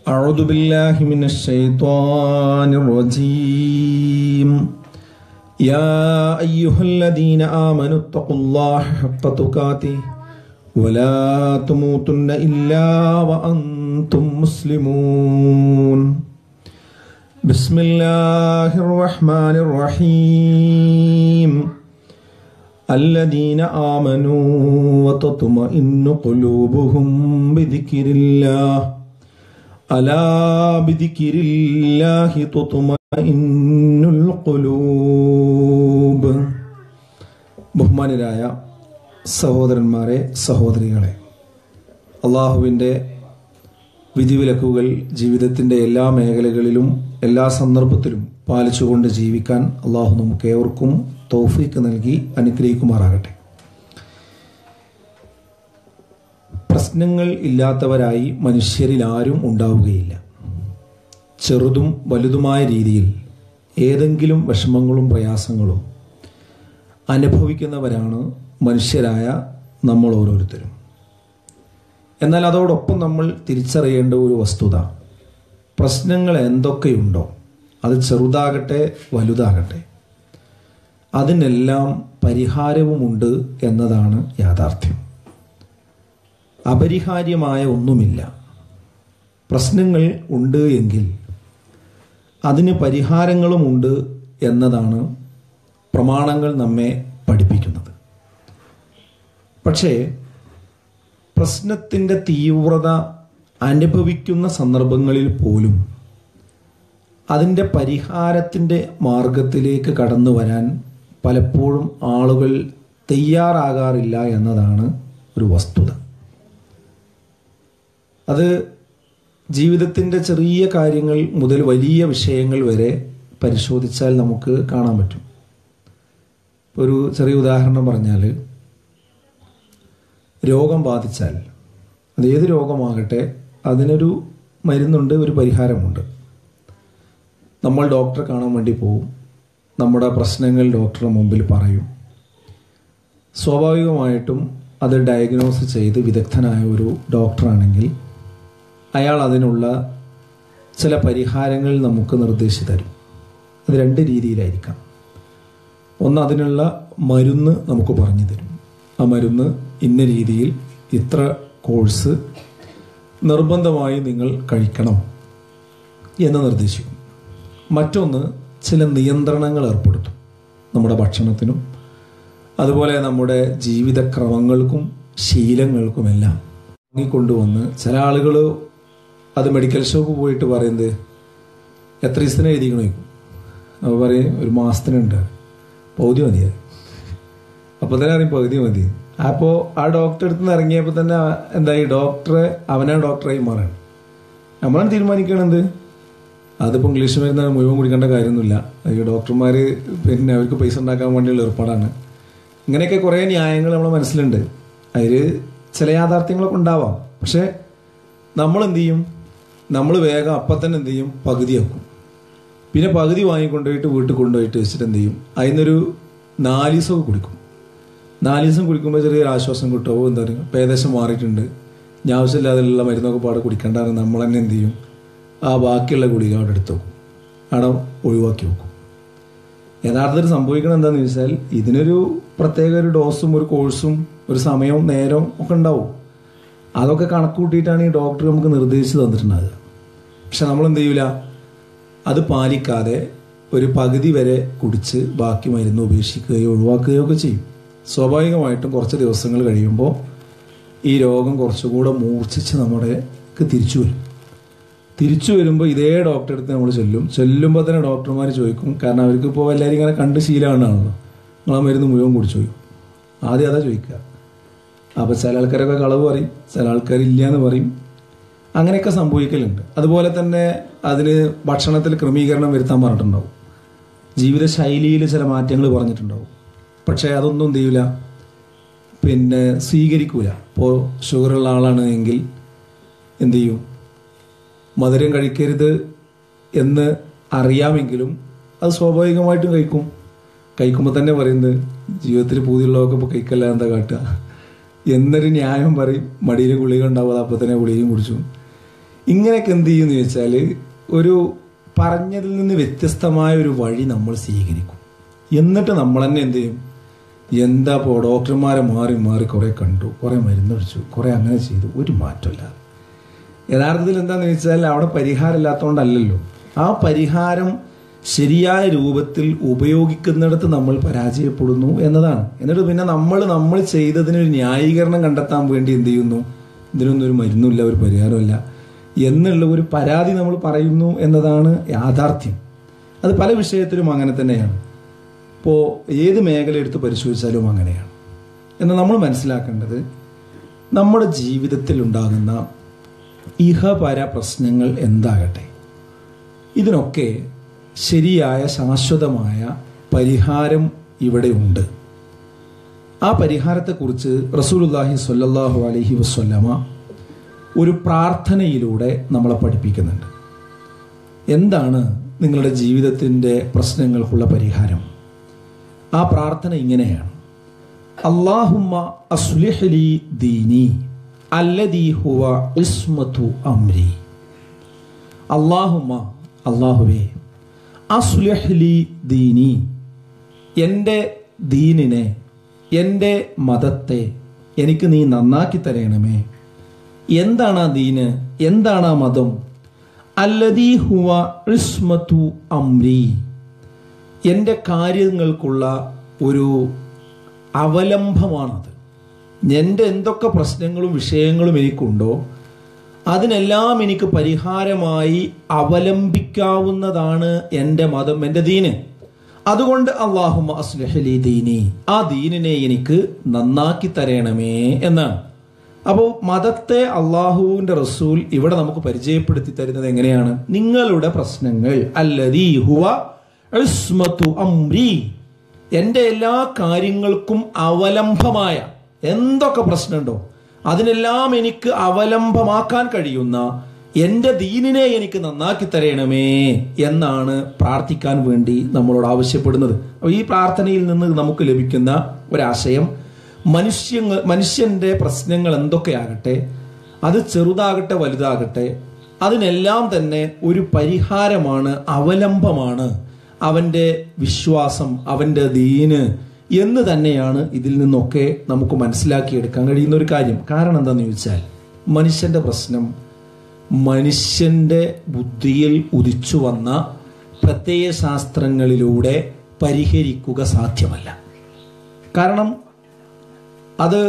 أعوذ بالله من الشيطان الرجيم يا أيها الذين آمنوا اتقوا الله حق تقاته ولا تموتن إلا وأنتم مسلمون بسم الله الرحمن الرحيم الذين آمنوا وتطمئن قلوبهم بذكر الله ألا بذكر الله تطمئن القلوب ബഹുമാനരായ സഹോദരന്മാരെ സഹോദരികളെ അള്ളാഹുവിൻ്റെ വിധിവിലക്കുകൾ ജീവിതത്തിൻ്റെ എല്ലാ മേഖലകളിലും എല്ലാ സന്ദർഭത്തിലും പാലിച്ചുകൊണ്ട് ജീവിക്കാൻ അള്ളാഹു നമുക്ക് ഏവർക്കും തൗഫീക്ക് നൽകി അനുഗ്രഹിക്കുമാറാകട്ടെ പ്രശ്നങ്ങൾ ഇല്ലാത്തവരായി മനുഷ്യരിൽ ആരും ഉണ്ടാവുകയില്ല ചെറുതും വലുതുമായ രീതിയിൽ ഏതെങ്കിലും വിഷമങ്ങളും പ്രയാസങ്ങളും അനുഭവിക്കുന്നവരാണ് മനുഷ്യരായ നമ്മൾ ഓരോരുത്തരും എന്നാൽ അതോടൊപ്പം നമ്മൾ തിരിച്ചറിയേണ്ട ഒരു വസ്തുത പ്രശ്നങ്ങൾ എന്തൊക്കെയുണ്ടോ അത് ചെറുതാകട്ടെ വലുതാകട്ടെ അതിനെല്ലാം പരിഹാരവുമുണ്ട് എന്നതാണ് യാഥാർത്ഥ്യം അപരിഹാര്യമായ ഒന്നുമില്ല പ്രശ്നങ്ങൾ ഉണ്ട് എങ്കിൽ അതിന് പരിഹാരങ്ങളുമുണ്ട് എന്നതാണ് പ്രമാണങ്ങൾ നമ്മെ പഠിപ്പിക്കുന്നത് പക്ഷേ പ്രശ്നത്തിൻ്റെ തീവ്രത അനുഭവിക്കുന്ന സന്ദർഭങ്ങളിൽ പോലും അതിൻ്റെ പരിഹാരത്തിൻ്റെ മാർഗത്തിലേക്ക് കടന്നു വരാൻ പലപ്പോഴും ആളുകൾ തയ്യാറാകാറില്ല എന്നതാണ് ഒരു വസ്തുത അത് ജീവിതത്തിൻ്റെ ചെറിയ കാര്യങ്ങൾ മുതൽ വലിയ വിഷയങ്ങൾ വരെ പരിശോധിച്ചാൽ നമുക്ക് കാണാൻ പറ്റും ഒരു ചെറിയ ഉദാഹരണം പറഞ്ഞാൽ രോഗം ബാധിച്ചാൽ അത് ഏത് രോഗമാകട്ടെ അതിനൊരു മരുന്നുണ്ട് ഒരു പരിഹാരമുണ്ട് നമ്മൾ ഡോക്ടറെ കാണാൻ വേണ്ടി പോവും നമ്മുടെ പ്രശ്നങ്ങൾ ഡോക്ടറുടെ മുമ്പിൽ പറയും സ്വാഭാവികമായിട്ടും അത് ഡയഗ്നോസ് ചെയ്ത് വിദഗ്ധനായ ഒരു ഡോക്ടറാണെങ്കിൽ അയാൾ അതിനുള്ള ചില പരിഹാരങ്ങൾ നമുക്ക് നിർദ്ദേശിച്ചു തരും അത് രണ്ട് രീതിയിലായിരിക്കാം ഒന്ന് അതിനുള്ള മരുന്ന് നമുക്ക് പറഞ്ഞു തരും ആ മരുന്ന് ഇന്ന രീതിയിൽ ഇത്ര കോഴ്സ് നിർബന്ധമായി നിങ്ങൾ കഴിക്കണം എന്ന് നിർദ്ദേശിക്കും മറ്റൊന്ന് ചില നിയന്ത്രണങ്ങൾ ഏർപ്പെടുത്തും നമ്മുടെ ഭക്ഷണത്തിനും അതുപോലെ നമ്മുടെ ജീവിതക്രമങ്ങൾക്കും ശീലങ്ങൾക്കുമെല്ലാം വാങ്ങിക്കൊണ്ടുവന്ന് ചില ആളുകൾ അത് മെഡിക്കൽ ഷോപ്പ് പോയിട്ട് പറയുന്നത് എത്ര ദിവസത്തിന് എഴുതിക്കണോ ചോദിക്കും അപ്പോൾ പറയും ഒരു മാസത്തിനുണ്ട് പകുതി മതിയത് അപ്പോൾ തന്നെ അറിയും പകുതി മതി അപ്പോൾ ആ ഡോക്ടറെ അടുത്ത് നിന്ന് ഇറങ്ങിയപ്പോൾ തന്നെ എന്തായി ഡോക്ടറെ അവനാ ഡോക്ടറായി മാറാണ് നമ്മളാണ് തീരുമാനിക്കണത് അതിപ്പോൾ ഇംഗ്ലീഷ് മരുന്ന് മുഴുവൻ കുടിക്കേണ്ട കാര്യമൊന്നുമില്ല ഈ ഡോക്ടർമാർ പിന്നെ അവർക്ക് പൈസ ഉണ്ടാക്കാൻ വേണ്ടിയുള്ള ഏർപ്പാടാണ് ഇങ്ങനെയൊക്കെ കുറേ ന്യായങ്ങൾ നമ്മുടെ മനസ്സിലുണ്ട് അതിൽ ചില യാഥാർത്ഥ്യങ്ങളൊക്കെ ഉണ്ടാവാം പക്ഷേ നമ്മൾ എന്ത് ചെയ്യും നമ്മൾ വേഗം അപ്പം തന്നെ എന്ത് ചെയ്യും പകുതിയാക്കും പിന്നെ പകുതി വാങ്ങിക്കൊണ്ടുപോയിട്ട് വീട്ടിൽ കൊണ്ടുപോയിട്ട് വെച്ചിട്ട് എന്ത് ചെയ്യും അതിനൊരു നാല് ദിവസമൊക്കെ കുടിക്കും നാല് ദിവസം കുടിക്കുമ്പോൾ ചെറിയൊരു ആശ്വാസം കിട്ടുമോ എന്താ പറയുക ഇപ്പം ഏകദേശം മാറിയിട്ടുണ്ട് ഞാൻ ആവശ്യമില്ലാതെയുള്ള മരുന്നൊക്കെ പാടെ കുടിക്കേണ്ടാണ് നമ്മൾ തന്നെ എന്ത് ചെയ്യും ആ ബാക്കിയുള്ള ഗുളിക അവിടെ എടുത്ത് വെക്കും അവിടെ ഒഴിവാക്കി വെക്കും യഥാർത്ഥത്തിൽ സംഭവിക്കണം എന്താണെന്ന് ചോദിച്ചാൽ ഇതിനൊരു പ്രത്യേക ഒരു ഡോസും ഒരു കോഴ്സും ഒരു സമയവും നേരവും ഒക്കെ ഉണ്ടാവും അതൊക്കെ കണക്ക് കൂട്ടിയിട്ടാണ് ഈ ഡോക്ടർ നമുക്ക് നിർദ്ദേശിച്ച് തന്നിട്ടുണ്ടാകുക പക്ഷെ നമ്മൾ എന്ത് ചെയ്യൂല അത് പാലിക്കാതെ ഒരു പകുതി വരെ കുടിച്ച് ബാക്കി മരുന്ന് ഉപേക്ഷിക്കുകയോ ഒഴിവാക്കുകയോ ഒക്കെ ചെയ്യും സ്വാഭാവികമായിട്ടും കുറച്ച് ദിവസങ്ങൾ കഴിയുമ്പോൾ ഈ രോഗം കുറച്ചുകൂടെ മൂർച്ഛിച്ച് നമ്മുടെ തിരിച്ചു വരും തിരിച്ചു വരുമ്പോൾ ഇതേ ഡോക്ടറെ അടുത്ത് നമ്മൾ ചെല്ലും ചെല്ലുമ്പോൾ തന്നെ ഡോക്ടർമാർ ചോദിക്കും കാരണം അവർക്ക് ഇപ്പോൾ എല്ലാവരും ഇങ്ങനെ കണ്ട് ശീലമാണല്ലോ നിങ്ങൾ ആ മരുന്ന് മുഴുവൻ കുടിച്ചു ചോദിക്കും ആദ്യം അതാ ചോദിക്കുക അപ്പോൾ ചില ആൾക്കാരൊക്കെ കളവ് പറയും ചില ആൾക്കാർ ഇല്ല എന്ന് പറയും അങ്ങനെയൊക്കെ സംഭവിക്കലുണ്ട് അതുപോലെ തന്നെ അതിന് ഭക്ഷണത്തിൽ ക്രമീകരണം വരുത്താൻ പറഞ്ഞിട്ടുണ്ടാവും ജീവിതശൈലിയിൽ ചില മാറ്റങ്ങൾ പറഞ്ഞിട്ടുണ്ടാവും പക്ഷേ അതൊന്നും എന്ത് ചെയ്യൂല പിന്നെ സ്വീകരിക്കൂല ഇപ്പോൾ ഷുഗറുള്ള ആളാണ് എങ്കിൽ എന്ത് ചെയ്യും മധുരം കഴിക്കരുത് എന്ന് അറിയാമെങ്കിലും അത് സ്വാഭാവികമായിട്ടും കഴിക്കും കഴിക്കുമ്പോൾ തന്നെ പറയുന്നത് ജീവിതത്തിൽ പൂതിയുള്ളതൊക്കെ ഇപ്പോൾ കഴിക്കല്ല എന്താ കാട്ടുക എന്നൊരു ന്യായം പറയും മടിയിൽ ഗുളിക ഉണ്ടാവും അത് അപ്പോൾ തന്നെ ഗുളികയും കുടിച്ചു ഇങ്ങനെയൊക്കെ എന്ത് ചെയ്യുമെന്ന് ചോദിച്ചാൽ ഒരു പറഞ്ഞതിൽ നിന്ന് വ്യത്യസ്തമായ ഒരു വഴി നമ്മൾ സ്വീകരിക്കും എന്നിട്ട് നമ്മൾ തന്നെ എന്ത് ചെയ്യും എന്താ ഇപ്പോൾ ഡോക്ടർമാരെ മാറി മാറി കുറേ കണ്ടു കുറേ മരുന്നൊഴിച്ചു കുറേ അങ്ങനെ ചെയ്തു ഒരു മാറ്റമില്ല യഥാർത്ഥത്തിൽ എന്താണെന്ന് വെച്ചാൽ അവിടെ പരിഹാരം ഇല്ലാത്തതുകൊണ്ടല്ലല്ലോ ആ പരിഹാരം ശരിയായ രൂപത്തിൽ ഉപയോഗിക്കുന്നിടത്ത് നമ്മൾ പരാജയപ്പെടുന്നു എന്നതാണ് എന്നിട്ട് പിന്നെ നമ്മൾ നമ്മൾ ചെയ്തതിനൊരു ന്യായീകരണം കണ്ടെത്താൻ വേണ്ടി എന്ത് ചെയ്യുന്നു ഇതിനൊന്നും ഒരു മരുന്നില്ല ഒരു പരിഹാരമില്ല എന്നുള്ള ഒരു പരാതി നമ്മൾ പറയുന്നു എന്നതാണ് യാഥാർത്ഥ്യം അത് പല വിഷയത്തിലും അങ്ങനെ തന്നെയാണ് ഇപ്പോൾ ഏത് മേഖല എടുത്ത് പരിശോധിച്ചാലും അങ്ങനെയാണ് എന്നാൽ നമ്മൾ മനസ്സിലാക്കേണ്ടത് നമ്മുടെ ജീവിതത്തിൽ ഉണ്ടാകുന്ന ഇഹപര പ്രശ്നങ്ങൾ എന്താകട്ടെ ഇതിനൊക്കെ ശരിയായ ശാശ്വതമായ പരിഹാരം ഇവിടെ ഉണ്ട് ആ പരിഹാരത്തെക്കുറിച്ച് റസൂലുല്ലാഹി സ്വല്ലല്ലാഹു അലൈഹി വസ്വല്ലമ ഒരു പ്രാർത്ഥനയിലൂടെ നമ്മളെ പഠിപ്പിക്കുന്നുണ്ട് എന്താണ് നിങ്ങളുടെ ജീവിതത്തിൻ്റെ പ്രശ്നങ്ങൾക്കുള്ള പരിഹാരം ആ പ്രാർത്ഥന ഇങ്ങനെയാണ് അള്ളാഹുമ്മ അസ്ലിഹ്ലി ദീനി അല്ലദീ ഹുവ ഇസ്മതു അംരി അള്ളാഹുമ്മ അള്ളാഹുവേ അസ്ലിഹ്ലി ദീനി എൻ്റെ ദീനിനെ എൻ്റെ മതത്തെ എനിക്ക് നീ നന്നാക്കി തരയണമേ എന്താണ് ആ ദീന് എന്താണ് ആ മതം അല്ലദീ ഹുവ ഇസ്മതു അംരി എൻ്റെ കാര്യങ്ങൾക്കുള്ള ഒരു അവലംബമാണത് എൻ്റെ എന്തൊക്കെ പ്രശ്നങ്ങളും വിഷയങ്ങളും എനിക്കുണ്ടോ അതിനെല്ലാം എനിക്ക് പരിഹാരമായി അവലംബിക്കാവുന്നതാണ് എൻ്റെ മതം എൻ്റെ ദീന് അതുകൊണ്ട് അള്ളാഹു അസ്ലഹലി ദീനി ആ ദീനിനെ എനിക്ക് നന്നാക്കി തരയണമേ എന്നാണ് അപ്പോൾ മതത്തെ അള്ളാഹുവിന്റെ റസൂൽ ഇവിടെ നമുക്ക് പരിചയപ്പെടുത്തി തരുന്നത് എങ്ങനെയാണ് നിങ്ങളുടെ പ്രശ്നങ്ങൾ അല്ലദീ ഹുവ ഇസ്മതു അംരി എൻ്റെ എല്ലാ കാര്യങ്ങൾക്കും അവലംബമായ എന്തൊക്കെ പ്രശ്നമുണ്ടോ അതിനെല്ലാം എനിക്ക് അവലംബമാക്കാൻ കഴിയുന്ന എൻ്റെ ദീനിനെ എനിക്ക് നന്നാക്കി തരയണമേ എന്നാണ് പ്രാർത്ഥിക്കാൻ വേണ്ടി നമ്മളോട് ആവശ്യപ്പെടുന്നത് അപ്പോൾ ഈ പ്രാർത്ഥനയിൽ നിന്ന് നമുക്ക് ലഭിക്കുന്ന ഒരാശയം മനുഷ്യ മനുഷ്യന്റെ പ്രശ്നങ്ങൾ എന്തൊക്കെയാകട്ടെ അത് ചെറുതാകട്ടെ വലുതാകട്ടെ അതിനെല്ലാം തന്നെ ഒരു പരിഹാരമാണ് അവലംബമാണ് അവന്റെ വിശ്വാസം അവന്റെ ദീന് എന്ന് തന്നെയാണ് ഇതിൽ നിന്നൊക്കെ നമുക്ക് മനസ്സിലാക്കിയെടുക്കാൻ കഴിയുന്ന ഒരു കാര്യം കാരണം എന്താണെന്ന് ചോദിച്ചാൽ മനുഷ്യന്റെ പ്രശ്നം മനുഷ്യന്റെ ബുദ്ധിയിൽ ഉദിച്ചു വന്ന പ്രത്യയ ശാസ്ത്രങ്ങളിലൂടെ പരിഹരിക്കുക സാധ്യമല്ല കാരണം അത്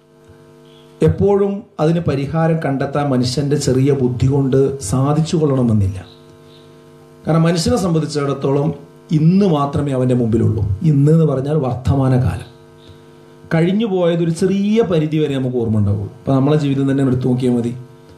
എപ്പോഴും അതിന് പരിഹാരം കണ്ടെത്താൻ മനുഷ്യന്റെ ചെറിയ ബുദ്ധി കൊണ്ട് സാധിച്ചു കൊള്ളണമെന്നില്ല കാരണം മനുഷ്യനെ സംബന്ധിച്ചിടത്തോളം ഇന്ന് മാത്രമേ അവന്റെ മുമ്പിലുള്ളൂ ഇന്ന് എന്ന് പറഞ്ഞാൽ വർത്തമാനകാലം കഴിഞ്ഞു പോയത് ഒരു ചെറിയ പരിധി വരെ നമുക്ക് ഓർമ്മ ഉണ്ടാവുള്ളൂ ഇപ്പൊ നമ്മളെ ജീവിതം തന്നെ എടുത്തു നോക്കിയാൽ മതി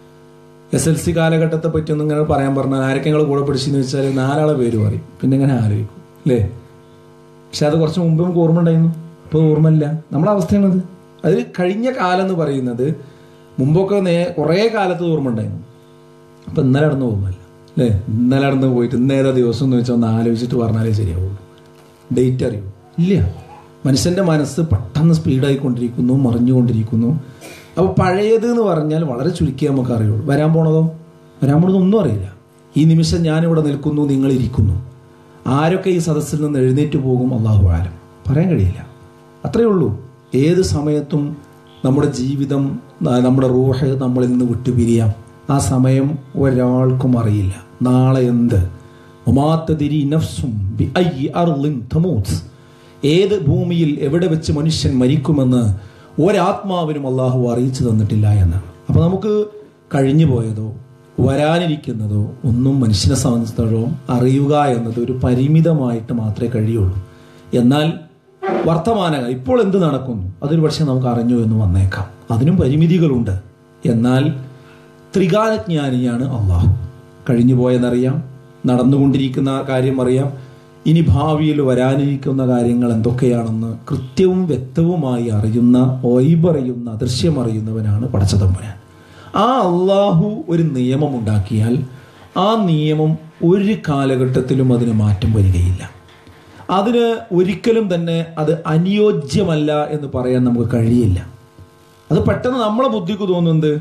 എസ് എൽ സി കാലഘട്ടത്തെ പറ്റി ഒന്നും ഇങ്ങനെ പറയാൻ പറഞ്ഞാൽ ആരൊക്കെ നിങ്ങൾ കൂടെ പഠിച്ചെന്ന് വെച്ചാൽ നാലാളെ പേര് പറയും പിന്നെ ഇങ്ങനെ ആലോചിക്കും അല്ലേ പക്ഷെ അത് കുറച്ച് മുമ്പ് നമുക്ക് ഓർമ്മ ഉണ്ടായിരുന്നു ഇപ്പൊ ഓർമ്മയില്ല നമ്മളെ അവസ്ഥയാണത് അത് കഴിഞ്ഞ കാലം എന്ന് പറയുന്നത് മുമ്പൊക്കെ നേ കുറേ കാലത്ത് ഓർമ്മ ഉണ്ടായിരുന്നു അപ്പൊ ഇന്നലെ നടന്ന് ഓർമ്മയില്ല അല്ലേ ഇന്നലെ നടന്ന് പോയിട്ട് ഇന്ന് ഏതാ ദിവസം എന്ന് വെച്ചാൽ ഒന്ന് ആലോചിച്ചിട്ട് പറഞ്ഞാലേ ശരിയാവുള്ളൂ ഡേറ്റ് അറിയൂ ഇല്ല മനുഷ്യന്റെ മനസ്സ് പെട്ടെന്ന് സ്പീഡായിക്കൊണ്ടിരിക്കുന്നു മറിഞ്ഞുകൊണ്ടിരിക്കുന്നു അപ്പോൾ പഴയത് എന്ന് പറഞ്ഞാൽ വളരെ ചുരുക്കിയേ നമുക്ക് അറിയുള്ളൂ വരാൻ പോണതോ വരാൻ പോണതോ ഒന്നും അറിയില്ല ഈ നിമിഷം ഞാനിവിടെ നിൽക്കുന്നു നിങ്ങൾ ഇരിക്കുന്നു ആരൊക്കെ ഈ സദസ്സിൽ നിന്ന് എഴുന്നേറ്റ് പോകും അള്ളാഹു ആലം പറയാൻ കഴിയില്ല അത്രയേ ഉള്ളൂ ഏത് സമയത്തും നമ്മുടെ ജീവിതം ആ, നമ്മുടെ റൂഹ് നമ്മളിൽ നിന്ന് വിട്ടുപിരിയാം ആ സമയം ഒരാൾക്കും അറിയില്ല നാളെ എന്ത് ഒമാത്തതിരി നഫ്സും ബി അയ്യി അർളിൻ തമൂത്ത് ഏത് ഭൂമിയിൽ എവിടെ വെച്ച് മനുഷ്യൻ മരിക്കുമെന്ന് ഒരാത്മാവിനും അള്ളാഹു അറിയിച്ചു തന്നിട്ടില്ല എന്നാണ് അപ്പൊ നമുക്ക് കഴിഞ്ഞു പോയതോ വരാനിരിക്കുന്നതോ ഒന്നും മനുഷ്യനെ സംബന്ധിച്ചിടത്തോളം അറിയുക എന്നത് ഒരു പരിമിതമായിട്ട് മാത്രമേ കഴിയുള്ളൂ എന്നാൽ വർത്തമാന ഇപ്പോൾ എന്ത് നടക്കുന്നു അതൊരു പക്ഷേ നമുക്ക് അറിഞ്ഞു എന്ന് വന്നേക്കാം അതിനും പരിമിതികളുണ്ട് എന്നാൽ ത്രികാലജ്ഞാനിയാണ് അള്ളാഹു കഴിഞ്ഞു പോയെന്നറിയാം നടന്നുകൊണ്ടിരിക്കുന്ന കാര്യം അറിയാം ഇനി ഭാവിയിൽ വരാനിരിക്കുന്ന കാര്യങ്ങൾ എന്തൊക്കെയാണെന്ന് കൃത്യവും വ്യക്തവുമായി അറിയുന്ന ഒയ്ബറിയുന്ന അദൃശ്യമറിയുന്നവനാണ് പടച്ചതമ്പുരാൻ ആ അള്ളാഹു ഒരു നിയമം ഉണ്ടാക്കിയാൽ ആ നിയമം ഒരു കാലഘട്ടത്തിലും അതിന് മാറ്റം വരികയില്ല അതിന് ഒരിക്കലും തന്നെ അത് അനുയോജ്യമല്ല എന്ന് പറയാൻ നമുക്ക് കഴിയില്ല അത് പെട്ടെന്ന് നമ്മളെ ബുദ്ധിക്ക് തോന്നുന്നത്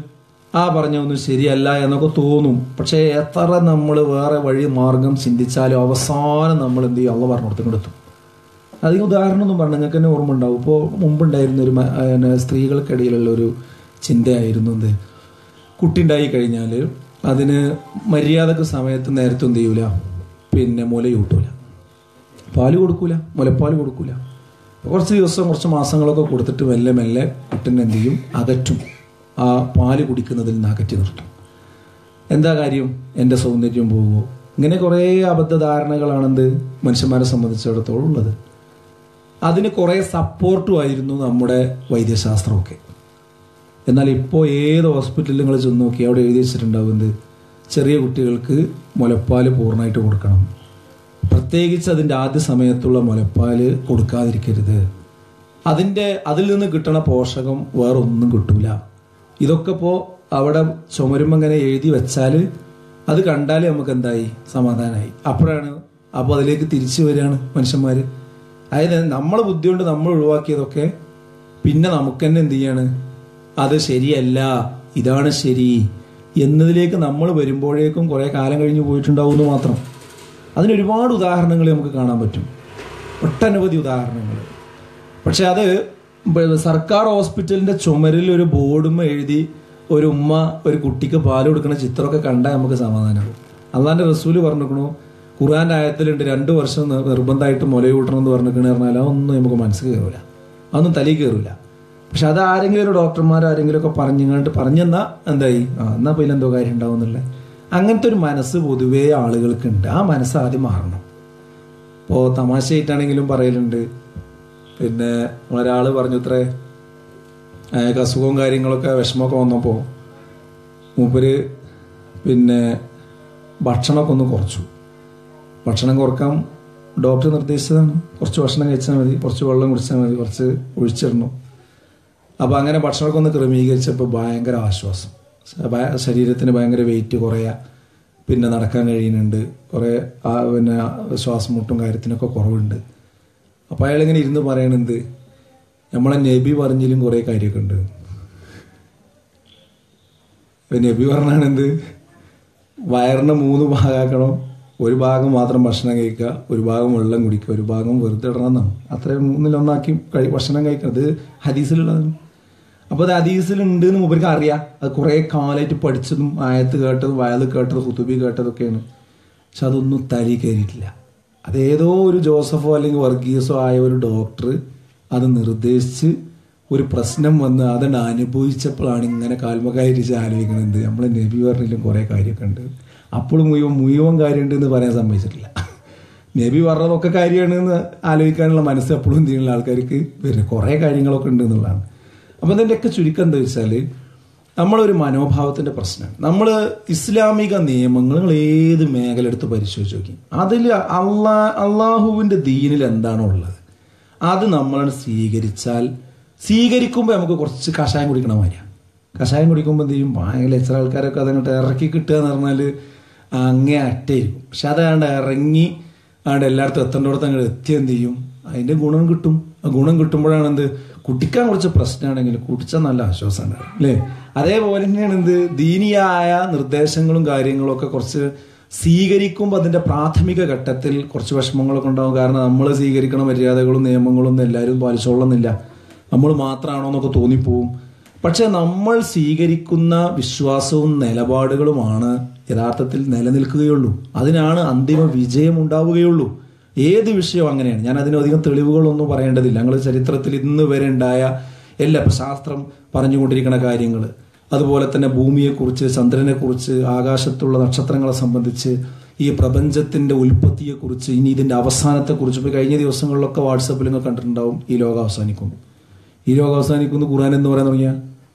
ആ പറഞ്ഞൊന്നും ശരിയല്ല എന്നൊക്കെ തോന്നും പക്ഷേ എത്ര നമ്മൾ വേറെ വഴി മാർഗം ചിന്തിച്ചാലും അവസാനം നമ്മൾ എന്ത് ചെയ്യും അള്ള പറഞ്ഞു കൊടുത്തിങ്ങെടുത്തും അധികം ഉദാഹരണമൊന്നും പറഞ്ഞു നിങ്ങൾക്ക് തന്നെ ഓർമ്മ ഉണ്ടാവും ഇപ്പോൾ മുമ്പുണ്ടായിരുന്ന ഒരു മ- പിന്നെ സ്ത്രീകൾക്കിടയിലുള്ള ഒരു ചിന്തയായിരുന്നു എന്ത് കുട്ടി ഉണ്ടായി കഴിഞ്ഞാൽ അതിന് മര്യാദക്ക് സമയത്ത് നേരത്തെ എന്ത് ചെയ്യൂല പിന്നെ മുലയൂട്ടൂല പാല് കൊടുക്കൂല മുലപ്പാൽ കൊടുക്കൂല കുറച്ച് ദിവസം കുറച്ച് മാസങ്ങളൊക്കെ കൊടുത്തിട്ട് മെല്ലെ മെല്ലെ കുട്ടീനെ എന്ത് ചെയ്യും അകറ്റും ആ പാല് കുടിക്കുന്നതിൽ നിന്ന് അകറ്റി നിർത്തും എന്താ കാര്യം എൻ്റെ സൗന്ദര്യം പോകുമോ ഇങ്ങനെ കുറേ അബദ്ധധാരണകളാണെന്ത് മനുഷ്യന്മാരെ സംബന്ധിച്ചിടത്തോളം ഉള്ളത് അതിന് കുറേ സപ്പോർട്ടും ആയിരുന്നു നമ്മുടെ വൈദ്യശാസ്ത്രമൊക്കെ എന്നാൽ ഇപ്പോൾ ഏത് ഹോസ്പിറ്റലിൽ നിങ്ങൾ ചെന്ന് നോക്കി അവിടെ എഴുതി വെച്ചിട്ടുണ്ടാവുന്നത് ചെറിയ കുട്ടികൾക്ക് മുലപ്പാൽ പൂർണ്ണമായിട്ട് കൊടുക്കണം പ്രത്യേകിച്ച് അതിൻ്റെ ആദ്യ സമയത്തുള്ള മുലപ്പാൽ കൊടുക്കാതിരിക്കരുത് അതിൻ്റെ അതിൽ നിന്ന് കിട്ടണ പോഷകം വേറെ ഒന്നും കിട്ടൂല ഇതൊക്കെ ഇപ്പോൾ അവിടെ ചുമരുമ്പ് ഇങ്ങനെ എഴുതി വെച്ചാൽ അത് കണ്ടാൽ നമുക്ക് എന്തായി സമാധാനമായി അപ്പോഴാണ് അപ്പോൾ അതിലേക്ക് തിരിച്ചു വരികയാണ് മനുഷ്യന്മാർ അതായത് നമ്മളെ ബുദ്ധി കൊണ്ട് നമ്മൾ ഒഴിവാക്കിയതൊക്കെ പിന്നെ നമുക്ക് തന്നെ എന്ത് ചെയ്യാണ് അത് ശരിയല്ല ഇതാണ് ശരി എന്നതിലേക്ക് നമ്മൾ വരുമ്പോഴേക്കും കുറേ കാലം കഴിഞ്ഞ് പോയിട്ടുണ്ടാവും എന്ന് മാത്രം അതിന് ഒരുപാട് ഉദാഹരണങ്ങൾ നമുക്ക് കാണാൻ പറ്റും ഒട്ടനവധി ഉദാഹരണങ്ങൾ പക്ഷെ അത് ബ- സർക്കാർ ഹോസ്പിറ്റലിന്റെ ചുമരിൽ ഒരു ബോർഡും എഴുതി ഒരു ഉമ്മ ഒരു കുട്ടിക്ക് പാൽ കൊടുക്കുന്ന ചിത്രമൊക്കെ കണ്ടാൽ നമുക്ക് സമാധാനമാകും അള്ളാന്റെ റസൂല് പറഞ്ഞിരിക്കണു ഖുർആന്റെ ആയത്തിലുണ്ട് രണ്ടു വർഷം നി- നിർബന്ധമായിട്ട് മുലയൂട്ടണം എന്ന് പറഞ്ഞിരിക്കണ പറഞ്ഞാൽ അതൊന്നും നമുക്ക് മനസ്സിൽ കയറൂല അതൊന്നും തലയിൽ കയറൂല പക്ഷെ അത് ആരെങ്കിലും ഒരു ഡോക്ടർമാർ ആരെങ്കിലും ഒക്കെ പറഞ്ഞിങ്ങോട്ട് പറഞ്ഞെന്നാ എന്തായി ആ എന്നാ പിന്നെ എന്തോ കാര്യം ഉണ്ടാവും എന്നുള്ളത് അങ്ങനത്തെ ഒരു മനസ്സ് പൊതുവേ ആളുകൾക്കുണ്ട് ആ മനസ്സ് ആദ്യം മാറണം ഇപ്പോൾ തമാശയായിട്ടാണെങ്കിലും പറയലുണ്ട് പിന്നെ ഒരാൾ പറഞ്ഞു ഇത്രേ അയാൾക്ക് അസുഖവും കാര്യങ്ങളൊക്കെ വിഷമമൊക്കെ വന്നപ്പോൾ മൂപ്പര് പിന്നെ ഭക്ഷണമൊക്കെ ഒന്ന് കുറച്ചു ഭക്ഷണം കുറക്കാൻ ഡോക്ടർ നിർദ്ദേശിച്ചതാണ് കുറച്ച് ഭക്ഷണം കഴിച്ചാൽ മതി കുറച്ച് വെള്ളം കുടിച്ചാൽ മതി കുറച്ച് ഒഴിച്ചിടണം അപ്പോൾ അങ്ങനെ ഭക്ഷണമൊക്കെ ഒന്ന് ക്രമീകരിച്ചപ്പോൾ ഭയങ്കര ആശ്വാസം ഭയ- ശരീരത്തിന് ഭയങ്കര വെയിറ്റ് കുറയാ പിന്നെ നടക്കാൻ കഴിയുന്നുണ്ട് കുറേ ആ പിന്നെ ശ്വാസം മുട്ടും കാര്യത്തിനൊക്കെ കുറവുണ്ട് അപ്പോൾ അയാളിങ്ങനെ ഇരുന്ന് പറയണെന്ത് നമ്മളെ നബി പറഞ്ഞതിലും കുറേ കാര്യമൊക്കെ ഉണ്ട് ഇപ്പൊ നബി പറഞ്ഞാണ് എന്ത് വയറിനെ മൂന്ന് ഭാഗമാക്കണം ഒരു ഭാഗം മാത്രം ഭക്ഷണം കഴിക്കുക ഒരു ഭാഗം വെള്ളം കുടിക്കുക ഒരു ഭാഗം വെറുതെ ഇടണം എന്നാണ് അത്രയും മൂന്നിലൊന്നാക്കി കഴി ഭക്ഷണം കഴിക്കുക അത് ഹദീസിലുള്ളതാണ് അപ്പോൾ അത് ഹദീസിലുണ്ട് എന്ന് മൂപ്പർക്ക് അറിയാം അത് കുറേ കാലമായിട്ട് പഠിച്ചതും ആയത്ത് കേട്ടതും വയൽ കേട്ടതും ഹുത്തുബി കേട്ടതൊക്കെയാണ് പക്ഷെ അതൊന്നും തലയിൽ കയറിയിട്ടില്ല അതേതോ ഒരു ജോസഫോ അല്ലെങ്കിൽ വർഗീസോ ആയ ഒരു ഡോക്ടർ അത് നിർദ്ദേശിച്ച് ഒരു പ്രശ്നം വന്ന് അതണ്ട് അനുഭവിച്ചപ്പോഴാണ് ഇങ്ങനെ കാൽമക്കായിരിച്ച് ആലോചിക്കുന്നത് നമ്മളെ നബി പറഞ്ഞിലും കുറേ കാര്യമൊക്കെ ഉണ്ട് അപ്പോൾ മുഴുവൻ മുഴുവൻ കാര്യമുണ്ട് എന്ന് പറയാൻ സമ്മതിച്ചിട്ടില്ല നബി പറഞ്ഞതൊക്കെ കാര്യമാണ് എന്ന് ആലോചിക്കാനുള്ള മനസ്സ് എപ്പോഴും എന്ത് ചെയ്യുന്ന ആൾക്കാർക്ക് വരുന്നത് കുറേ കാര്യങ്ങളൊക്കെ ഉണ്ട് എന്നുള്ളതാണ് അപ്പം അതിൻ്റെയൊക്കെ ചുരുക്കം എന്താ വെച്ചാൽ നമ്മളൊരു മനോഭാവത്തിന്റെ പ്രശ്നമാണ് നമ്മൾ ഇസ്ലാമിക നിയമങ്ങൾ നിങ്ങൾ ഏത് മേഖല എടുത്ത് പരിശോധിച്ച് നോക്കി അതിൽ അള്ളാ അള്ളാഹുവിന്റെ ദീനിൽ എന്താണോ ഉള്ളത് അത് നമ്മൾ സ്വീകരിച്ചാൽ സ്വീകരിക്കുമ്പോൾ നമുക്ക് കുറച്ച് കഷായം കുടിക്കണ മാതിരിയാണ് കഷായം കുടിക്കുമ്പോൾ എന്ത് ചെയ്യും ഭയങ്കര എത്ര ആൾക്കാരൊക്കെ അതങ്ങോട്ട് ഇറക്കി കിട്ടുക എന്ന് പറഞ്ഞാൽ അങ്ങേ അറ്റയിരിക്കും പക്ഷെ അതങ്ങോട്ട് ഇറങ്ങി അങ്ങോട്ട് എല്ലായിടത്തും എത്തേണ്ടടത്ത് അങ്ങോട്ട് എത്തി എന്ത് ചെയ്യും അതിന്റെ ഗുണം കിട്ടും ആ ഗുണം കിട്ടുമ്പോഴാണ് എന്ത് കുടിക്കാൻ കുറച്ച് പ്രശ്നമാണെങ്കിൽ കുടിച്ചാൽ നല്ല ആശ്വാസം ഉണ്ടാവും അല്ലേ അതേപോലെ തന്നെയാണ് എന്ത് ദീനിയായ നിർദ്ദേശങ്ങളും കാര്യങ്ങളും ഒക്കെ കുറച്ച് സ്വീകരിക്കുമ്പോൾ അതിന്റെ പ്രാഥമിക ഘട്ടത്തിൽ കുറച്ച് വിഷമങ്ങളൊക്കെ ഉണ്ടാവും കാരണം നമ്മൾ സ്വീകരിക്കണ മര്യാദകളും നിയമങ്ങളും ഒന്നും എല്ലാവരും പാലിച്ചോളുന്നില്ല നമ്മൾ മാത്രമാണോ എന്നൊക്കെ തോന്നിപ്പോവും പക്ഷെ നമ്മൾ സ്വീകരിക്കുന്ന വിശ്വാസവും നിലപാടുകളുമാണ് യഥാർത്ഥത്തിൽ നിലനിൽക്കുകയുള്ളൂ അതിനാണ് അന്തിമ വിജയം ഉണ്ടാവുകയുള്ളൂ ഏത് വിഷയവും അങ്ങനെയാണ് ഞാൻ അതിന് അധികം തെളിവുകളൊന്നും പറയേണ്ടതില്ല ഞങ്ങൾ ചരിത്രത്തിൽ ഇന്ന് വരെ ഉണ്ടായ എല്ലാ ഇപ്പൊ ശാസ്ത്രം പറഞ്ഞുകൊണ്ടിരിക്കുന്ന കാര്യങ്ങൾ അതുപോലെ തന്നെ ഭൂമിയെക്കുറിച്ച് ചന്ദ്രനെക്കുറിച്ച് ആകാശത്തുള്ള നക്ഷത്രങ്ങളെ സംബന്ധിച്ച് ഈ പ്രപഞ്ചത്തിന്റെ ഉൽപ്പത്തിയെക്കുറിച്ച് ഇനി ഇതിന്റെ അവസാനത്തെക്കുറിച്ച് ഇപ്പോൾ കഴിഞ്ഞ ദിവസങ്ങളിലൊക്കെ വാട്സപ്പിൽ നിങ്ങൾ കണ്ടിട്ടുണ്ടാവും ഈ ലോകം അവസാനിക്കുന്നു ഈ ലോകം അവസാനിക്കുന്നു ഖുർആൻ എന്ന് പറയാൻ തുടങ്ങിയ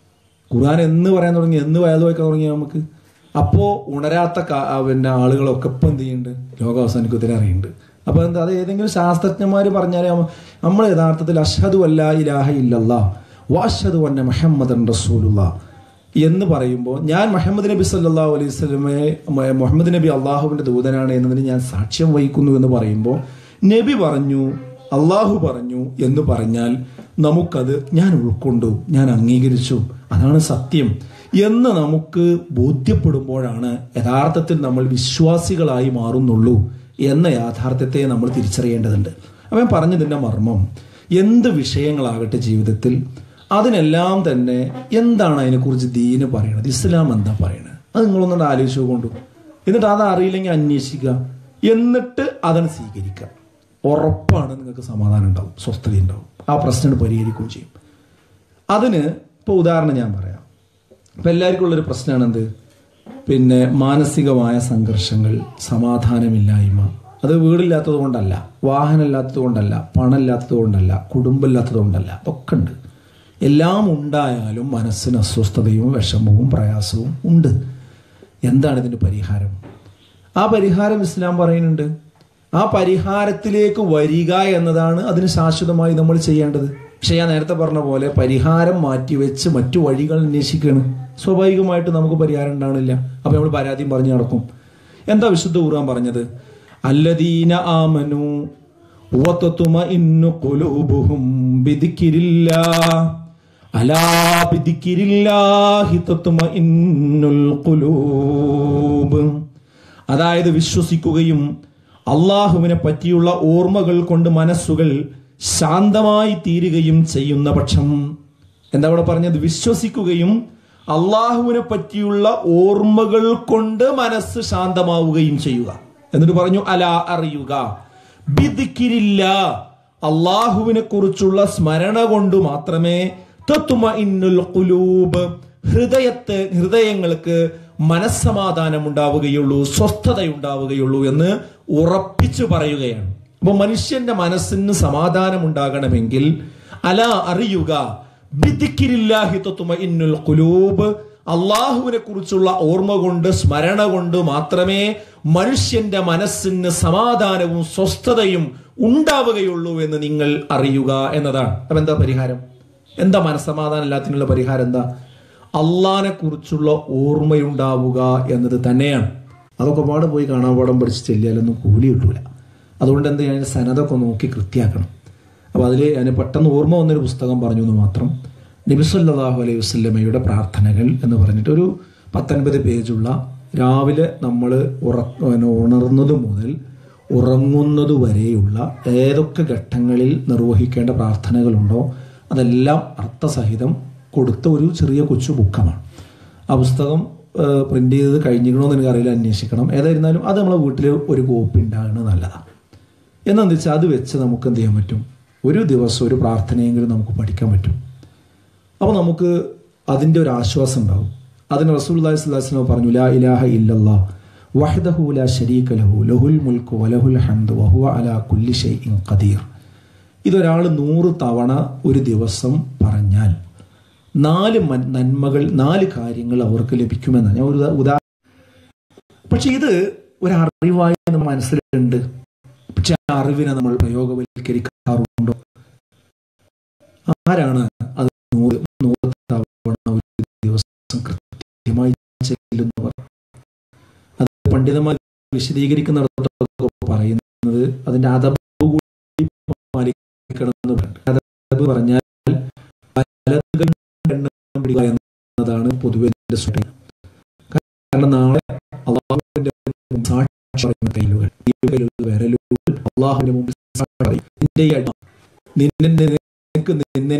ഖുർആൻ എന്ന് പറയാൻ തുടങ്ങി എന്ന് വയത് വായിക്കാൻ തുടങ്ങിയ നമുക്ക് അപ്പോൾ ഉണരാത്ത കാ- ആ പിന്നെ ആളുകളൊക്കെ ഇപ്പം എന്ത് ചെയ്യുന്നുണ്ട് ലോകം അവസാനിക്കത്തിന് അറിയുന്നുണ്ട് അപ്പോൾ എന്താ അത് ഏതെങ്കിലും ശാസ്ത്രജ്ഞന്മാർ പറഞ്ഞാലേ നമ്മ- നമ്മൾ യഥാർത്ഥത്തിൽ അഷഹദു അല്ലാ ഇലാഹ ഇല്ലല്ലാ വാഷദു അന്ന മുഹമ്മദൻ റസൂലുള്ള എന്ന് പറയുമ്പോൾ ഞാൻ മുഹമ്മദ് നബി സല്ലല്ലാഹു അലൈഹി സ്വലമയെ മുഹമ്മദ് നബി അള്ളാഹുവിന്റെ ദൂതനാണ് എന്നതിന് ഞാൻ സാക്ഷ്യം വഹിക്കുന്നു എന്ന് പറയുമ്പോൾ നബി പറഞ്ഞു അള്ളാഹു പറഞ്ഞു എന്ന് പറഞ്ഞാൽ നമുക്കത് ഞാൻ ഉൾക്കൊണ്ടു ഞാൻ അംഗീകരിച്ചു അതാണ് സത്യം എന്ന് നമുക്ക് ബോധ്യപ്പെടുമ്പോഴാണ് യഥാർത്ഥത്തിൽ നമ്മൾ വിശ്വാസികളായി മാറുന്നുള്ളൂ എന്ന യാഥാർത്ഥ്യത്തെ നമ്മൾ തിരിച്ചറിയേണ്ടതുണ്ട് അവൻ പറഞ്ഞതിൻ്റെ മർമ്മം എന്ത് വിഷയങ്ങളാകട്ടെ ജീവിതത്തിൽ അതിനെല്ലാം തന്നെ എന്താണ് അതിനെക്കുറിച്ച് ദീന് പറയണത് ഇസ്ലാം എന്താ പറയണത് അത് നിങ്ങളൊന്നുകൂടെ ആലോചിച്ചു കൊണ്ടു എന്നിട്ട് അത് അറിയില്ലെങ്കിൽ അന്വേഷിക്കുക എന്നിട്ട് അതിനെ സ്വീകരിക്കുക ഉറപ്പാണ് നിങ്ങൾക്ക് സമാധാനം ഉണ്ടാവും സ്വസ്ഥത ഉണ്ടാവും ആ പ്രശ്നം പരിഹരിക്കുകയും ചെയ്യും അതിന് ഇപ്പോൾ ഉദാഹരണം ഞാൻ പറയാം ഇപ്പം എല്ലാവർക്കും ഉള്ളൊരു പ്രശ്നമാണ് എന്ത് പിന്നെ മാനസികമായ സംഘർഷങ്ങൾ സമാധാനമില്ലായ്മ അത് വീടില്ലാത്തത് കൊണ്ടല്ല വാഹനമില്ലാത്തത് കൊണ്ടല്ല പണമില്ലാത്തത് കൊണ്ടല്ല കുടുംബമില്ലാത്തത് കൊണ്ടല്ല അതൊക്കെ ഉണ്ട് എല്ലാം ഉണ്ടായാലും മനസ്സിന് അസ്വസ്ഥതയും വിഷമവും പ്രയാസവും ഉണ്ട് എന്താണ് ഇതിൻ്റെ പരിഹാരം ആ പരിഹാരം ഇസ്ലാം പറയുന്നുണ്ട് ആ പരിഹാരത്തിലേക്ക് വരിക എന്നതാണ് അതിന് ശാശ്വതമായി നമ്മൾ ചെയ്യേണ്ടത് പക്ഷെ ഞാൻ നേരത്തെ പറഞ്ഞ പോലെ പരിഹാരം മാറ്റിവെച്ച് മറ്റു വഴികൾ അന്വേഷിക്കുകയാണ് സ്വാഭാവികമായിട്ട് നമുക്ക് പരിഹാരം ഉണ്ടാവണില്ല അപ്പൊ നമ്മൾ പരാതിയും പറഞ്ഞു നടക്കും എന്താ വിശുദ്ധ ഖുർആൻ പറഞ്ഞത് അല്ലദീന ആമനു വതത്മ ഇന്നു ഖുലൂബുഹും ബിദിക്രില്ലാ അലാ ബിദിക്രില്ലാഹി തത്മ ഇന്നുൽ ഖുലൂബ് അതായത് വിശ്വസിക്കുകയും അള്ളാഹുവിനെ പറ്റിയുള്ള ഓർമ്മകൾ കൊണ്ട് മനസ്സുകൾ ശാന്തമായി തീരുകയും ചെയ്യുന്ന പക്ഷം എന്താ അവിടെ പറഞ്ഞത് വിശ്വസിക്കുകയും അള്ളാഹുവിനെ പറ്റിയുള്ള ഓർമ്മകൾ കൊണ്ട് മനസ്സ് ശാന്തമാവുകയും ചെയ്യുക എന്നിട്ട് പറഞ്ഞു അല അറിയുക ബിദിക്കിരില്ല അള്ളാഹുവിനെ കുറിച്ചുള്ള സ്മരണ കൊണ്ട് മാത്രമേ തത്തുമ ഇന്നുൽ ഖുലൂബ് ഹൃദയത്തെ ഹൃദയങ്ങൾക്ക് മനസ്സമാധാനം ഉണ്ടാവുകയുള്ളൂ സ്വസ്ഥത ഉണ്ടാവുകയുള്ളൂ എന്ന് ഉറപ്പിച്ചു പറയുകയാണ് അപ്പൊ മനുഷ്യന്റെ മനസ്സിന് സമാധാനം ഉണ്ടാകണമെങ്കിൽ അല അറിയുക ബിദിക്കിരില്ലാഹി തത്തുമ ഇന്നുൽ ഖുലൂബ് അള്ളാഹുവിനെ കുറിച്ചുള്ള ഓർമ്മ കൊണ്ട് സ്മരണ കൊണ്ട് മാത്രമേ മനുഷ്യന്റെ മനസ്സിന് സമാധാനവും സ്വസ്ഥതയും ഉണ്ടാവുകയുള്ളൂ എന്ന് നിങ്ങൾ അറിയുക എന്നതാണ് അപ്പൊ എന്താ പരിഹാരം എന്താ മനസ്സമാധാനം എല്ലാത്തിനുള്ള പരിഹാരം എന്താ അള്ളാനെ കുറിച്ചുള്ള ഓർമ്മയുണ്ടാവുക എന്നത് തന്നെയാണ് അതൊക്കെ പാടെ പോയി കാണാൻ പാടം പഠിച്ച് ചെല്ലിയാലൊന്നും കൂലി കിട്ടൂല അതുകൊണ്ട് എന്ത് ഞാൻ സനതൊക്കെ നോക്കി കൃത്യാക്കണം അപ്പോൾ അതിൽ ഞാൻ പെട്ടെന്ന് ഓർമ്മ വന്നൊരു പുസ്തകം പറഞ്ഞു എന്ന് മാത്രം നബിസല്ലാഹു അലൈഹി വസ്ലമയുടെ പ്രാർത്ഥനകൾ എന്ന് പറഞ്ഞിട്ട് ഒരു പത്തൊൻപത് പേജുള്ള രാവിലെ നമ്മൾ ഉറ ഉണർന്നത് മുതൽ ഉറങ്ങുന്നത് വരെയുള്ള ഏതൊക്കെ ഘട്ടങ്ങളിൽ നിർവഹിക്കേണ്ട പ്രാർത്ഥനകളുണ്ടോ അതെല്ലാം അർത്ഥസഹിതം കൊടുത്ത ഒരു ചെറിയ കൊച്ചു ബുക്കമാണ് ആ പുസ്തകം പ്രിന്റ് ചെയ്ത് കഴിഞ്ഞിക്കണമെന്ന് എനിക്കറിയില്ല അന്വേഷിക്കണം ഏതായിരുന്നാലും അത് നമ്മളെ വീട്ടിൽ ഒരു കോപ്പി ഉണ്ടാകുന്നത് നല്ലതാണ് എന്നു വെച്ചാൽ അത് വെച്ച് നമുക്ക് എന്ത് ചെയ്യാൻ പറ്റും ഒരു ദിവസം ഒരു പ്രാർത്ഥനയെങ്കിലും നമുക്ക് പഠിക്കാൻ പറ്റും അപ്പോൾ നമുക്ക് അതിൻ്റെ ഒരു ആശ്വാസം ഉണ്ടാവും അതിന് റസൂല്ലാഹി സ്വലാസ്ലം പറഞ്ഞു ലാ ഇലാഹ ഇല്ലല്ലാ വഹദഹു ലാ ശരീക ലഹു ലഹുൽ മുൽക്കു വലഹുൽ ഹംദ് വഹുവ അലാ കുല്ലി ഷൈഇൻ ഖദീർ ഇതൊരാൾ നൂറ് തവണ ഒരു ദിവസം പറഞ്ഞാൽ നാല് നന്മകൾ നാല് കാര്യങ്ങൾ അവർക്ക് ലഭിക്കുമെന്നാണ് ഞാൻ ഒരു ഉദാഹരണം പക്ഷെ ഇത് ഒരു അറിവായി നമ്മുടെ മനസ്സിലുണ്ട് പക്ഷെ ആ അറിവിനെ നമ്മൾ പ്രയോഗവൽക്കരിക്കാറുണ്ടോ ആരാണ് അത് നൂറ് നൂറ് തവണ ഒരു ദിവസം കൃത്യമായി ചെല്ലുന്നവർ അത് പണ്ഡിതന്മാർ വിശദീകരിക്കുന്നിടത്തൊക്കെ പറയുന്നത് അതിന്റെ അതബ് കൂടി പാലിക്കണമെന്ന് അതബ് പറഞ്ഞാൽ പലതുകൾ എണ്ണം പിടിക്കുക എന്നതാണ് പൊതുവെ കാരണം നാളെ അള്ളാഹുവിന്റെ സാക്ഷി കയ്യിലുകൾ വിരലുകൾ അള്ളാഹുവിന്റെ മുമ്പിൽ നിന്റെ നിന്നെ നിനക്ക് നിന്നെ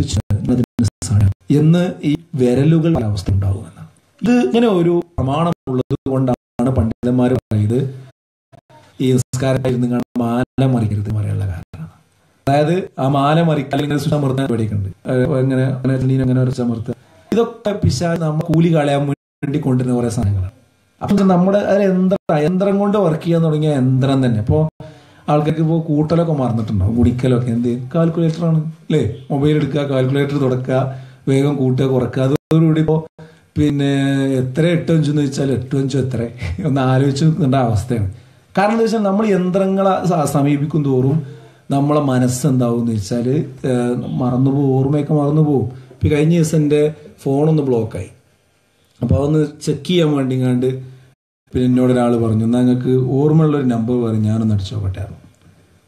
എന്ന് ഈ വിരലുകൾ അവസ്ഥ ഉണ്ടാകുമെന്നാണ് ഇത് ഇങ്ങനെ ഒരു പ്രമാണമുള്ളത് കൊണ്ടാണ് പണ്ഡിതന്മാർ പറയുന്നത് ഈ നിസ്കാരമായിരുന്നു മാല മറിക്കരുത് പറയാനുള്ള കാരണം അതായത് ആ മാല മറിക്കൽ ഇങ്ങനെ സുഷമർത്താൻ പേടിക്കുന്നുണ്ട് ഇങ്ങനെ അങ്ങനെ അങ്ങനെ ഒരു ചമർത്തുക ഇതൊക്കെ പിശാ നമ്മൾ കൂലി കളയാൻ വേണ്ടി കൊണ്ടുവരുന്ന കുറെ സാധനങ്ങളാണ് അപ്പൊ നമ്മുടെ യന്ത്രം യന്ത്രം കൊണ്ട് വർക്ക് ചെയ്യാൻ തുടങ്ങിയ യന്ത്രം തന്നെ ഇപ്പോ ആൾക്കാർക്ക് ഇപ്പോൾ കൂട്ടലൊക്കെ മറന്നിട്ടുണ്ടാവും കുടിക്കലൊക്കെ എന്ത് കാൽക്കുലേറ്റർ ആണ് അല്ലേ മൊബൈൽ എടുക്കുക കാൽക്കുലേറ്റർ തുടക്കുക വേഗം കൂട്ടുക കുറക്കുക അതോടുകൂടി ഇപ്പോൾ പിന്നെ എത്ര എട്ട് അഞ്ചെന്ന് വെച്ചാൽ എട്ട് അഞ്ചോ എത്ര ഒന്ന് ആലോചിച്ച് നിൽക്കേണ്ട അവസ്ഥയാണ് കാരണം എന്താ വെച്ചാൽ നമ്മൾ യന്ത്രങ്ങളെ സമീപിക്കും തോറും നമ്മളെ മനസ്സ് എന്താവും എന്ന് വെച്ചാൽ മറന്നുപോകും ഓർമ്മയൊക്കെ മറന്നുപോകും ഇപ്പം കഴിഞ്ഞ ദിവസം എൻ്റെ ഫോണൊന്ന് ബ്ലോക്കായി അപ്പോൾ അതൊന്ന് ചെക്ക് ചെയ്യാൻ വേണ്ടി കണ്ട് പിന്നെ എന്നോട് ഒരാൾ പറഞ്ഞു എന്നാൽ നിങ്ങൾക്ക് ഓർമ്മയുള്ള ഒരു നമ്പർ പറഞ്ഞ് ഞാനൊന്ന് അടിച്ചു നോക്കട്ടെ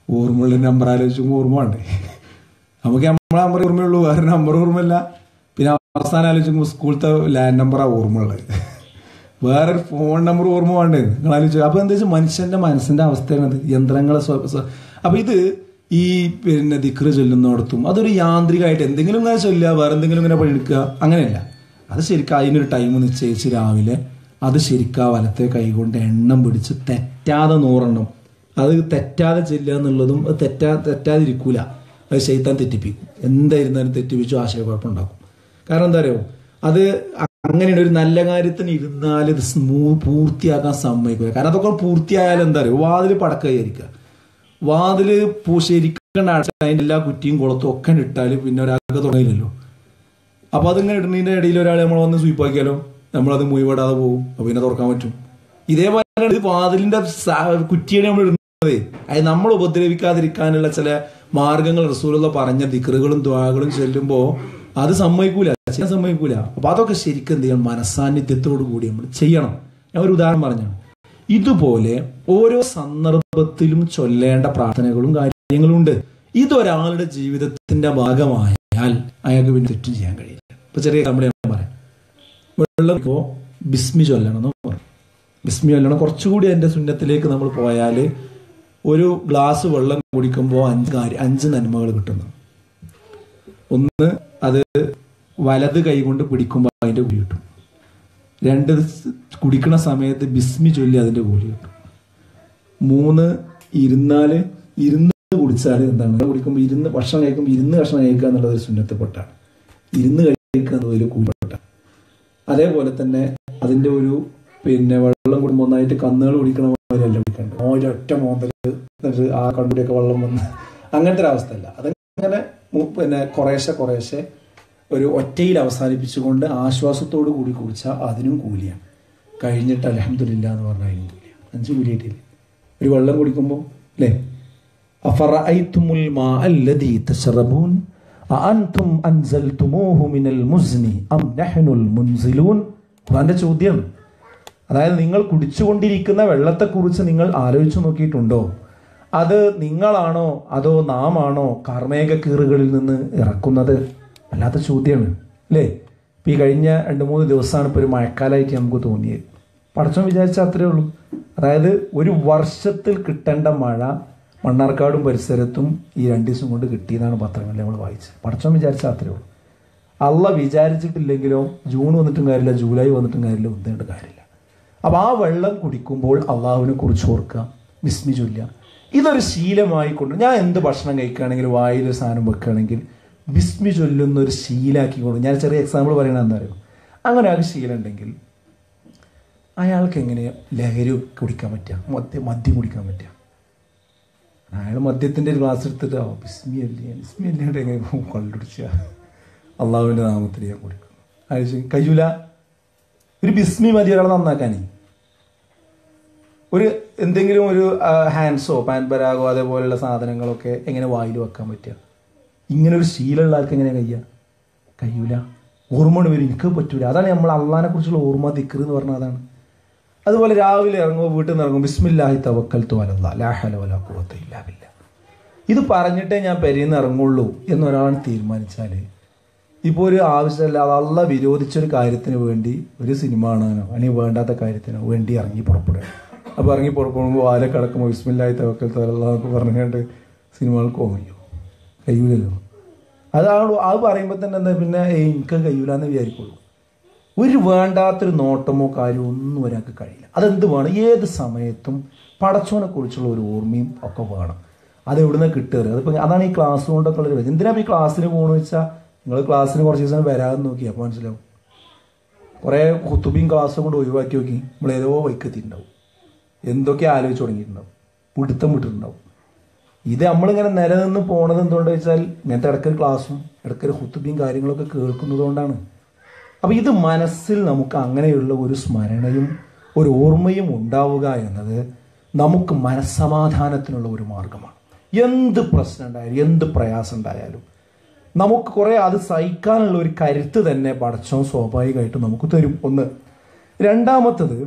ഓർമ്മയുള്ള നമ്പർ ആലോചിച്ചുമ്പോൾ ഓർമ്മ വേണ്ടേ നമുക്ക് നമ്മളെ നമ്പർ ഓർമ്മയുള്ളൂ വേറെ നമ്പർ ഓർമ്മയില്ല പിന്നെ അവസാനം ആലോചിക്കുമ്പോൾ സ്കൂളത്തെ ലാൻഡ് നമ്പറാണ് ഓർമ്മ ഉള്ളത് വേറെ ഒരു ഫോൺ നമ്പർ ഓർമ്മ വേണ്ടേ നിങ്ങൾ ആലോചിച്ചു അപ്പൊ എന്താ വെച്ചാൽ മനുഷ്യന്റെ മനസ്സിന്റെ അവസ്ഥയാണ് യന്ത്രങ്ങളെ സ്വ- സ്വ- അപ്പൊ ഇത് ഈ പിന്നെ ദിക്റ് ചൊല്ലുന്നിടത്തും അതൊരു യാന്ത്രികമായിട്ട് എന്തെങ്കിലും ഇങ്ങനെ ചൊല്ലുക വേറെ എന്തെങ്കിലും ഇങ്ങനെ പണിയെടുക്കുക അങ്ങനെയല്ല അത് ശരിക്കും അതിനൊരു ടൈം നിശ്ചയിച്ച് രാവിലെ അത് ശരിക്കും ആ വലത്തെ കൈകൊണ്ട് എണ്ണം പിടിച്ച് തെറ്റാതെ നൂറെണ്ണം അത് തെറ്റാതെ ചെല്ലുക എന്നുള്ളതും അത് തെറ്റാ തെറ്റാതിരിക്കൂല അത് ശൈത്താൻ തെറ്റിപ്പിക്കും എന്തായിരുന്നാലും തെറ്റിപ്പിച്ചു ആശയക്കുഴപ്പമുണ്ടാക്കും കാരണം എന്താ പറയുക അത് അങ്ങനെയാണ് ഒരു നല്ല കാര്യത്തിന് ഇരുന്നാൽ ഇത് സ്മൂ പൂർത്തിയാക്കാൻ സമ്മതിക്കില്ല കാരണം അതൊക്കെ പൂർത്തിയായാലും എന്താ പറയുക വാതിൽ പടക്കായിരിക്കുക വാതില് പൂ ശരിക്കും അടച്ച അതിന്റെ എല്ലാ കുറ്റിയും കുളത്തും ഒക്കെ ഇട്ടാൽ പിന്നെ ഒരാൾക്ക് തുടങ്ങില്ലല്ലോ അപ്പൊ അതിങ്ങനെ ഇടുന്നതിന്റെ ഇടയിൽ ഒരാൾ നമ്മൾ വന്ന് സ്വീപ്പാക്കിയാലോ നമ്മളത് മുയിവിടാതെ പോകും അപ്പൊ പിന്നെ തുറക്കാൻ പറ്റും ഇതേപോലെ ഇത് വാതിലിന്റെ സ- കുറ്റിയാണ് നമ്മൾ ഇടുന്നത് അത് നമ്മൾ ഉപദ്രവിക്കാതിരിക്കാനുള്ള ചില മാർഗങ്ങൾ റസൂലുള്ള പറഞ്ഞ ദിക്കറുകളും ദ്വാകളും ചെല്ലുമ്പോ അത് സമ്മതിക്കൂല ചെയ്യാൻ സമ്മതിക്കൂല അപ്പൊ അതൊക്കെ ശരിക്കും എന്ത് ചെയ്യണം മനസാന്നിധ്യത്തോടു കൂടി നമ്മൾ ചെയ്യണം ഞാൻ ഒരു ഉദാഹരണം പറഞ്ഞാണ് ഇതുപോലെ ഓരോ സന്ദർഭത്തിലും ചൊല്ലേണ്ട പ്രാർത്ഥനകളും കാര്യങ്ങളും ഉണ്ട് ഇതൊരാളുടെ ജീവിതത്തിന്റെ ഭാഗമായാൽ അയാൾക്ക് പിന്നെ തെറ്റും ചെയ്യാൻ കഴിയില്ല ഇപ്പൊ ചെറിയ കമ്പനി ഞാൻ പറയാം വെള്ളം ഇപ്പോ ബിസ്മി ചൊല്ലണം എന്ന് പറയും ബിസ്മി ചൊല്ലണം കുറച്ചുകൂടി അതിന്റെ സുന്നത്തിലേക്ക് നമ്മൾ പോയാൽ ഒരു ഗ്ലാസ് വെള്ളം കുടിക്കുമ്പോൾ അഞ്ച് കാര്യം അഞ്ച് നന്മകൾ കിട്ടുന്നു ഒന്ന് അത് വലത് കൈ കൊണ്ട് പിടിക്കുമ്പോൾ അതിന്റെ കൂലി കിട്ടും രണ്ട് സ് കുടിക്കണ സമയത്ത് ബിസ്മി ചൊല്ലി അതിന്റെ കൂലി കിട്ടും മൂന്ന് ഇരുന്നാല് ഇരുന്ന് കുടിച്ചാൽ എന്താണ് കുടിക്കുമ്പോൾ ഇരുന്ന് ഭക്ഷണം കഴിക്കുമ്പോൾ ഇരുന്ന് ഭക്ഷണം കഴിക്കുക എന്നുള്ളത് ഒരു സുന്നത്തപ്പെട്ടാണ് ഇരുന്ന് കഴിക്കുക എന്നതിൽ കൂലിപ്പെട്ടാണ് അതേപോലെ തന്നെ അതിന്റെ ഒരു പിന്നെ വെള്ളം കുടുംബം ഒന്നായിട്ട് കന്നുകൾ കുടിക്കണ മാതിരിയല്ല കുടിക്കേണ്ടത് ഒരൊറ്റ മോന്തല് എന്നിട്ട് ആ കണ്ടുകൂടിയൊക്കെ വെള്ളം വന്ന് അങ്ങനത്തെ ഒരു അവസ്ഥയല്ല അതങ്ങനെ മു- പിന്നെ കുറേശ്ശെ കുറേശ്ശെ ഒരു ഒറ്റയിൽ അവസാനിപ്പിച്ചുകൊണ്ട് ആശ്വാസത്തോടു കൂടി കുടിച്ചാൽ അതിനും കൂലിയാണ് കഴിഞ്ഞിട്ട് അലഹമില്ല എന്ന് പറഞ്ഞാൽ അതിനും കൂലിയാണ് അഞ്ച് കൂലിയായിട്ടില്ല ഒരു വെള്ളം കുടിക്കുമ്പോൾ അല്ലേ أفرأيتم الماء الذي تشربون أأنتم أنزلتموه من المزن أم نحن المنزلون ഖുർആന്റെ ചോദ്യം അതായത് നിങ്ങൾ കുടിച്ചുകൊണ്ടിരിക്കുന്ന വെള്ളത്തെക്കുറിച്ച് നിങ്ങൾ ആലോചിച്ചു നോക്കിയിട്ടുണ്ടോ അത് നിങ്ങളാണോ അതോ നാം ആണോ കാർമേഘ കീറുകളിൽ നിന്ന് ഇറക്കുന്നത് അല്ലാത്ത ചോദ്യമാണ് അല്ലേ ഇപ്പൊ ഈ കഴിഞ്ഞ രണ്ട് മൂന്ന് ദിവസമാണ് ഇപ്പോൾ ഒരു മഴക്കാലമായിട്ട് നമുക്ക് തോന്നിയത് പടച്ചോൻ വിചാരിച്ച അത്രേ ഉള്ളൂ അതായത് ഒരു വർഷത്തിൽ കിട്ടേണ്ട മഴ മണ്ണാർക്കാടും പരിസരത്തും ഈ രണ്ട് ദിവസം കൊണ്ട് കിട്ടിയതാണ് പത്രങ്ങളിൽ നമ്മൾ വായിച്ചത് പടച്ചോൻ വിചാരിച്ച അത്രേ ഉള്ളൂ അള്ള വിചാരിച്ചിട്ടില്ലെങ്കിലോ ജൂൺ വന്നിട്ടും കാര്യമില്ല ജൂലൈ വന്നിട്ടും കാര്യമില്ല ഒന്നിട്ട് കാര്യമില്ല അപ്പൊ ആ വെള്ളം കുടിക്കുമ്പോൾ അള്ളാഹുവിനെ കുറിച്ച് ഓർക്കുക വിസ്മി ചൊല്ലുക ഇതൊരു ശീലമായി കൊണ്ട് ഞാൻ എന്ത് ഭക്ഷണം കഴിക്കുകയാണെങ്കിൽ വായിൽ ഒരു സാധനം വെക്കുകയാണെങ്കിൽ ബിസ്മി ചൊല്ലുന്ന ഒരു ശീലാക്കി കൊണ്ട് ഞാൻ ചെറിയ എക്സാമ്പിൾ പറയണത് എന്താ അറിയോ അങ്ങനെ ആ ശീലം ഉണ്ടെങ്കിൽ അയാൾക്ക് എങ്ങനെ ലഹരി കുടിക്കാൻ പറ്റുക മദ്യം മദ്യം കുടിക്കാൻ പറ്റുക അയാൾ മദ്യത്തിന്റെ ഒരു ഗ്ലാസ് എടുത്തിട്ട് ഓ ബിസ്മി അല്ലേ ബിസ്മി അല്ലാണ്ട് എങ്ങനെ കള്ളുടിച്ച അള്ളാഹുവിന്റെ നാമത്തിൽ ഞാൻ കുടിക്കും അയച്ചു കഴിയൂല ഒരു ബിസ്മി മതി ഒരാളെ നന്നാക്കാനേ ഒരു എന്തെങ്കിലും ഒരു ഹാൻഡ്സോ പാൻ പരാഗോ അതേപോലെയുള്ള സാധനങ്ങളൊക്കെ എങ്ങനെ വായിൽ വെക്കാൻ പറ്റുക ഇങ്ങനെ ഒരു ശീലമുള്ള ആൾക്ക് എങ്ങനെ കഴിയുക കഴിയൂല ഓർമ്മ വരും എനിക്ക് പറ്റൂല അതാണ് നമ്മൾ അള്ളഹാനെ കുറിച്ചുള്ള ഓർമ്മ ദിക്കർ എന്ന് പറഞ്ഞാൽ അതാണ് അതുപോലെ രാവിലെ ഇറങ്ങുമ്പോൾ വീട്ടിൽ നിന്ന് ഇറങ്ങും ബിസ്മില്ലാഹി തവക്കൽ തോലല്ല ലാഹല വല കൂവത്ത ഇല്ലാവില്ല ഇത് പറഞ്ഞിട്ടേ ഞാൻ പെരിന്ന് ഇറങ്ങുള്ളൂ എന്നൊരാൾ തീരുമാനിച്ചാൽ ഇപ്പോൾ ഒരു ആവശ്യമില്ല അല്ല വിരോധിച്ചൊരു കാര്യത്തിന് വേണ്ടി ഒരു സിനിമ കാണാനോ അല്ലെങ്കിൽ വേണ്ടാത്ത കാര്യത്തിനോ വേണ്ടി ഇറങ്ങി പുറപ്പെടുക അപ്പോൾ ഇറങ്ങി പുറപ്പെടുമ്പോൾ വാല കിടക്കുമ്പോൾ ബിസ്മില്ലാഹി തവക്കൽ തോലല്ല എന്നൊക്കെ പറഞ്ഞുകൊണ്ട് സിനിമകൾക്ക് പോകയോ കഴിയൂലല്ലോ അതാണ് അത് പറയുമ്പോൾ തന്നെ എന്താ പിന്നെ ഏയ് എനിക്ക് കഴിയൂല എന്ന് വിചാരിക്കുള്ളൂ ഒരു വേണ്ടാത്തൊരു നോട്ടമോ കാര്യമോ ഒന്നും ഒരാൾക്ക് കഴിയില്ല അതെന്ത് വേണം ഏത് സമയത്തും പടച്ചോനെ കുറിച്ചുള്ള ഒരു ഓർമ്മയും ഒക്കെ വേണം അത് എവിടുന്ന് കിട്ടുക അതിപ്പോ അതാണ് ഈ ക്ലാസ് കൊണ്ടൊക്കെ ഉള്ള ഒരു എന്തിനാ ഈ ക്ലാസ്സിന് പോകണമെന്ന് വെച്ചാൽ നിങ്ങൾ ക്ലാസ്സിന് കുറച്ച് ദിവസം വരാതെ നോക്കി അപ്പോൾ മനസ്സിലാവും കുറേ കുത്തുബിയും ക്ലാസ്സും കൊണ്ട് ഒഴിവാക്കി നോക്കി നമ്മൾ ഏതോ വൈക്കെത്തിയിട്ടുണ്ടാവും എന്തൊക്കെ ആലോചിച്ച് തുടങ്ങിയിട്ടുണ്ടാവും പിടുത്തം വിട്ടിട്ടുണ്ടാവും ഇത് നമ്മളിങ്ങനെ നിലനിന്ന് പോണത് എന്തുകൊണ്ട് വെച്ചാൽ ഇങ്ങനത്തെ ഇടയ്ക്കൊരു ക്ലാസ്സും ഇടയ്ക്കൊരു ഹുത്തുബിയും കാര്യങ്ങളൊക്കെ കേൾക്കുന്നത് കൊണ്ടാണ് അപ്പൊ ഇത് മനസ്സിൽ നമുക്ക് അങ്ങനെയുള്ള ഒരു സ്മരണയും ഒരു ഓർമ്മയും ഉണ്ടാവുക എന്നത് നമുക്ക് മനസ്സമാധാനത്തിനുള്ള ഒരു മാർഗമാണ് എന്ത് പ്രശ്നം ഉണ്ടായാലും എന്ത് പ്രയാസം ഉണ്ടായാലും നമുക്ക് കുറെ അത് സഹിക്കാനുള്ള ഒരു കരുത്ത് തന്നെ പടച്ചോ സ്വാഭാവികമായിട്ട് നമുക്ക് തരും ഒന്ന് രണ്ടാമത്തത്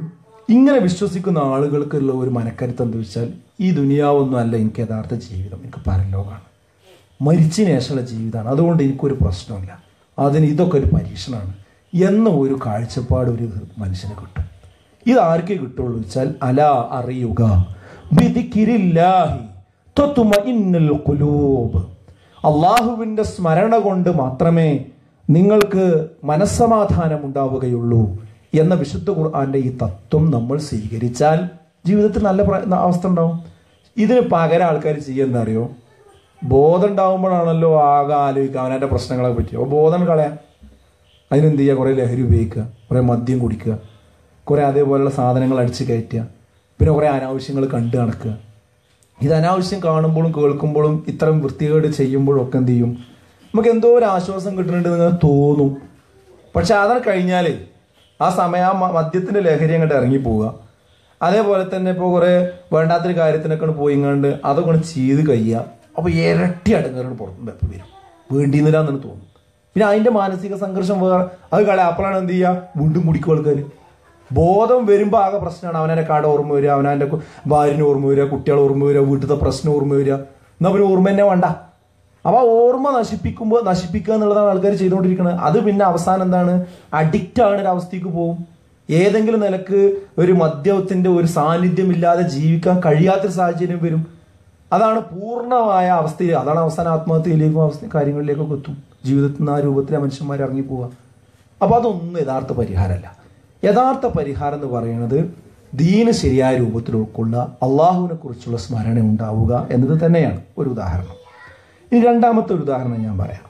ഇങ്ങനെ വിശ്വസിക്കുന്ന ആളുകൾക്കുള്ള ഒരു മനക്കരുത്ത് എന്താ വെച്ചാൽ ഈ ദുനിയാവൊന്നും അല്ല എനിക്ക് യഥാർത്ഥ ജീവിതം എനിക്ക് പരലോകമാണ് മരിച്ചതിന് ശേഷമുള്ള ജീവിതമാണ് അതുകൊണ്ട് എനിക്കൊരു പ്രശ്നമില്ല അതിന് ഇതൊക്കെ ഒരു പരീക്ഷണമാണ് എന്ന ഒരു കാഴ്ചപ്പാട് ഒരു മനുഷ്യന് കിട്ടും ഇത് ആർക്കേ കിട്ടുള്ളൂ വെച്ചാൽ അല അറിയുക ബിദിക്കിരില്ലാഹി തത്മഇന്നുൽ ഖുലൂബ് അള്ളാഹുവിൻ്റെ സ്മരണ കൊണ്ട് മാത്രമേ നിങ്ങൾക്ക് മനസ്സമാധാനം ഉണ്ടാവുകയുള്ളൂ എന്ന വിശുദ്ധ ഖുർആന്റെ ഈ തത്വം നമ്മൾ സ്വീകരിച്ചാൽ ജീവിതത്തിൽ നല്ല പ്ര- അവസ്ഥ ഉണ്ടാവും ഇതിന് പകരം ആൾക്കാർ ചെയ്യുന്ന അറിയോ ബോധം ഉണ്ടാവുമ്പോഴാണല്ലോ ആകെ ആലോചിക്കുക അവനവൻ്റെ പ്രശ്നങ്ങളെ പറ്റി അപ്പോൾ ബോധം കളയാം അതിനെന്ത് ചെയ്യുക കുറേ ലഹരി ഉപയോഗിക്കുക കുറേ മദ്യം കുടിക്കുക കുറേ അതേപോലെയുള്ള സാധനങ്ങൾ അടിച്ച് കയറ്റുക പിന്നെ കുറേ അനാവശ്യങ്ങൾ കണ്ടു നടക്കുക ഇത് അനാവശ്യം കാണുമ്പോഴും കേൾക്കുമ്പോഴും ഇത്തരം വൃത്തികേട് ചെയ്യുമ്പോഴും ഒക്കെ എന്ത് ചെയ്യും നമുക്ക് എന്തോ ഒരു ആശ്വാസം കിട്ടുന്നുണ്ട് നിങ്ങൾ തോന്നും പക്ഷെ അതാണ് കഴിഞ്ഞാൽ ആ സമയം ആ മ- മദ്യത്തിന്റെ ലഹരി അങ്ങോട്ട് ഇറങ്ങി പോവുക അതേപോലെ തന്നെ ഇപ്പോൾ കുറേ വേണ്ടാത്തൊരു കാര്യത്തിനൊക്കെ പോയിങ്ങാണ്ട് അതൊക്കെ ഒന്ന് ചെയ്ത് കഴിയുക അപ്പോൾ ഇരട്ടി അടങ്ങാറാണ് പുറത്ത് വരും വേണ്ടിന്നില്ലാന്നാണ് തോന്നും പിന്നെ അതിന്റെ മാനസിക സംഘർഷം വേറെ അത് കളി അപ്പോഴാണ് എന്ത് ചെയ്യുക വീണ്ടും കുടിക്കും ആൾക്കാർ ബോധം വരുമ്പോൾ ആകെ പ്രശ്നമാണ് അവനെ കട ഓർമ്മ വരിക അവനാൻ്റെ ഭാര്യന് ഓർമ്മ വരിക കുട്ടികളെ ഓർമ്മ വരിക വീട്ടിലത്തെ പ്രശ്നം ഓർമ്മ വരിക എന്നാ പിന്നെ ഓർമ്മ തന്നെ വേണ്ട അപ്പൊ ആ ഓർമ്മ നശിപ്പിക്കുമ്പോൾ നശിപ്പിക്കുക എന്നുള്ളതാണ് ആൾക്കാർ ചെയ്തുകൊണ്ടിരിക്കുന്നത് അത് പിന്നെ അവസാനം എന്താണ് അഡിക്റ്റ് ആണ് ഒരു അവസ്ഥയ്ക്ക് പോകും ഏതെങ്കിലും നിലക്ക് ഒരു മദ്യത്തിന്റെ ഒരു സാന്നിധ്യമില്ലാതെ ജീവിക്കാൻ കഴിയാത്തൊരു സാഹചര്യം വരും അതാണ് പൂർണ്ണമായ അവസ്ഥയിൽ അതാണ് അവസാന ആത്മഹത്യയിലേക്കും അവസ്ഥ കാര്യങ്ങളിലേക്കൊക്കെ എത്തും ജീവിതത്തിൽ നിന്ന് ആ രൂപത്തിൽ ആ മനുഷ്യന്മാർ ഇറങ്ങി പോവുക അപ്പൊ അതൊന്നും യഥാർത്ഥ പരിഹാരമല്ല യഥാർത്ഥ പരിഹാരം എന്ന് പറയുന്നത് ദീന് ശരിയായ രൂപത്തിൽ ഉൾക്കൊള്ളുക അള്ളാഹുവിനെ കുറിച്ചുള്ള സ്മരണ ഉണ്ടാവുക എന്നത് തന്നെയാണ് ഒരു ഉദാഹരണം ഇനി രണ്ടാമത്തെ ഒരു ഉദാഹരണം ഞാൻ പറയാം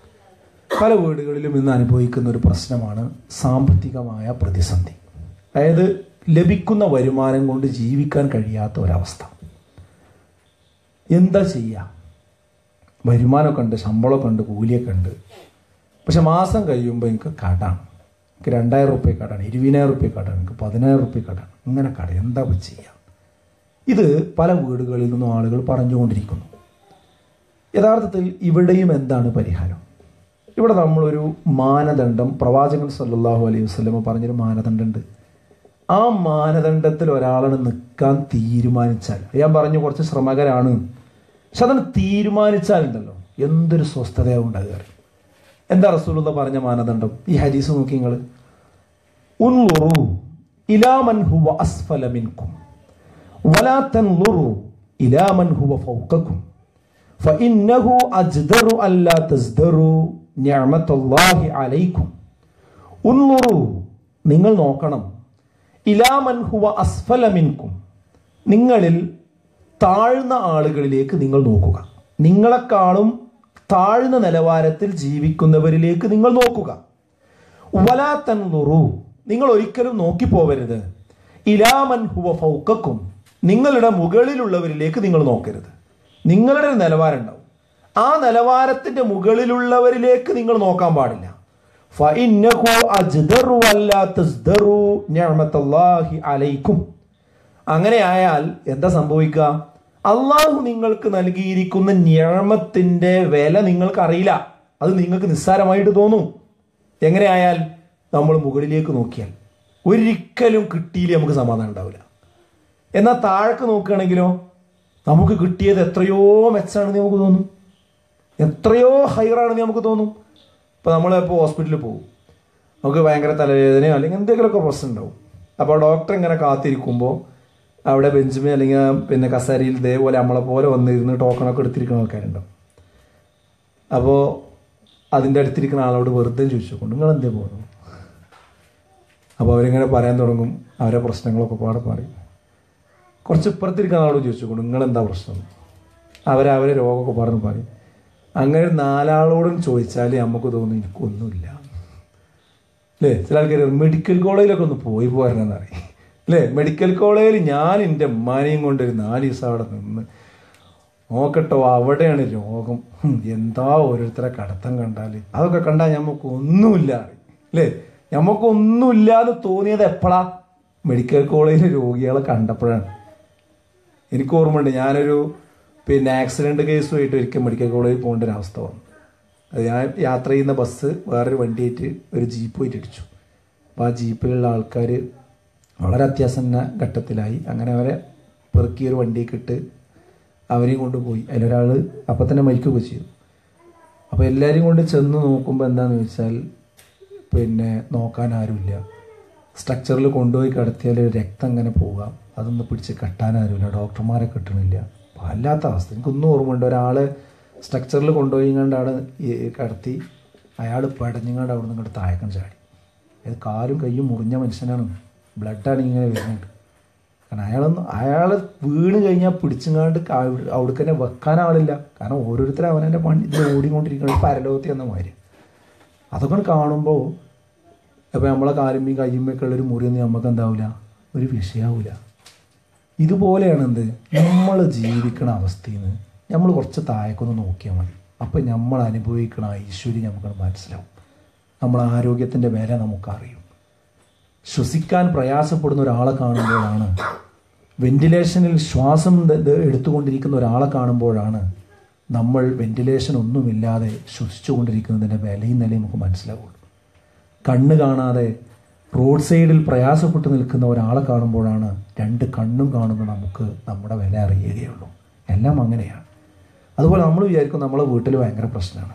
പല വീടുകളിലും ഇന്ന് അനുഭവിക്കുന്ന ഒരു പ്രശ്നമാണ് സാമ്പത്തികമായ പ്രതിസന്ധി അതായത് ലഭിക്കുന്ന വരുമാനം കൊണ്ട് ജീവിക്കാൻ കഴിയാത്ത ഒരവസ്ഥ എന്താ ചെയ്യുക വരുമാനമൊക്കെ ഉണ്ട് ശമ്പളമൊക്കെ ഉണ്ട് കൂലിയൊക്കെ ഉണ്ട് പക്ഷെ മാസം കഴിയുമ്പോൾ എനിക്ക് കടാണ് എനിക്ക് രണ്ടായിരം റുപ്യ കടാണ് ഇരുപതിനായിരം റുപ്യ കടാണ് എനിക്ക് പതിനായിരം റുപ്യ കടാണ് ഇങ്ങനെ കട എന്താ ഇപ്പൊ ചെയ്യുക ഇത് പല വീടുകളിൽ നിന്നും ആളുകൾ പറഞ്ഞുകൊണ്ടിരിക്കുന്നു യഥാർത്ഥത്തിൽ ഇവിടെയും എന്താണ് പരിഹാരം ഇവിടെ നമ്മളൊരു മാനദണ്ഡം പ്രവാചകൻ സല്ലല്ലാഹു അലൈഹി വസല്ലമ പറഞ്ഞൊരു മാനദണ്ഡമുണ്ട് ആ മാനദണ്ഡത്തിൽ ഒരാളാണ് നിൽക്കാൻ തീരുമാനിച്ചാൽ ഞാൻ പറഞ്ഞു കുറച്ച് ശ്രമകരാണ് പക്ഷെ അതാണ് തീരുമാനിച്ചാലുണ്ടല്ലോ എന്തൊരു സ്വസ്ഥതയാവും ഉണ്ടാകുക എന്താ റസൂലുള്ള പറഞ്ഞ മാനദണ്ഡം ഈ ഹദീസ് നോക്കി നിങ്ങൾ ഉൻളുറു ഇലാ മൻ ഹുവ അസ്ഫല മിൻകും വലാ തൻളുറു ഇലാ മൻ ഹുവ ഫൗകക്കും فإنه أجدر ألا تزدروا نعمة الله عليكم ഉൻളുറു നിങ്ങൾ നോക്കണം ഇലാമൻ ഹുവ അസ്ഫല മിൻകും നിങ്ങളിൽ താഴ്ന്ന ആളുകളിലേക്ക് നിങ്ങൾ നോക്കുക നിങ്ങളെക്കാളും താഴ്ന്ന നിലവാരത്തിൽ ജീവിക്കുന്നവരിലേക്ക് നിങ്ങൾ നോക്കുക വലാ തൻളുറു നിങ്ങൾ ഒരിക്കലും നോക്കിപ്പോവരുത് ഇലാമൻ ഹുവ ഫൗക്കക്കും നിങ്ങളുടെ മുകളിലുള്ളവരിലേക്ക് നിങ്ങൾ നോക്കരുത് നിങ്ങളുടെ ഒരു നിലവാരം ഉണ്ടാവും ആ നിലവാരത്തിന്റെ മുകളിലുള്ളവരിലേക്ക് നിങ്ങൾ നോക്കാൻ പാടില്ല ഫഇന്നഹു അജ്ദറു വല്ലാ തസ്ദറു നിഅമത്തല്ലാഹി അലൈക്കും അങ്ങനെ ആയാൽ എന്താ സംഭവിക്കുക അള്ളാഹു നിങ്ങൾക്ക് നൽകിയിരിക്കുന്ന നിയമത്തിന്റെ വില നിങ്ങൾക്ക് അറിയില്ല അത് നിങ്ങൾക്ക് നിസ്സാരമായിട്ട് തോന്നും എങ്ങനെ ആയാൽ നമ്മൾ മുകളിലേക്ക് നോക്കിയാൽ ഒരിക്കലും കിട്ടിയില്ലേ നമുക്ക് സമാധാനം ഉണ്ടാവില്ല എന്നാൽ താഴേക്ക് നോക്കുകയാണെങ്കിലോ നമുക്ക് കിട്ടിയത് എത്രയോ മെച്ചാണെന്ന് നമുക്ക് തോന്നും എത്രയോ ഹയറാണെന്ന് നമുക്ക് തോന്നും ഇപ്പോൾ നമ്മളിപ്പോൾ ഹോസ്പിറ്റലിൽ പോകും നമുക്ക് ഭയങ്കര തലവേദനയോ അല്ലെങ്കിൽ എന്തെങ്കിലുമൊക്കെ പ്രശ്നം ഉണ്ടാവും അപ്പോൾ ഡോക്ടർ ഇങ്ങനെ കാത്തിരിക്കുമ്പോൾ അവിടെ ബെഞ്ചുമേ അല്ലെങ്കിൽ പിന്നെ കസേരയിൽ ഇതേപോലെ നമ്മളെ പോലെ വന്നിരുന്ന് ടോക്കണൊക്കെ എടുത്തിരിക്കുന്ന ആൾക്കാരുണ്ടാവും അപ്പോൾ അതിൻ്റെ അടുത്തിരിക്കുന്ന ആളോട് വെറുതെ ചോദിച്ചു കൊണ്ട് നിങ്ങൾ എന്തേ പോകുന്നു അപ്പോൾ അവരിങ്ങനെ പറയാൻ തുടങ്ങും അവരെ പ്രശ്നങ്ങളൊക്കെ പാടെ പറയും കുറച്ച് ഇപ്പുറത്തിരിക്കുന്ന ആളോട് ചോദിച്ചു കൊണ്ട് നിങ്ങൾ എന്താ പ്രശ്നം അവരെ അവരെ രോഗമൊക്കെ പറഞ്ഞു പറയും അങ്ങനെ നാലാളോടും ചോദിച്ചാൽ നമുക്ക് തോന്നും എനിക്കൊന്നുമില്ല അല്ലേ ചില ആൾക്കാർ മെഡിക്കൽ കോളേജിലൊക്കെ ഒന്ന് പോയി പോരണന്ന് പറയും അല്ലേ മെഡിക്കൽ കോളേജിൽ ഞാൻ എൻ്റെ ഉമ്മാനെയും കൊണ്ട് ഒരു നാല് ദിവസം അവിടെ നിന്ന് നോക്കട്ടോ അവിടെയാണ് രോഗം ഹും, എന്താ ഓരോരുത്തരെ കടത്തം കണ്ടാൽ അതൊക്കെ കണ്ടാൽ നമുക്ക് ഒന്നുമില്ല അല്ലേ നമുക്ക് ഒന്നുമില്ല എന്ന് തോന്നിയത് എപ്പോഴാ മെഡിക്കൽ കോളേജിലെ രോഗികളെ കണ്ടപ്പോഴാണ് എനിക്ക് ഓർമ്മയുണ്ട് ഞാനൊരു പിന്നെ ആക്സിഡന്റ് കേസുമായിട്ട് ഒരിക്കൽ മെഡിക്കൽ കോളേജിൽ പോകേണ്ട ഒരു അവസ്ഥ വന്നു അത് ഞാൻ യാത്ര ചെയ്യുന്ന ബസ് വേറൊരു വണ്ടിയായിട്ട് ഒരു ജീപ്പ് പോയിട്ട് ഇടിച്ചു അപ്പോൾ ആ ജീപ്പിലുള്ള ആൾക്കാർ വളരെ അത്യാസന്ന ഘട്ടത്തിലായി അങ്ങനെ അവരെ പെറുക്കിയൊരു വണ്ടിയൊക്കെ ഇട്ട് അവരെയും കൊണ്ടുപോയി അതിലൊരാൾ അപ്പം തന്നെ മരിക്കുകയൊക്കെ ചെയ്തു അപ്പോൾ എല്ലാവരും കൊണ്ട് ചെന്ന് നോക്കുമ്പോൾ എന്താണെന്ന് വെച്ചാൽ പിന്നെ നോക്കാൻ ആരുമില്ല സ്ട്രക്ചറിൽ കൊണ്ടുപോയി കിടത്തിയാൽ രക്തം അങ്ങനെ പോകാം അതൊന്ന് പിടിച്ച് കെട്ടാൻ ആരുമില്ല ഡോക്ടർമാരെ കിട്ടണില്ല വല്ലാത്ത അവസ്ഥ എനിക്കൊന്നും ഓർമ്മയുണ്ട് ഒരാൾ സ്ട്രക്ചറിൽ കൊണ്ടുപോയി കണ്ട് അവിടെ ഈ കിടത്തി അയാൾ പടഞ്ഞങ്ങാണ്ട് അവിടെ നിന്ന് ഇങ്ങോട്ട് താഴേക്കം ചാടി അത് കാലും കയ്യും മുറിഞ്ഞ മനുഷ്യനാണ് ബ്ലഡാണ് ഇങ്ങനെ വരുന്നുണ്ട് കാരണം അയാളൊന്നും അയാൾ വീണ് കഴിഞ്ഞാൽ പിടിച്ചങ്ങാണ്ട് അവിടെ തന്നെ വെക്കാൻ ആളില്ല കാരണം ഓരോരുത്തരും അവനെ പണി ഇത് ഓടിക്കൊണ്ടിരിക്കുന്നത് പരലോകത്തി എന്ന മാതിരി അതൊക്കെ കാണുമ്പോൾ അപ്പോൾ നമ്മളെ കാലുമ്പയും കയ്യുമ്പൊക്കെ ഉള്ളൊരു മുറിയൊന്നും നമുക്ക് എന്താവില്ല ഒരു വിഷയാവില്ല ഇതുപോലെയാണ് എന്ത് നമ്മൾ ജീവിക്കണ അവസ്ഥയിൽ നിന്ന് നമ്മൾ കുറച്ച് താഴേക്കൊന്ന് നോക്കിയാൽ മതി അപ്പം നമ്മൾ അനുഭവിക്കണ ഐശ്വര്യം നമുക്ക് മനസ്സിലാവും നമ്മൾ ആരോഗ്യത്തിൻ്റെ വില നമുക്കറിയും ശ്വസിക്കാൻ പ്രയാസപ്പെടുന്ന ഒരാളെ കാണുമ്പോഴാണ് വെന്റിലേഷനിൽ ശ്വാസം എടുത്തുകൊണ്ടിരിക്കുന്ന ഒരാളെ കാണുമ്പോഴാണ് നമ്മൾ വെന്റിലേഷൻ ഒന്നുമില്ലാതെ ശ്വസിച്ചുകൊണ്ടിരിക്കുന്നതിൻ്റെ വിലയും നിലയും നമുക്ക് മനസ്സിലാവുള്ളൂ കണ്ണ് കാണാതെ റോഡ് സൈഡിൽ പ്രയാസപ്പെട്ട് നിൽക്കുന്ന ഒരാളെ കാണുമ്പോഴാണ് രണ്ട് കണ്ണും കാണുമ്പോൾ നമുക്ക് നമ്മുടെ വില അറിയുകയുള്ളൂ എല്ലാം അങ്ങനെയാണ് അതുപോലെ നമ്മൾ വിചാരിക്കും നമ്മളെ വീട്ടിൽ ഭയങ്കര പ്രശ്നമാണ്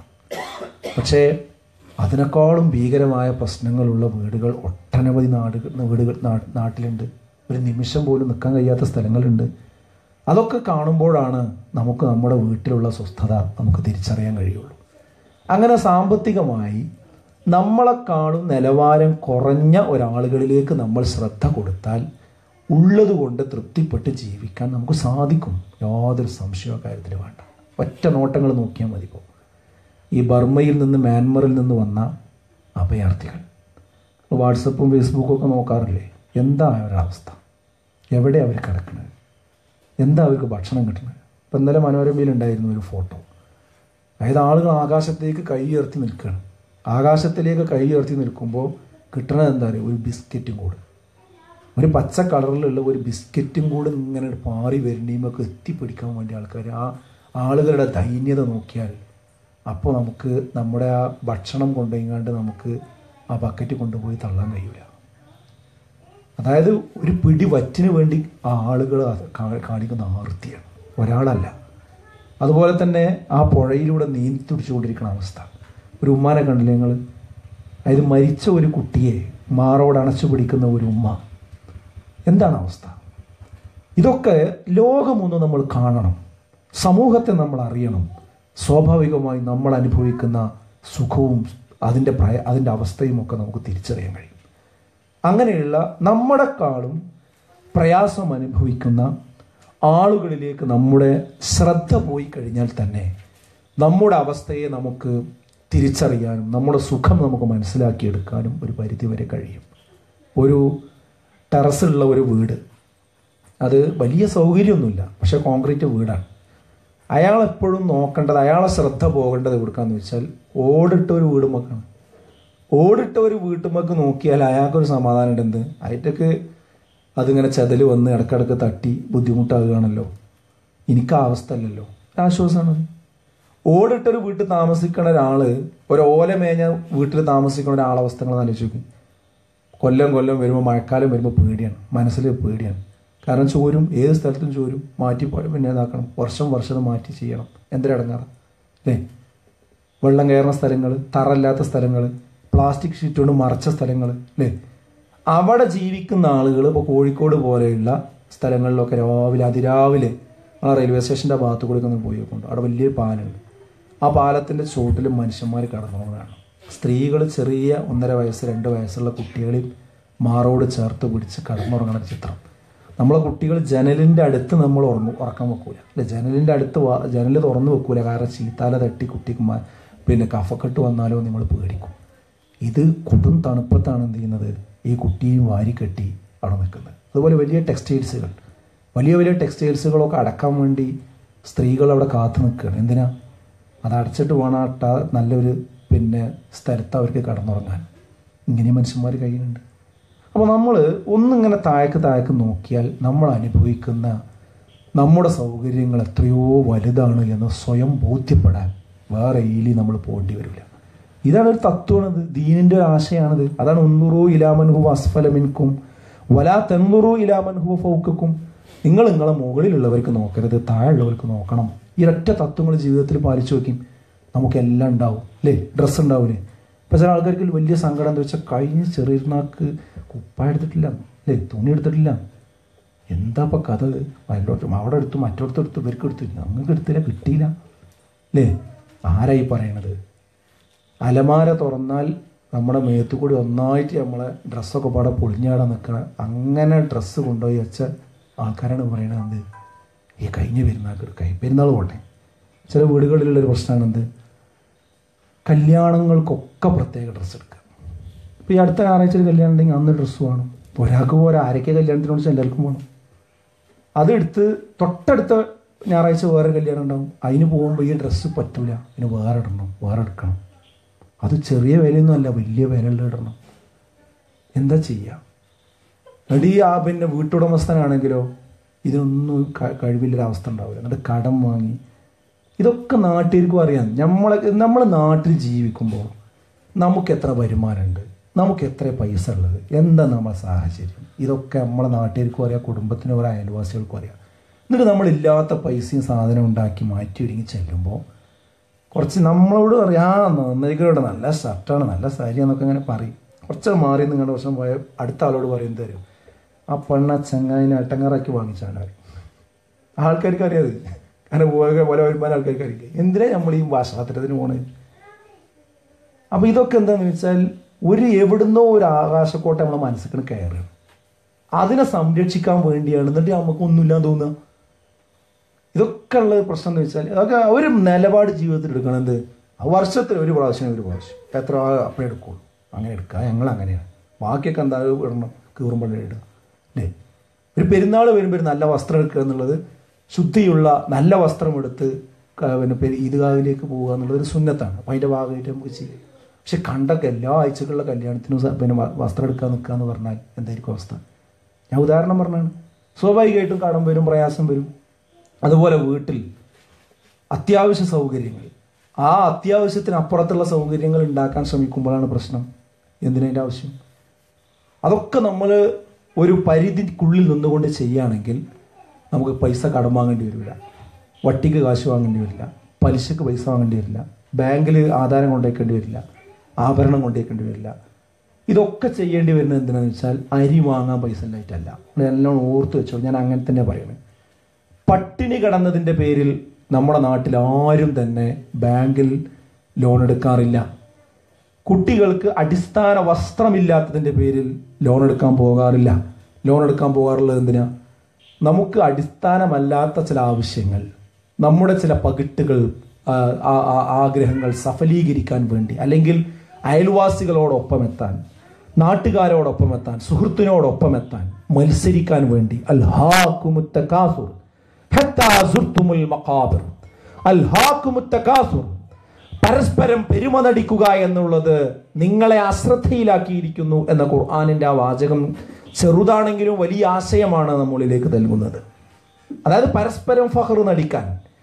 പക്ഷേ അതിനേക്കാളും ഭീകരമായ പ്രശ്നങ്ങളുള്ള വീടുകൾ ഒട്ടനവധി നാടുകൾ വീടുകൾ നാട്ടിലുണ്ട് ഒരു നിമിഷം പോലും നിൽക്കാൻ കഴിയാത്ത സ്ഥലങ്ങളുണ്ട് അതൊക്കെ കാണുമ്പോഴാണ് നമുക്ക് നമ്മുടെ വീട്ടിലുള്ള സ്വസ്ഥത നമുക്ക് തിരിച്ചറിയാൻ കഴിയുള്ളൂ അങ്ങനെ സാമ്പത്തികമായി നമ്മളെക്കാളും നിലവാരം കുറഞ്ഞ ഒരാളുകളിലേക്ക് നമ്മൾ ശ്രദ്ധ കൊടുത്താൽ ഉള്ളതുകൊണ്ട് തൃപ്തിപ്പെട്ട് ജീവിക്കാൻ നമുക്ക് സാധിക്കും യാതൊരു സംശയവും കാര്യത്തിൽ വേണ്ട ഒറ്റ നോട്ടങ്ങൾ നോക്കിയാൽ മതി ഇപ്പോൾ ഈ ബർമ്മയിൽ നിന്ന് മ്യാൻമറിൽ നിന്ന് വന്ന അഭയാർത്ഥികൾ വാട്സപ്പും ഫേസ്ബുക്കും ഒക്കെ നോക്കാറില്ലേ എന്താ അവരുടെ അവസ്ഥ എവിടെ അവർ കിടക്കുന്നത് എന്താ അവർക്ക് ഭക്ഷണം കിട്ടുന്നത് ഇപ്പം ഇന്നലെ മനോരമയിൽ ഉണ്ടായിരുന്നു ഒരു ഫോട്ടോ അതായത് ആളുകൾ ആകാശത്തേക്ക് കൈ ഉയർത്തി നിൽക്കുകയാണ് ആകാശത്തിലേക്ക് കൈ ഉയർത്തി നിൽക്കുമ്പോൾ കിട്ടണത് എന്താ പറയുക ഒരു ബിസ്ക്കറ്റും കൂട് ഒരു പച്ച കളറിലുള്ള ഒരു ബിസ്ക്കറ്റും കൂടെ ഇങ്ങനെ പാറി വരുന്നതിമൊക്കെ എത്തിപ്പിടിക്കാൻ വേണ്ടി ആൾക്കാർ ആ ആളുകളുടെ ദൈന്യത നോക്കിയാൽ അപ്പോൾ നമുക്ക് നമ്മുടെ ആ ഭക്ഷണം കൊണ്ടുപോയിങ്ങാണ്ട് നമുക്ക് ആ ബക്കറ്റ് കൊണ്ടുപോയി തള്ളാൻ കഴിയില്ല അതായത് ഒരു പിടി വറ്റിന് വേണ്ടി ആ ആളുകൾ കാണിക്കുന്ന ആർത്തിയാണ് ഒരാളല്ല അതുപോലെ തന്നെ ആ പുഴയിലൂടെ നീന്തി തുടിച്ചുകൊണ്ടിരിക്കുന്ന അവസ്ഥ ഒരു ഉമ്മാനെ കണ്ടില്ലേ നിങ്ങൾ അതായത് മരിച്ച ഒരു കുട്ടിയെ മാറോട് അണച്ചു പിടിക്കുന്ന ഒരു ഉമ്മ എന്താണ് അവസ്ഥ ഇതൊക്കെ ലോകമൊന്ന് നമ്മൾ കാണണം സമൂഹത്തെ നമ്മൾ അറിയണം സ്വാഭാവികമായി നമ്മൾ അനുഭവിക്കുന്ന സുഖവും അതിൻ്റെ പ്രയ അതിൻ്റെ അവസ്ഥയും ഒക്കെ നമുക്ക് തിരിച്ചറിയാൻ കഴിയും അങ്ങനെയുള്ള നമ്മുടെക്കാളും പ്രയാസം അനുഭവിക്കുന്ന ആളുകളിലേക്ക് നമ്മുടെ ശ്രദ്ധ പോയി കഴിഞ്ഞാൽ തന്നെ നമ്മുടെ അവസ്ഥയെ നമുക്ക് തിരിച്ചറിയാനും നമ്മുടെ സുഖം നമുക്ക് മനസ്സിലാക്കിയെടുക്കാനും ഒരു പരിധിവരെ കഴിയും ഒരു ടെറസുള്ള ഒരു വീട് അത് വലിയ സൗകര്യമൊന്നുമില്ല പക്ഷെ കോൺക്രീറ്റ് വീടാണ് അയാൾ എപ്പോഴും നോക്കേണ്ടത് അയാളെ ശ്രദ്ധ പോകേണ്ടത് എവിടുക്കാന്ന് വെച്ചാൽ ഓടിട്ട ഒരു വീടുമൊക്കെയാണ് ഓടിട്ട ഒരു വീട്ടുമൊക്കെ നോക്കിയാൽ അയാൾക്കൊരു സമാധാനം ഉണ്ട് എന്ത് അയറ്റക്ക് അതിങ്ങനെ ചെതൽ വന്ന് ഇടക്കിടക്ക് തട്ടി ബുദ്ധിമുട്ടാകുകയാണല്ലോ എനിക്ക് ആ അവസ്ഥ അല്ലല്ലോ ആശ്വാസമാണ് ഓടിട്ടൊരു വീട്ടിൽ താമസിക്കുന്ന ഒരാൾ ഒരു ഓല മേഞ്ഞ വീട്ടിൽ താമസിക്കുന്ന ഒരാളവസ്ഥകൾ ആലോചിക്കും കൊല്ലം കൊല്ലം വരുമ്പോൾ മഴക്കാലം വരുമ്പോൾ പേടിയാണ് മനസ്സിൽ പേടിയാണ് കാരണം ചോരും ഏത് സ്ഥലത്തും ചോരും മാറ്റി പിന്നെ ഇതാക്കണം വർഷം വർഷം മാറ്റി ചെയ്യണം എന്തിനടങ്ങാറ് അല്ലേ വെള്ളം കയറുന്ന സ്ഥലങ്ങൾ തറല്ലാത്ത സ്ഥലങ്ങൾ പ്ലാസ്റ്റിക് ഷീറ്റ് കൊണ്ട് മറച്ച സ്ഥലങ്ങൾ അല്ലേ അവിടെ ജീവിക്കുന്ന ആളുകൾ ഇപ്പോൾ കോഴിക്കോട് പോലെയുള്ള സ്ഥലങ്ങളിലൊക്കെ രാവിലെ അതിരാവിലെ ആ റെയിൽവേ സ്റ്റേഷൻ്റെ ഭാഗത്തു കൂടി ഒന്ന് പോയി നോക്കുന്നുണ്ട് അവിടെ വലിയൊരു പാലുണ്ട് ആ പാലത്തിൻ്റെ ചുവട്ടിൽ മനുഷ്യന്മാർ കടന്നുകൊണ്ടാണ് സ്ത്രീകൾ ചെറിയ ഒന്നര വയസ്സ് രണ്ട് വയസ്സുള്ള കുട്ടികളിൽ മാറോട് ചേർത്ത് പിടിച്ച് കടന്നുറങ്ങുന്ന ചിത്രം നമ്മളെ കുട്ടികൾ ജനലിൻ്റെ അടുത്ത് നമ്മൾ ഉറങ്ങും ഉറക്കം വെക്കൂല അല്ലെ ജനലിൻ്റെ അടുത്ത് ജനൽ തുറന്നു വെക്കൂല കാരണം ചീത്താല തട്ടി കുട്ടിക്ക് പിന്നെ കഫക്കെട്ട് വന്നാലോ നിങ്ങൾ പേടിക്കും ഇത് കൊടും തണുപ്പത്താണ് എന്ത് ചെയ്യുന്നത് ഈ കുട്ടിയും വാരിക്കെട്ടി അവിടെ നിൽക്കുന്നത് അതുപോലെ വലിയ ടെക്സ്റ്റൈൽസുകൾ വലിയ വലിയ ടെക്സ്റ്റൈൽസുകളൊക്കെ അടക്കാൻ വേണ്ടി സ്ത്രീകൾ അവിടെ കാത്തു നിൽക്കുകയാണ് എന്തിനാ അത് അടച്ചിട്ട് വേണം അട്ട നല്ലൊരു പിന്നെ സ്ഥലത്ത് അവർക്ക് കടന്നുറങ്ങാൻ ഇങ്ങനെ മനുഷ്യന്മാർ കഴിയുന്നുണ്ട് അപ്പോൾ നമ്മൾ ഒന്നിങ്ങനെ താഴേക്ക് താഴേക്ക് നോക്കിയാൽ നമ്മൾ അനുഭവിക്കുന്ന നമ്മുടെ സൗകര്യങ്ങൾ എത്രയോ വലുതാണ് എന്ന് സ്വയം ബോധ്യപ്പെടാൻ വേറെ ഈലി നമ്മൾ പോകേണ്ടി വരില്ല ഇതാണ് ഒരു തത്വമാണിത് ദീനിൻ്റെ ഒരു ആശയമാണിത് അതാണ് ഉന്നുറു ഇലാമൻഹു അസ്ഫലമിൻകും വലാ തെന്നുറു ഇലാമൻ ഹുവ ഫൗക്കും നിങ്ങൾ നിങ്ങളെ മുകളിലുള്ളവർക്ക് നോക്കരുത് താഴെയുള്ളവർക്ക് നോക്കണം ഈ ഒറ്റ തത്വങ്ങൾ ജീവിതത്തിൽ പാലിച്ചു നോക്കും നമുക്കെല്ലാം ഉണ്ടാവും അല്ലേ ഡ്രസ്സ് ഉണ്ടാവില്ലേ ഇപ്പം ചില ആൾക്കാർക്ക് വലിയ സങ്കടം എന്താ വെച്ചാൽ കഴിഞ്ഞ ചെറിയനാക്ക് കുപ്പ എടുത്തിട്ടില്ല അല്ലേ തുണി എടുത്തിട്ടില്ല എന്താ ഇപ്പം കഥ അതിലോട്ട് അവിടെ എടുത്തു മറ്റോടത്ത് എടുത്തു ഇവർക്ക് എടുത്തു ഞങ്ങൾക്ക് എടുത്തില്ല കിട്ടിയില്ല അല്ലേ ആരായി പറയണത് അലമാര തുറന്നാൽ നമ്മുടെ മേത്തു കൂടി ഒന്നായിട്ട് നമ്മളെ ഡ്രസ്സൊക്കെ പാടെ പൊളിഞ്ഞാടെ നിൽക്കണം അങ്ങനെ ഡ്രസ്സ് കൊണ്ടുപോയി വെച്ച ആൾക്കാരാണ് പറയണത് എന്ത് ഈ കഴിഞ്ഞ പെരുന്നാൾക്ക് എടുക്കാം പെരുന്നാൾ പോട്ടെ ചില വീടുകളിലുള്ളൊരു പ്രശ്നമാണ് എന്ത് കല്യാണങ്ങൾക്കൊക്കെ പ്രത്യേക ഡ്രസ്സ് എടുക്കുക ഇപ്പോൾ ഈ അടുത്ത ഞായറാഴ്ച ഒരു കല്യാണം ഉണ്ടെങ്കിൽ അന്ന് ഡ്രസ്സ് വേണം ഒരാൾക്ക് പോലെ ആരൊക്കെ കല്യാണത്തിനോട് എല്ലാവർക്കും വേണം അതെടുത്ത് തൊട്ടടുത്ത ഞായറാഴ്ച വേറെ കല്യാണം ഉണ്ടാവും അതിന് പോകുമ്പോൾ ഈ ഡ്രസ്സ് പറ്റൂല അതിന് വേറെ ഇടണം വേറെ എടുക്കണം അത് ചെറിയ വിലയൊന്നും അല്ല വലിയ വിലയുള്ള ഇടണം എന്താ ചെയ്യുക എടി ആ പിന്നെ വീട്ടുടമസ്ഥനാണെങ്കിലോ ഇതിനൊന്നും ക- കഴിവില്ലൊരവസ്ഥ ഉണ്ടാവില്ല എന്നിട്ട് കടം വാങ്ങി ഇതൊക്കെ നാട്ടുകാർക്കും അറിയാം നമ്മളെ നമ്മൾ നാട്ടിൽ ജീവിക്കുമ്പോൾ നമുക്ക് എത്ര വരുമാനമുണ്ട് നമുക്ക് എത്ര പൈസ ഉള്ളത് എന്താ നമ്മളെ സാഹചര്യം ഇതൊക്കെ നമ്മളെ നാട്ടുകാർക്കും അറിയാം കുടുംബത്തിനും ഒരു അയൽവാസികൾക്കും അറിയാം എന്നിട്ട് നമ്മളില്ലാത്ത പൈസയും സാധനം ഉണ്ടാക്കി മാറ്റി ഒരുങ്ങി ചെല്ലുമ്പോൾ കുറച്ച് നമ്മളോട് പറയും ആ നന്നായിക്കോട്ടെ നല്ല ഷർട്ടാണ് നല്ല സാരിയാന്നൊക്കെ അങ്ങനെ പറയും കുറച്ച് മാറി നിങ്ങളുടെ വർഷം പോയ അടുത്ത ആളോട് പറയും തരും ആ പെണ്ണ ചങ്ങായിനെ അട്ടങ്ങറാക്കി വാങ്ങിച്ചാണ് പറയും ആൾക്കാർക്ക് അറിയാത് കാരണം പോയ പോലെ വരുമ്പോൾ ആൾക്കാർക്ക് അറിയില്ല എന്തിനാ നമ്മൾ ഈ ഭാഷാത്രത്തിന് പോണത് അപ്പൊ ഇതൊക്കെ എന്താന്ന് വെച്ചാൽ ഒരു എവിടുന്നോ ഒരു ആകാശക്കോട്ട നമ്മളെ മനസ്സിൽ കയറുകയാണ് അതിനെ സംരക്ഷിക്കാൻ വേണ്ടിയാണ് എന്നിട്ട് നമുക്ക് ഒന്നുമില്ലാന്ന് തോന്നുക ഇതൊക്കെ ഉള്ള പ്രശ്നം എന്ന് വെച്ചാൽ അതൊക്കെ ഒരു നിലപാട് ജീവിതത്തിൽ എടുക്കണം എന്ത് വർഷത്തിൽ ഒരു പ്രാവശ്യം ഒരു പ്രാവശ്യം എത്ര അപ്പം എടുക്കുള്ളൂ അങ്ങനെ എടുക്കുക ഞങ്ങൾ അങ്ങനെയാണ് ബാക്കിയൊക്കെ എന്താ ഇടണം കീറുമ്പോൾ ഇടുക അല്ലേ ഒരു പെരുന്നാൾ വരുമ്പോൾ ഒരു നല്ല വസ്ത്രം എടുക്കുക എന്നുള്ളത് ശുദ്ധിയുള്ള നല്ല വസ്ത്രം എടുത്ത് ക- പിന്നെ പെരു- ഈദ്ഗാഹിലേക്ക് പോവുക എന്നുള്ളത് ഒരു സുന്നത്താണ് അപ്പം അതിൻ്റെ ഭാഗമായിട്ട് നമുക്ക് ചെയ്യാം പക്ഷെ കണ്ടൊക്കെ എല്ലാ ആഴ്ചകളിലെ കല്യാണത്തിനും സ- പിന്നെ വ- വസ്ത്രം എടുക്കാൻ നിൽക്കുക എന്ന് പറഞ്ഞാൽ എന്തായിരിക്കും അവസ്ഥ ഞാൻ ഉദാഹരണം പറഞ്ഞാണ് സ്വാഭാവികമായിട്ടും കടം വരും പ്രയാസം വരും അതുപോലെ വീട്ടിൽ അത്യാവശ്യ സൗകര്യങ്ങൾ ആ അത്യാവശ്യത്തിന് അപ്പുറത്തുള്ള സൗകര്യങ്ങൾ ഉണ്ടാക്കാൻ ശ്രമിക്കുമ്പോഴാണ് പ്രശ്നം എന്തിനതിൻ്റെ ആവശ്യം അതൊക്കെ നമ്മൾ ഒരു പരിധിക്കുള്ളിൽ നിന്നുകൊണ്ട് ചെയ്യുകയാണെങ്കിൽ നമുക്ക് പൈസ കടം വാങ്ങേണ്ടി വരില്ല വട്ടിക്ക് കാശ് വാങ്ങേണ്ടി വരില്ല പലിശക്ക് പൈസ വാങ്ങേണ്ടി വരില്ല ബാങ്കിൽ ആധാരം കൊണ്ടുവയ്ക്കേണ്ടി വരില്ല ആഭരണം കൊണ്ടുവയ്ക്കേണ്ടി വരില്ല ഇതൊക്കെ ചെയ്യേണ്ടി വരുന്നത് എന്തിനാന്ന് വെച്ചാൽ അരി വാങ്ങാൻ പൈസ ഉണ്ടായിട്ടല്ല എല്ലാം ഓർത്ത് വെച്ചോ ഞാൻ അങ്ങനെ തന്നെ പറയുന്നത് പട്ടിണി കിടന്നതിൻ്റെ പേരിൽ നമ്മുടെ നാട്ടിൽ ആരും തന്നെ ബാങ്കിൽ ലോൺ എടുക്കാറില്ല കുട്ടികൾക്ക് അടിസ്ഥാന വസ്ത്രമില്ലാത്തതിൻ്റെ പേരിൽ ലോൺ എടുക്കാൻ പോകാറില്ല ലോൺ എടുക്കാൻ പോകാറുള്ളത് എന്തിനാ നമുക്ക് അടിസ്ഥാനമല്ലാത്ത ചില ആവശ്യങ്ങൾ നമ്മുടെ ചില പകിട്ടുകൾ ആ, ആ- ആ- ആഗ്രഹങ്ങൾ സഫലീകരിക്കാൻ വേണ്ടി അല്ലെങ്കിൽ അയൽവാസികളോടൊപ്പം എത്താൻ നാട്ടുകാരോടൊപ്പം എത്താൻ സുഹൃത്തിനോടൊപ്പം എത്താൻ മത്സരിക്കാൻ വേണ്ടി അൽഹാക്കുമുത്തകാസുർ ഹത്താ സുർത്തുമുൽ മഖാബിർ അൽഹാക്കുമുത്തകാസുർ പരസ്പരം പെരുമ നടിക്കുക എന്നുള്ളത് നിങ്ങളെ അശ്രദ്ധയിലാക്കിയിരിക്കുന്നു എന്ന ഖുർആാനിന്റെ ആ വാചകം ചെറുതാണെങ്കിലും വലിയ ആശയമാണ് നമ്മളിലേക്ക് നൽകുന്നത് അതായത് പരസ്പരം ഫഹർ നടിക്കാൻ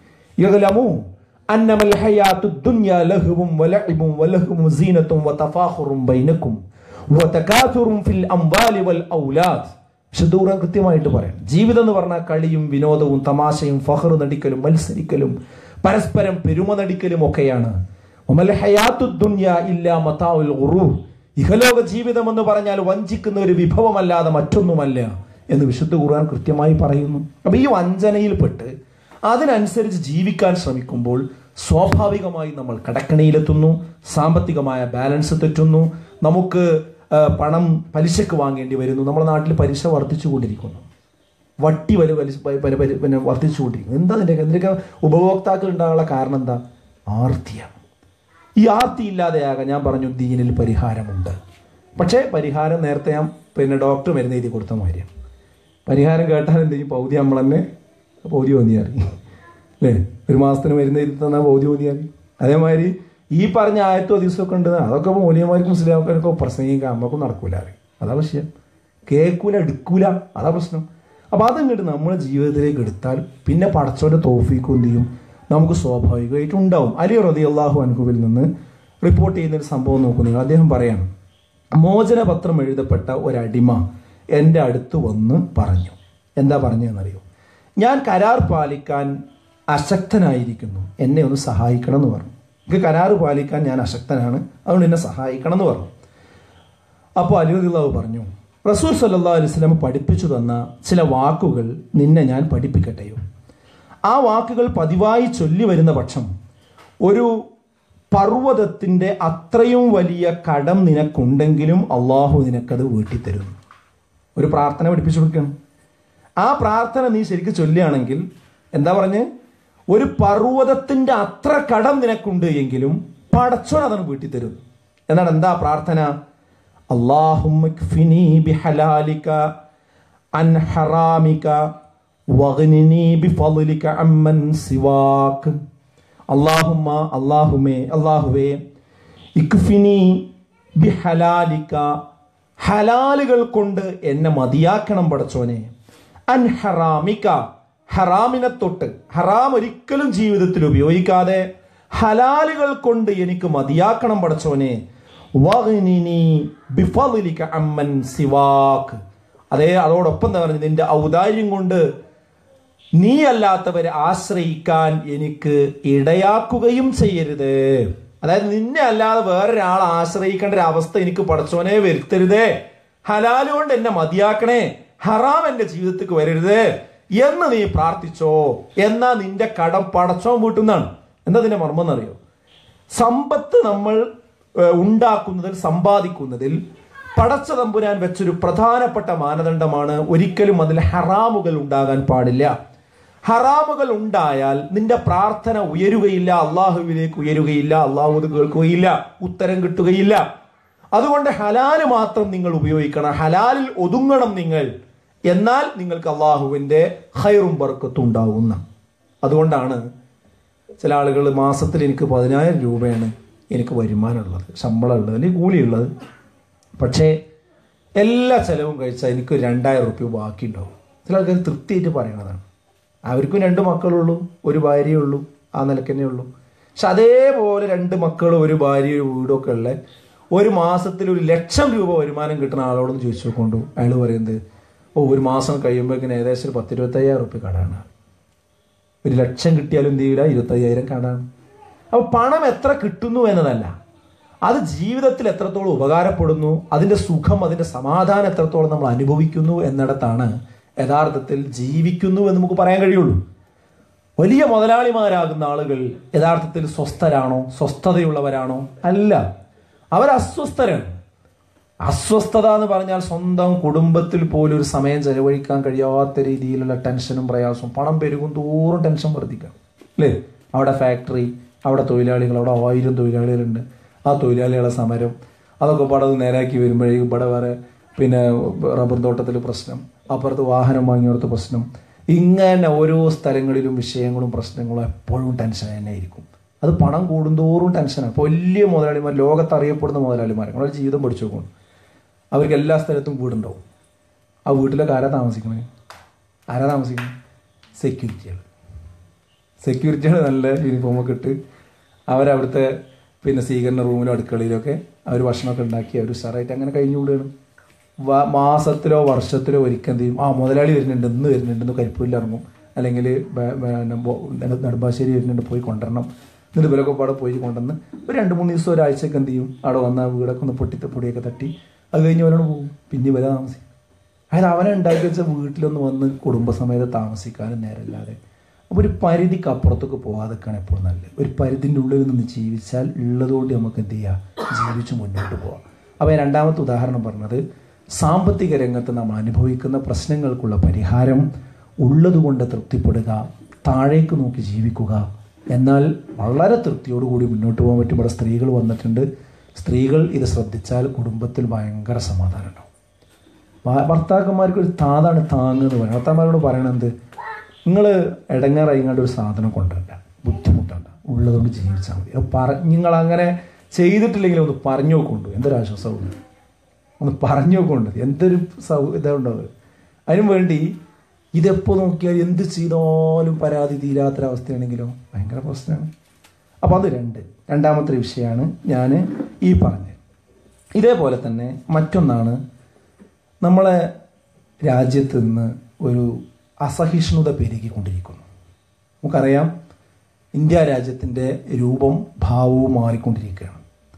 യഗ്ലമു അന്നമൽ ഹയാത്തു ദുനിയ ലഹുവും വലഇബും വലഹുവും സീനത്തും വതഫാഖുറും ബൈനക്കും വതകാതുറും ഫിൽ അംവാലി വൽ ഔലാദ് വിശുദ്ധ ഖുർആൻ കൃത്യമായിട്ട് പറയാം ജീവിതം എന്ന് പറഞ്ഞാൽ കളിയും വിനോദവും തമാശയും ഫഹർ നടിക്കലും മത്സരിക്കലും പരസ്പരം പെരുമ നടിക്കലും ഒക്കെയാണ് വമൽ ഹയാത്തു ദുനിയ ഇല്ലാ മതാഉൽ ഖുറൂർ ഇഹലോക ജീവിതം എന്ന് പറഞ്ഞാൽ വഞ്ചിക്കുന്ന ഒരു വിഭവമല്ലാതെ മറ്റൊന്നുമല്ല എന്ന് വിശുദ്ധ ഖുർആൻ കൃത്യമായി പറയുന്നു അപ്പൊ ഈ വഞ്ചനയിൽപ്പെട്ട് അതിനനുസരിച്ച് ജീവിക്കാൻ ശ്രമിക്കുമ്പോൾ സ്വാഭാവികമായി നമ്മൾ കടക്കണിയിലെത്തുന്നു സാമ്പത്തികമായ ബാലൻസ് തെറ്റുന്നു നമുക്ക് ആ, പണം പലിശക്ക് വാങ്ങേണ്ടി വരുന്നു നമ്മുടെ നാട്ടിൽ പലിശ വർദ്ധിച്ചുകൊണ്ടിരിക്കുന്നു വട്ടി വരെ വലി പ- പ- പ- പിന്നെ വർദ്ധിച്ചുകൊണ്ടിരിക്കും എന്താ ഇതിൻ്റെ ഇതിൻ്റെയൊക്കെ ഉപഭോക്താക്കൾ ഉണ്ടാകാനുള്ള കാരണം എന്താ ആർത്തിയാണ് ഈ ആർത്തി ഇല്ലാതെയാകാൻ ഞാൻ പറഞ്ഞു ദീനിൽ പരിഹാരമുണ്ട് പക്ഷേ പരിഹാരം നേരത്തെ ഞാൻ പിന്നെ ഡോക്ടർ മരുന്ന് എഴുതി കൊടുത്ത മാതിരിയാണ് പരിഹാരം കേട്ടാൽ എന്ത് ചെയ്യും പൗതി നമ്മൾ തന്നെ പൗതി തോന്നിയാറി അല്ലേ ഒരു മാസത്തിന് മരുന്ന് എഴുതി തന്നാൽ പൗതി തോന്നിയാറി അതേമാതിരി ഈ പറഞ്ഞ ആയത്തോ ദിവസമൊക്കെ ഉണ്ട് അതൊക്കെ മൂല്യമാർക്കും മുസ്ലിംമാർക്കൊക്കെ പ്രസംഗിക്കാൻ നമുക്കും നടക്കൂല അറിയും അതാ വിഷയം കേൾക്കൂല എടുക്കൂല അതാ പ്രശ്നം അപ്പോൾ അതങ്ങോട്ട് നമ്മുടെ ജീവിതത്തിലേക്ക് എടുത്താൽ പിന്നെ പടച്ചോന്റെ തോഫീക്കും എന്ത് ചെയ്യും നമുക്ക് സ്വാഭാവികമായിട്ട് ഉണ്ടാവും അലി റതി അള്ളാഹു അൻഹുവിൽ നിന്ന് റിപ്പോർട്ട് ചെയ്യുന്ന ഒരു സംഭവം നോക്കൂ നിങ്ങൾ അദ്ദേഹം പറയാണ് മോചനപത്രം എഴുതപ്പെട്ട ഒരടിമ എൻ്റെ അടുത്ത് വന്ന് പറഞ്ഞു എന്താ പറഞ്ഞതെന്നറിയോ ഞാൻ കരാർ പാലിക്കാൻ അശക്തനായിരിക്കുന്നു എന്നെ ഒന്ന് സഹായിക്കണം എന്ന് പറഞ്ഞു എനിക്ക് കരാർ പാലിക്കാൻ ഞാൻ അശക്തനാണ് അതുകൊണ്ട് എന്നെ സഹായിക്കണം എന്ന് പറഞ്ഞു അപ്പോൾ അലിറുദ്ദാവ് പറഞ്ഞു റസൂൽ സല്ലാ അലുസ്ലം പഠിപ്പിച്ചു തന്ന ചില വാക്കുകൾ നിന്നെ ഞാൻ പഠിപ്പിക്കട്ടെയോ ആ വാക്കുകൾ പതിവായി ചൊല്ലി വരുന്ന പക്ഷം ഒരു പർവ്വതത്തിൻ്റെ അത്രയും വലിയ കടം നിനക്കുണ്ടെങ്കിലും അള്ളാഹു നിനക്കത് വീട്ടിത്തരും ഒരു പ്രാർത്ഥന പഠിപ്പിച്ചു കൊടുക്കണം ആ പ്രാർത്ഥന നീ ശരിക്കും ചൊല്ലുകയാണെങ്കിൽ എന്താ പറഞ്ഞ് ഒരു പർവ്വതത്തിന്റെ അത്ര കടം നിനക്കുണ്ട് എങ്കിലും പടച്ചോൻ അതാണ് വീട്ടിൽ തരും എന്നാണ് എന്താ പ്രാർത്ഥന അള്ളാഹുമ്മ ബിഹലാലിക അൻ ഹറാമിക വഗ്നിനി ബിഫളിക അമ്മൻ സിവാക്ക് അള്ളാഹുമ്മ അള്ളാഹുമേ അള്ളാഹുവേ ഇക്ഫിനി ബിഹലാലിക ഹലാലുകൾ കൊണ്ട് എന്നെ മതിയാക്കണം പടച്ചോനെ അൻ ഹറാമിക ഹറാമിനെ തൊട്ട് ഹറാം ഒരിക്കലും ജീവിതത്തിൽ ഉപയോഗിക്കാതെ ഹലാലുകൾ കൊണ്ട് എനിക്ക് മതിയാക്കണം പടച്ചോനെ വഗ്നിനി ബിഫളിക അമ്മൻ സിവാക്ക് അതേ അതോടൊപ്പം എന്താ പറഞ്ഞു നിന്റെ ഔദാര്യം കൊണ്ട് നീ അല്ലാത്തവരെ ആശ്രയിക്കാൻ എനിക്ക് ഇടയാക്കുകയും ചെയ്യരുത് അതായത് നിന്നെ അല്ലാതെ വേറൊരാളെ ആശ്രയിക്കേണ്ട ഒരു അവസ്ഥ എനിക്ക് പടച്ചോനെ വരുത്തരുതേ ഹലാല് കൊണ്ട് എന്നെ മതിയാക്കണേ ഹറാം എന്റെ ജീവിതത്തിലേക്ക് വരരുത് എന്ന് നീ പ്രാർത്ഥിച്ചോ എന്നാ നിന്റെ കടം പടച്ചോൻ വീട്ടുന്നതാണ് എന്താ നിന്റെ മർമ്മം എന്നറിയോ സമ്പത്ത് നമ്മൾ ഏഹ്, ഉണ്ടാക്കുന്നതിൽ സമ്പാദിക്കുന്നതിൽ പടച്ച തമ്പുരാൻ വെച്ചൊരു പ്രധാനപ്പെട്ട മാനദണ്ഡമാണ് ഒരിക്കലും അതിൽ ഹറാമുകൾ ഉണ്ടാകാൻ പാടില്ല ഹറാമുകൾ ഉണ്ടായാൽ നിന്റെ പ്രാർത്ഥന ഉയരുകയില്ല അള്ളാഹുവിലേക്ക് ഉയരുകയില്ല അള്ളാഹു അത് കേൾക്കുകയില്ല ഉത്തരം കിട്ടുകയില്ല അതുകൊണ്ട് ഹലാല് മാത്രം നിങ്ങൾ ഉപയോഗിക്കണം ഹലാലിൽ ഒതുങ്ങണം നിങ്ങൾ എന്നാൽ നിങ്ങൾക്ക് അള്ളാഹുവിന്റെ ഹൈറും ബർക്കത്തും ഉണ്ടാവുന്ന അതുകൊണ്ടാണ് ചില ആളുകൾ മാസത്തിൽ എനിക്ക് പതിനായിരം രൂപയാണ് എനിക്ക് വരുമാനമുള്ളത് ശമ്പളം ഉള്ളത് അല്ലെങ്കിൽ കൂലിയുള്ളത് പക്ഷേ എല്ലാ ചെലവും കഴിച്ചാൽ എനിക്ക് രണ്ടായിരം റുപ്യ ബാക്കി ഉണ്ടാവും ചില ആൾക്കാർ തൃപ്തിയായിട്ട് പറയണതാണ് അവർക്കും രണ്ട് മക്കളുള്ളൂ ഒരു ഭാര്യയേ ഉള്ളൂ ആ നിലക്ക് തന്നെ ഉള്ളൂ പക്ഷെ അതേപോലെ രണ്ട് മക്കളും ഒരു ഭാര്യ ഒരു വീടൊക്കെ ഉള്ള ഒരു മാസത്തിൽ ഒരു ലക്ഷം രൂപ വരുമാനം കിട്ടുന്ന ആളോടൊന്ന് ചോദിച്ചു നോക്കൊണ്ടു അയാൾ പറയുന്നത് ഓ ഒരു മാസം കഴിയുമ്പോഴേക്കിന് ഏകദേശം ഒരു പത്ത് ഇരുപത്തയ്യായിരം റുപ്യ കടാണ് ഒരു ലക്ഷം കിട്ടിയാലും എന്ത് ചെയ്യില്ല ഇരുപത്തയ്യായിരം കടാണ് അപ്പോൾ പണം എത്ര കിട്ടുന്നു എന്നതല്ല അത് ജീവിതത്തിൽ എത്രത്തോളം ഉപകാരപ്പെടുന്നു അതിന്റെ സുഖം അതിന്റെ സമാധാനം എത്രത്തോളം നമ്മൾ അനുഭവിക്കുന്നു എന്നിടത്താണ് യഥാർത്ഥത്തിൽ ജീവിക്കുന്നു എന്ന് നമുക്ക് പറയാൻ കഴിയുള്ളൂ വലിയ മുതലാളിമാരാകുന്ന ആളുകൾ യഥാർത്ഥത്തിൽ സ്വസ്ഥരാണോ സ്വസ്ഥതയുള്ളവരാണോ അല്ല അവർ അസ്വസ്ഥരാണ് അസ്വസ്ഥത എന്ന് പറഞ്ഞാൽ സ്വന്തം കുടുംബത്തിൽ പോലും ഒരു സമയം ചെലവഴിക്കാൻ കഴിയാത്ത രീതിയിലുള്ള ടെൻഷനും പ്രയാസവും പണം പെരുകും തോറും ടെൻഷൻ വർദ്ധിക്കണം അല്ലേ അവിടെ ഫാക്ടറി അവിടെ തൊഴിലാളികൾ അവിടെ ആയിരം തൊഴിലാളികളുണ്ട് ആ തൊഴിലാളികളെ സമരം അതൊക്കെ പടത് നേരാക്കി വരുമ്പോഴേക്കും ഇവിടെ വേറെ പിന്നെ റബ്ബർ തോട്ടത്തിൽ പ്രശ്നം അപ്പുറത്ത് വാഹനം വാങ്ങിയോടത്ത് പ്രശ്നം ഇങ്ങനെ ഓരോ സ്ഥലങ്ങളിലും വിഷയങ്ങളും പ്രശ്നങ്ങളും എപ്പോഴും ടെൻഷൻ തന്നെ ആയിരിക്കും അത് പണം കൂടുന്തോറും ടെൻഷനാണ് ഇപ്പോൾ വലിയ മുതലാളിമാർ ലോകത്ത് അറിയപ്പെടുന്ന മുതലാളിമാർ നിങ്ങളുടെ ജീവിതം പഠിച്ചു നോക്കണം അവർക്ക് എല്ലാ സ്ഥലത്തും വീടുണ്ടാവും ആ വീട്ടിലൊക്കെ ആരാ താമസിക്കണേ ആരാ താമസിക്കണേ സെക്യൂരിറ്റികൾ സെക്യൂരിറ്റികൾ നല്ല യൂണിഫോമൊക്കെ ഇട്ട് അവരവിടുത്തെ പിന്നെ സ്വീകരണ റൂമിലും അടുക്കളയിലൊക്കെ അവർ ഭക്ഷണമൊക്കെ ഉണ്ടാക്കി അവർ ഉഷാറായിട്ട് അങ്ങനെ കഴിഞ്ഞു വിടുകയാണ് വ- മാസത്തിലോ വർഷത്തിലോ ഒരിക്കൽ എന്ത് ചെയ്യും ആ മുതലാളി വരുന്നുണ്ട് ഇന്ന് വരുന്നുണ്ട് ഇന്ന് കരിപ്പൂരിൽ ഇറങ്ങും അല്ലെങ്കിൽ നെടുമ്പാശ്ശേരി വരുന്നുണ്ട് പോയി കൊണ്ടുവരണം എന്നിട്ട് ഇവരൊക്കെ പാടെ പോയി കൊണ്ടുവന്ന് ഒരു രണ്ട് മൂന്ന് ദിവസം ഒരാഴ്ചയൊക്കെ എന്ത് ചെയ്യും അവിടെ വന്ന ആ വീടൊക്കെ ഒന്ന് പൊട്ടി പൊടിയൊക്കെ തട്ടി അത് കഴിഞ്ഞ് അവരോട് പോകും പിന്നെ ഇവരെ താമസിക്കും അതായത് അവനെ ഉണ്ടാക്കി വെച്ച വീട്ടിലൊന്ന് വന്ന് കുടുംബസമേതം താമസിക്കാനും നേരമില്ലാതെ അപ്പോൾ ഒരു പരിധിക്ക് അപ്പുറത്തൊക്കെ പോകാതൊക്കെയാണ് എപ്പോഴും നല്ലത് ഒരു പരിധിൻ്റെ ഉള്ളിൽ നിന്ന് ജീവിച്ചാൽ ഉള്ളതുകൊണ്ട് നമുക്ക് എന്ത് ചെയ്യാം ജീവിച്ച് മുന്നോട്ട് പോവാം അപ്പോൾ ഞാൻ രണ്ടാമത്തെ ഉദാഹരണം പറഞ്ഞത് സാമ്പത്തിക രംഗത്ത് നാം അനുഭവിക്കുന്ന പ്രശ്നങ്ങൾക്കുള്ള പരിഹാരം ഉള്ളതുകൊണ്ട് തൃപ്തിപ്പെടുക താഴേക്ക് നോക്കി ജീവിക്കുക എന്നാൽ വളരെ തൃപ്തിയോടുകൂടി മുന്നോട്ട് പോകാൻ പറ്റും ഇവിടെ സ്ത്രീകൾ വന്നിട്ടുണ്ട് സ്ത്രീകൾ ഇത് ശ്രദ്ധിച്ചാൽ കുടുംബത്തിൽ ഭയങ്കര സമാധാനം ഉണ്ടാവും ഭ- ഭർത്താക്കന്മാർക്ക് ഒരു താതാണ് താങ്ങ് എന്ന് പറയുന്നത് ഭർത്താക്കന്മാരോട് പറയണത് നിങ്ങൾ ഇടങ്ങാറായിങ്ങാണ്ട് ഒരു സാധനം കൊണ്ടുവരണ്ട ബുദ്ധിമുട്ടണ്ട ഉള്ളതുകൊണ്ട് ജീവിച്ചാൽ മതി അത് പറ നിങ്ങൾ അങ്ങനെ ചെയ്തിട്ടില്ലെങ്കിൽ ഒന്ന് പറഞ്ഞു നോക്കുന്നുണ്ട് എന്തൊരു ആശ്വാസമുണ്ട് ഒന്ന് പറഞ്ഞു നോക്കുന്നുണ്ട് എന്തൊരു സൗ ഇതുണ്ടാവും അതിനു വേണ്ടി ഇതെപ്പോൾ നോക്കിയാൽ എന്ത് ചെയ്താലും പരാതി തീരാത്തൊരവസ്ഥയാണെങ്കിലോ ഭയങ്കര പ്രശ്നമാണ് അപ്പോൾ അത് രണ്ട് രണ്ടാമത്തെ വിഷയമാണ് ഞാൻ ഈ പറഞ്ഞത് ഇതേപോലെ തന്നെ മറ്റൊന്നാണ് നമ്മളെ രാജ്യത്ത് നിന്ന് ഒരു അസഹിഷ്ണുത പെരുകിക്കൊണ്ടിരിക്കുന്നു നമുക്കറിയാം ഇന്ത്യ രാജ്യത്തിൻ്റെ രൂപം ഭാവവും മാറിക്കൊണ്ടിരിക്കുകയാണ്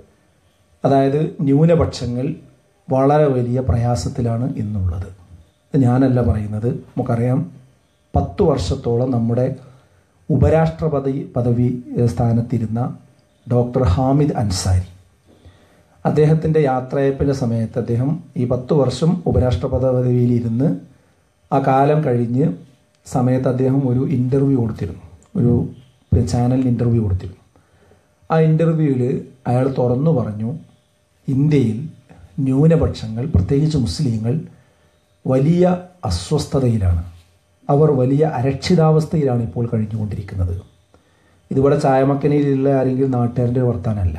അതായത് ന്യൂനപക്ഷങ്ങൾ വളരെ വലിയ പ്രയാസത്തിലാണ് ഇന്നുള്ളത് ഇത് ഞാനല്ല പറയുന്നത് നമുക്കറിയാം പത്തു വർഷത്തോളം നമ്മുടെ ഉപരാഷ്ട്രപതി പദവി ഏഹ്, സ്ഥാനത്തിരുന്ന ഡോക്ടർ ഹാമിദ് അൻസാരി അദ്ദേഹത്തിൻ്റെ യാത്രയപ്പിൻ്റെ സമയത്ത് അദ്ദേഹം ഈ പത്ത് വർഷം ഉപരാഷ്ട്രപതി പദവിയിലിരുന്ന് ആ കാലം കഴിഞ്ഞ് സമയത്ത് അദ്ദേഹം ഒരു ഇൻ്റർവ്യൂ കൊടുത്തിരുന്നു ഒരു ചാനലിന് ഇൻ്റർവ്യൂ കൊടുത്തിരുന്നു ആ ഇൻ്റർവ്യൂവിൽ അയാൾ തുറന്നു പറഞ്ഞു ഇന്ത്യയിൽ ന്യൂനപക്ഷങ്ങൾ പ്രത്യേകിച്ച് മുസ്ലിങ്ങൾ വലിയ അസ്വസ്ഥതയിലാണ് അവർ വലിയ അരക്ഷിതാവസ്ഥയിലാണ് ഇപ്പോൾ കഴിഞ്ഞുകൊണ്ടിരിക്കുന്നത് ഇതിവിടെ ചായമക്കനയിലുള്ള ആരെങ്കിലും നാട്ടുകാരുടെ വർത്താനല്ല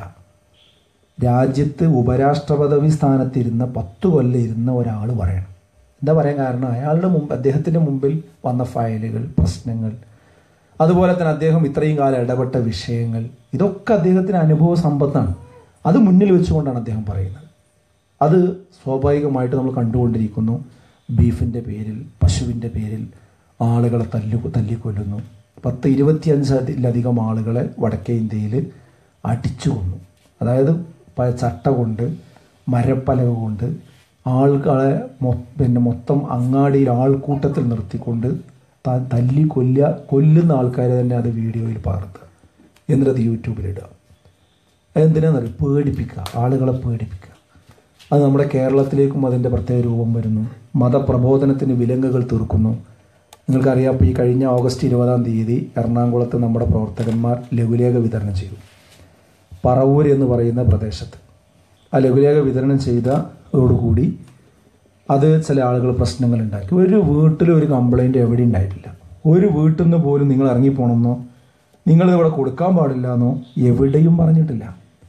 രാജ്യത്ത് ഉപരാഷ്ട്രപദവി സ്ഥാനത്തിരുന്ന പത്ത് കൊല്ലം ഇരുന്ന ഒരാൾ പറയണം എന്താ പറയാൻ കാരണം അയാളുടെ മുമ്പ് അദ്ദേഹത്തിൻ്റെ മുമ്പിൽ വന്ന ഫയലുകൾ പ്രശ്നങ്ങൾ അതുപോലെ തന്നെ അദ്ദേഹം ഇത്രയും കാലം ഇടപെട്ട വിഷയങ്ങൾ ഇതൊക്കെ അദ്ദേഹത്തിന് അനുഭവ സമ്പത്താണ് അത് മുന്നിൽ വെച്ചുകൊണ്ടാണ് അദ്ദേഹം പറയുന്നത് അത് സ്വാഭാവികമായിട്ട് നമ്മൾ കണ്ടുകൊണ്ടിരിക്കുന്നു ബീഫിൻ്റെ പേരിൽ പശുവിൻ്റെ പേരിൽ ആളുകളെ തല്ലു തല്ലിക്കൊല്ലുന്നു പത്ത് ഇരുപത്തിയഞ്ചിലധികം ആളുകളെ വടക്കേ ഇന്ത്യയിൽ അടിച്ചു കൊന്നു അതായത് പ- ചട്ട കൊണ്ട് മരപ്പലക കൊണ്ട് ആളുകളെ മൊ- പിന്നെ മൊത്തം അങ്ങാടിയിൽ ആൾക്കൂട്ടത്തിൽ നിർത്തിക്കൊണ്ട് ത- തല്ലി കൊല്ലുക കൊല്ലുന്ന ആൾക്കാരെ തന്നെ അത് വീഡിയോയിൽ പകർത്തുക എന്നിട്ട് അത് യൂട്യൂബിലിടുക എന്തിനാണെന്നറിയോ പേടിപ്പിക്കുക ആളുകളെ പേടിപ്പിക്കുക അത് നമ്മുടെ കേരളത്തിലേക്കും അതിൻ്റെ പ്രത്യേക രൂപം വരുന്നു മതപ്രബോധനത്തിന് വിലങ്ങുകൾ തീർക്കുന്നു നിങ്ങൾക്കറിയാം ഇപ്പോൾ ഈ കഴിഞ്ഞ ഓഗസ്റ്റ് ഇരുപതാം തീയതി എറണാകുളത്ത് നമ്മുടെ പ്രവർത്തകന്മാർ ലഘുലേഖ വിതരണം ചെയ്തു പറവൂർ എന്ന് പറയുന്ന പ്രദേശത്ത് ആ ലഘുലേഖ വിതരണം ചെയ്തതോടുകൂടി അത് ചില ആളുകൾ പ്രശ്നങ്ങൾ ഉണ്ടാക്കി ഒരു വീട്ടിൽ ഒരു കംപ്ലൈൻറ്റ് എവിടെ ഉണ്ടായിട്ടില്ല ഒരു വീട്ടിൽ നിന്ന് പോലും നിങ്ങൾ ഇറങ്ങിപ്പോണമെന്നോ നിങ്ങൾ ഇവിടെ കൊടുക്കാൻ പാടില്ല എന്നോ എവിടെയും പറഞ്ഞിട്ടില്ല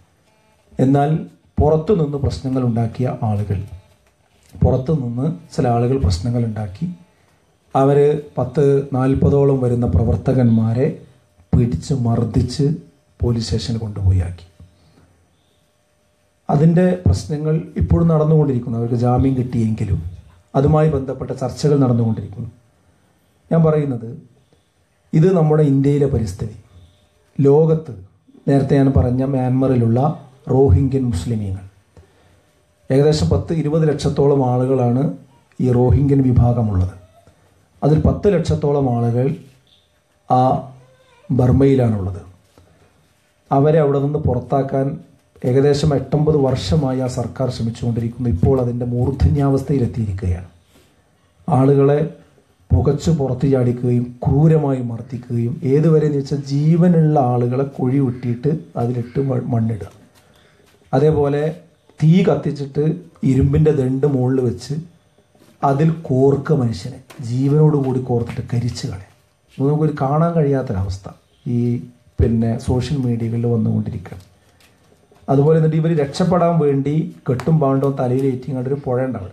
എന്നാൽ പുറത്തു നിന്ന് പ്രശ്നങ്ങൾ ഉണ്ടാക്കിയ ആളുകൾ പുറത്തു നിന്ന് ചില ആളുകൾ പ്രശ്നങ്ങൾ ഉണ്ടാക്കി അവർ പത്ത് നാൽപ്പതോളം വരുന്ന പ്രവർത്തകന്മാരെ പിടിച്ച് മർദ്ദിച്ച് പോലീസ് സ്റ്റേഷനിൽ കൊണ്ടുപോയി ആക്കി അതിൻ്റെ പ്രശ്നങ്ങൾ ഇപ്പോഴും നടന്നുകൊണ്ടിരിക്കുന്നു അവർക്ക് ജാമ്യം കിട്ടിയെങ്കിലും അതുമായി ബന്ധപ്പെട്ട ചർച്ചകൾ നടന്നുകൊണ്ടിരിക്കുന്നു ഞാൻ പറയുന്നത് ഇത് നമ്മുടെ ഇന്ത്യയിലെ പരിസ്ഥിതി ലോകത്ത് നേരത്തെ ഞാൻ പറഞ്ഞ മ്യാൻമറിലുള്ള റോഹിംഗ്യൻ മുസ്ലിമീങ്ങൾ ഏകദേശം പത്ത് ഇരുപത് ലക്ഷത്തോളം ആളുകളാണ് ഈ റോഹിംഗ്യൻ വിഭാഗമുള്ളത് അതിൽ പത്ത് ലക്ഷത്തോളം ആളുകൾ ആ ബർമയിലാണുള്ളത് അവരെ അവിടെ നിന്ന് പുറത്താക്കാൻ ഏകദേശം എട്ടൊമ്പത് വർഷമായി ആ സർക്കാർ ശ്രമിച്ചുകൊണ്ടിരിക്കുന്നു ഇപ്പോൾ അതിൻ്റെ മൂർധന്യാവസ്ഥയിലെത്തിയിരിക്കുകയാണ് ആളുകളെ പുകച്ചു പുറത്തു ചാടിക്കുകയും ക്രൂരമായി മർദ്ദിക്കുകയും ഏതുവരെ എന്ന് വെച്ചാൽ ജീവനുള്ള ആളുകളെ കുഴി വെട്ടിയിട്ട് അതിലിട്ട് മ- മണ്ണിടുക അതേപോലെ തീ കത്തിച്ചിട്ട് ഇരുമ്പിൻ്റെ ദണ്ട് മുകളിൽ വെച്ച് അതിൽ കോർക്കുക മനുഷ്യനെ ജീവനോട് കൂടി കോർത്തിട്ട് കരിച്ച് കളയും ഇത് നമുക്കൊരു കാണാൻ കഴിയാത്തൊരവസ്ഥ ഈ പിന്നെ സോഷ്യൽ മീഡിയകളിൽ വന്നുകൊണ്ടിരിക്കുകയാണ് അതുപോലെ എന്നിട്ട് ഇവർ രക്ഷപ്പെടാൻ വേണ്ടി കെട്ടും പാണ്ടവും തലയിലേറ്റിങ്ങാണ്ട് ഒരു പുഴ ഉണ്ടാവും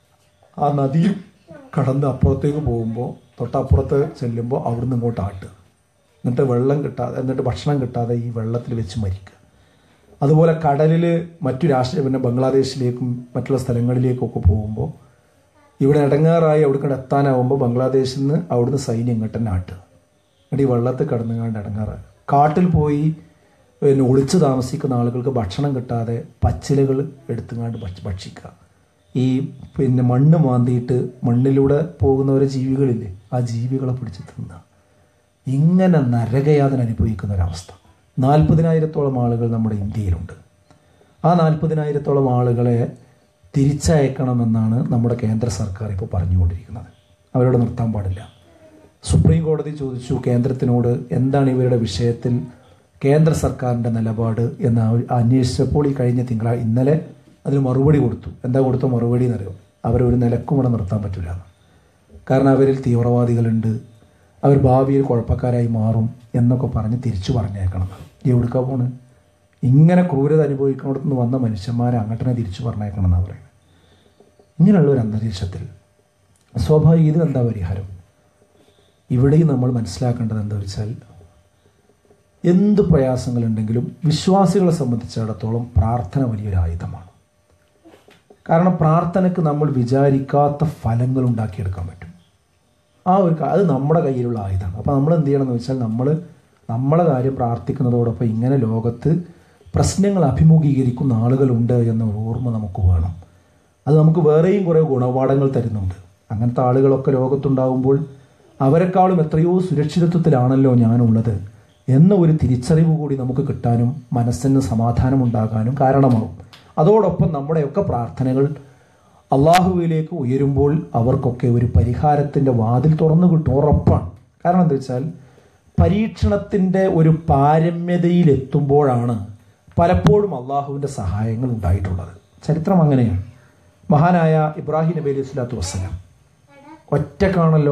ആ നദി കടന്ന് അപ്പുറത്തേക്ക് പോകുമ്പോൾ തൊട്ടപ്പുറത്ത് ചെല്ലുമ്പോൾ അവിടുന്ന് ഇങ്ങോട്ട് ആട്ടുക എന്നിട്ട് വെള്ളം കിട്ടാതെ എന്നിട്ട് ഭക്ഷണം കിട്ടാതെ ഈ വെള്ളത്തിൽ വെച്ച് മരിക്കുക അതുപോലെ കടലിൽ മറ്റു രാഷ്ട്രീയ പിന്നെ ബംഗ്ലാദേശിലേക്കും മറ്റുള്ള സ്ഥലങ്ങളിലേക്കൊക്കെ പോകുമ്പോൾ ഇവിടെ ഇടങ്ങാറായി അവിടെ എത്താനാവുമ്പോൾ ബംഗ്ലാദേശിൽ നിന്ന് അവിടുന്ന് സൈന്യം ഇങ്ങോട്ട് തന്നെ ആട്ടുക എന്നിട്ട് ഈ വെള്ളത്തിൽ കിടന്നുകാണ്ട് ഇടങ്ങാറായി കാട്ടിൽ പോയി പിന്നെ ഒളിച്ചു താമസിക്കുന്ന ആളുകൾക്ക് ഭക്ഷണം കിട്ടാതെ പച്ചിലകൾ എടുത്തുങ്ങാണ്ട് ഭക്ഷ- ഭക്ഷിക്കുക ഈ പിന്നെ മണ്ണ് മാന്തിയിട്ട് മണ്ണിലൂടെ പോകുന്ന ഓരോ ജീവികളില്ലേ ആ ജീവികളെ പിടിച്ച് തിന്നുക ഇങ്ങനെ നരകയാതന അനുഭവിക്കുന്ന ഒരവസ്ഥ നാൽപ്പതിനായിരത്തോളം ആളുകൾ നമ്മുടെ ഇന്ത്യയിലുണ്ട് ആ നാൽപ്പതിനായിരത്തോളം ആളുകളെ തിരിച്ചയക്കണമെന്നാണ് നമ്മുടെ കേന്ദ്ര സർക്കാർ ഇപ്പോൾ പറഞ്ഞുകൊണ്ടിരിക്കുന്നത് അവരോട് നിർത്താൻ പാടില്ല സുപ്രീം കോടതി ചോദിച്ചു കേന്ദ്രത്തിനോട് എന്താണ് ഇവരുടെ വിഷയത്തിൽ കേന്ദ്ര സർക്കാരിൻ്റെ നിലപാട് എന്ന് അവർ അന്വേഷിച്ചപ്പോൾ ഈ കഴിഞ്ഞ തിങ്കളാ ഇന്നലെ അതിന് മറുപടി കൊടുത്തു എന്താ കൊടുത്ത മറുപടി എന്നറിയോ അവരെ ഒരു നിലക്കും ഇവിടെ നിർത്താൻ പറ്റില്ല എന്ന്. കാരണം അവരിൽ തീവ്രവാദികളുണ്ട് അവർ ഭാവിയിൽ കുഴപ്പക്കാരായി മാറും എന്നൊക്കെ പറഞ്ഞ് തിരിച്ചു പറഞ്ഞേക്കണം എവിടുക്കാ പോണ് ഇങ്ങനെ ക്രൂരത അനുഭവിക്കുന്നിടത്ത് നിന്ന് വന്ന മനുഷ്യന്മാരെ അങ്ങോട്ടിനെ തിരിച്ചു പറഞ്ഞേക്കണം എന്നാണ് പറയുന്നത് ഇങ്ങനെയുള്ള ഒരു അന്തരീക്ഷത്തിൽ സ്വാഭാവിക ഇതിന് എന്താ പരിഹാരം ഇവിടെയും നമ്മൾ മനസ്സിലാക്കേണ്ടത് എന്താ വെച്ചാൽ എന്ത് പ്രയാസങ്ങളുണ്ടെങ്കിലും വിശ്വാസികളെ സംബന്ധിച്ചിടത്തോളം പ്രാർത്ഥന വലിയൊരു ആയുധമാണ് കാരണം പ്രാർത്ഥനയ്ക്ക് നമ്മൾ വിചാരിക്കാത്ത ഫലങ്ങൾ ഉണ്ടാക്കിയെടുക്കാൻ പറ്റും ആ ഒരു കാ- അത് നമ്മുടെ കയ്യിലുള്ള ആയുധമാണ് അപ്പോൾ നമ്മൾ എന്ത് ചെയ്യണമെന്ന് വെച്ചാൽ നമ്മൾ നമ്മളെ കാര്യം പ്രാർത്ഥിക്കുന്നതോടൊപ്പം ഇങ്ങനെ ലോകത്ത് പ്രശ്നങ്ങൾ അഭിമുഖീകരിക്കുന്ന ആളുകളുണ്ട് എന്ന ഒരു ഓർമ്മ നമുക്ക് വേണം അത് നമുക്ക് വേറെയും കുറേ ഗുണപാഠങ്ങൾ തരുന്നുണ്ട് അങ്ങനത്തെ ആളുകളൊക്കെ ലോകത്തുണ്ടാകുമ്പോൾ അവരെക്കാളും എത്രയോ സുരക്ഷിതത്വത്തിലാണല്ലോ ഞാനുള്ളത് എന്ന ഒരു തിരിച്ചറിവ് കൂടി നമുക്ക് കിട്ടാനും മനസ്സിന് സമാധാനമുണ്ടാകാനും കാരണമാകും അതോടൊപ്പം നമ്മുടെയൊക്കെ പ്രാർത്ഥനകൾ അള്ളാഹുവിലേക്ക് ഉയരുമ്പോൾ അവർക്കൊക്കെ ഒരു പരിഹാരത്തിൻ്റെ വാതിൽ തുറന്നു കിട്ടും ഉറപ്പാണ് കാരണം എന്താ വെച്ചാൽ പരീക്ഷണത്തിൻ്റെ ഒരു പാരമ്യതയിലെത്തുമ്പോഴാണ് പലപ്പോഴും അള്ളാഹുവിൻ്റെ സഹായങ്ങൾ ഉണ്ടായിട്ടുള്ളത് ചരിത്രം അങ്ങനെയാണ് മഹാനായ ഇബ്രാഹിം നബി അലൈഹി സ്വലാത്തു വസ്സലാം ഒറ്റക്കാണല്ലോ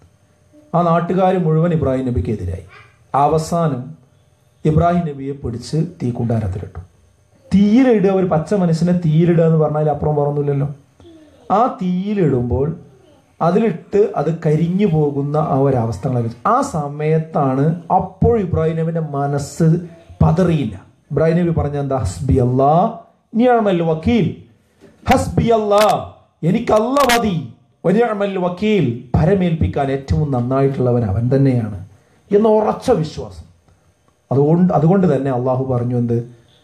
ആ നാട്ടുകാർ മുഴുവൻ ഇബ്രാഹിം നബിക്ക് എതിരായി അവസാനം ഇബ്രാഹിം നബിയെ പിടിച്ച് തീക്കുണ്ടാരത്തിലിട്ടു തീയിലിടുക ഒരു പച്ച മനുഷ്യനെ തീയിലിടുക എന്ന് പറഞ്ഞാൽ അപ്പുറം പറഞ്ഞില്ലല്ലോ ആ തീയിലിടുമ്പോൾ അതിലിട്ട് അത് കരിഞ്ഞു പോകുന്ന ആ ഒരു അവസ്ഥകളെ ആ സമയത്താണ് അപ്പോൾ ഇബ്രാഹിം നബിന്റെ മനസ്സ് പതറിയില്ല ഇബ്രാഹിം നബി പറഞ്ഞ എന്താ ഹസ്ബി അല്ലാ നിയമൽ വക്കീൽ ഹസ്ബി അല്ലാ എനിക്ക് അല്ല മതി വനിയമൽ വക്കീൽ ഭരമേൽപ്പിക്കാൻ ഏറ്റവും നന്നായിട്ടുള്ളവൻ അവൻ തന്നെയാണ് എന്ന ഉറച്ച വിശ്വാസം അതുകൊണ്ട് അതുകൊണ്ട് തന്നെ അള്ളാഹു പറഞ്ഞു എന്ത്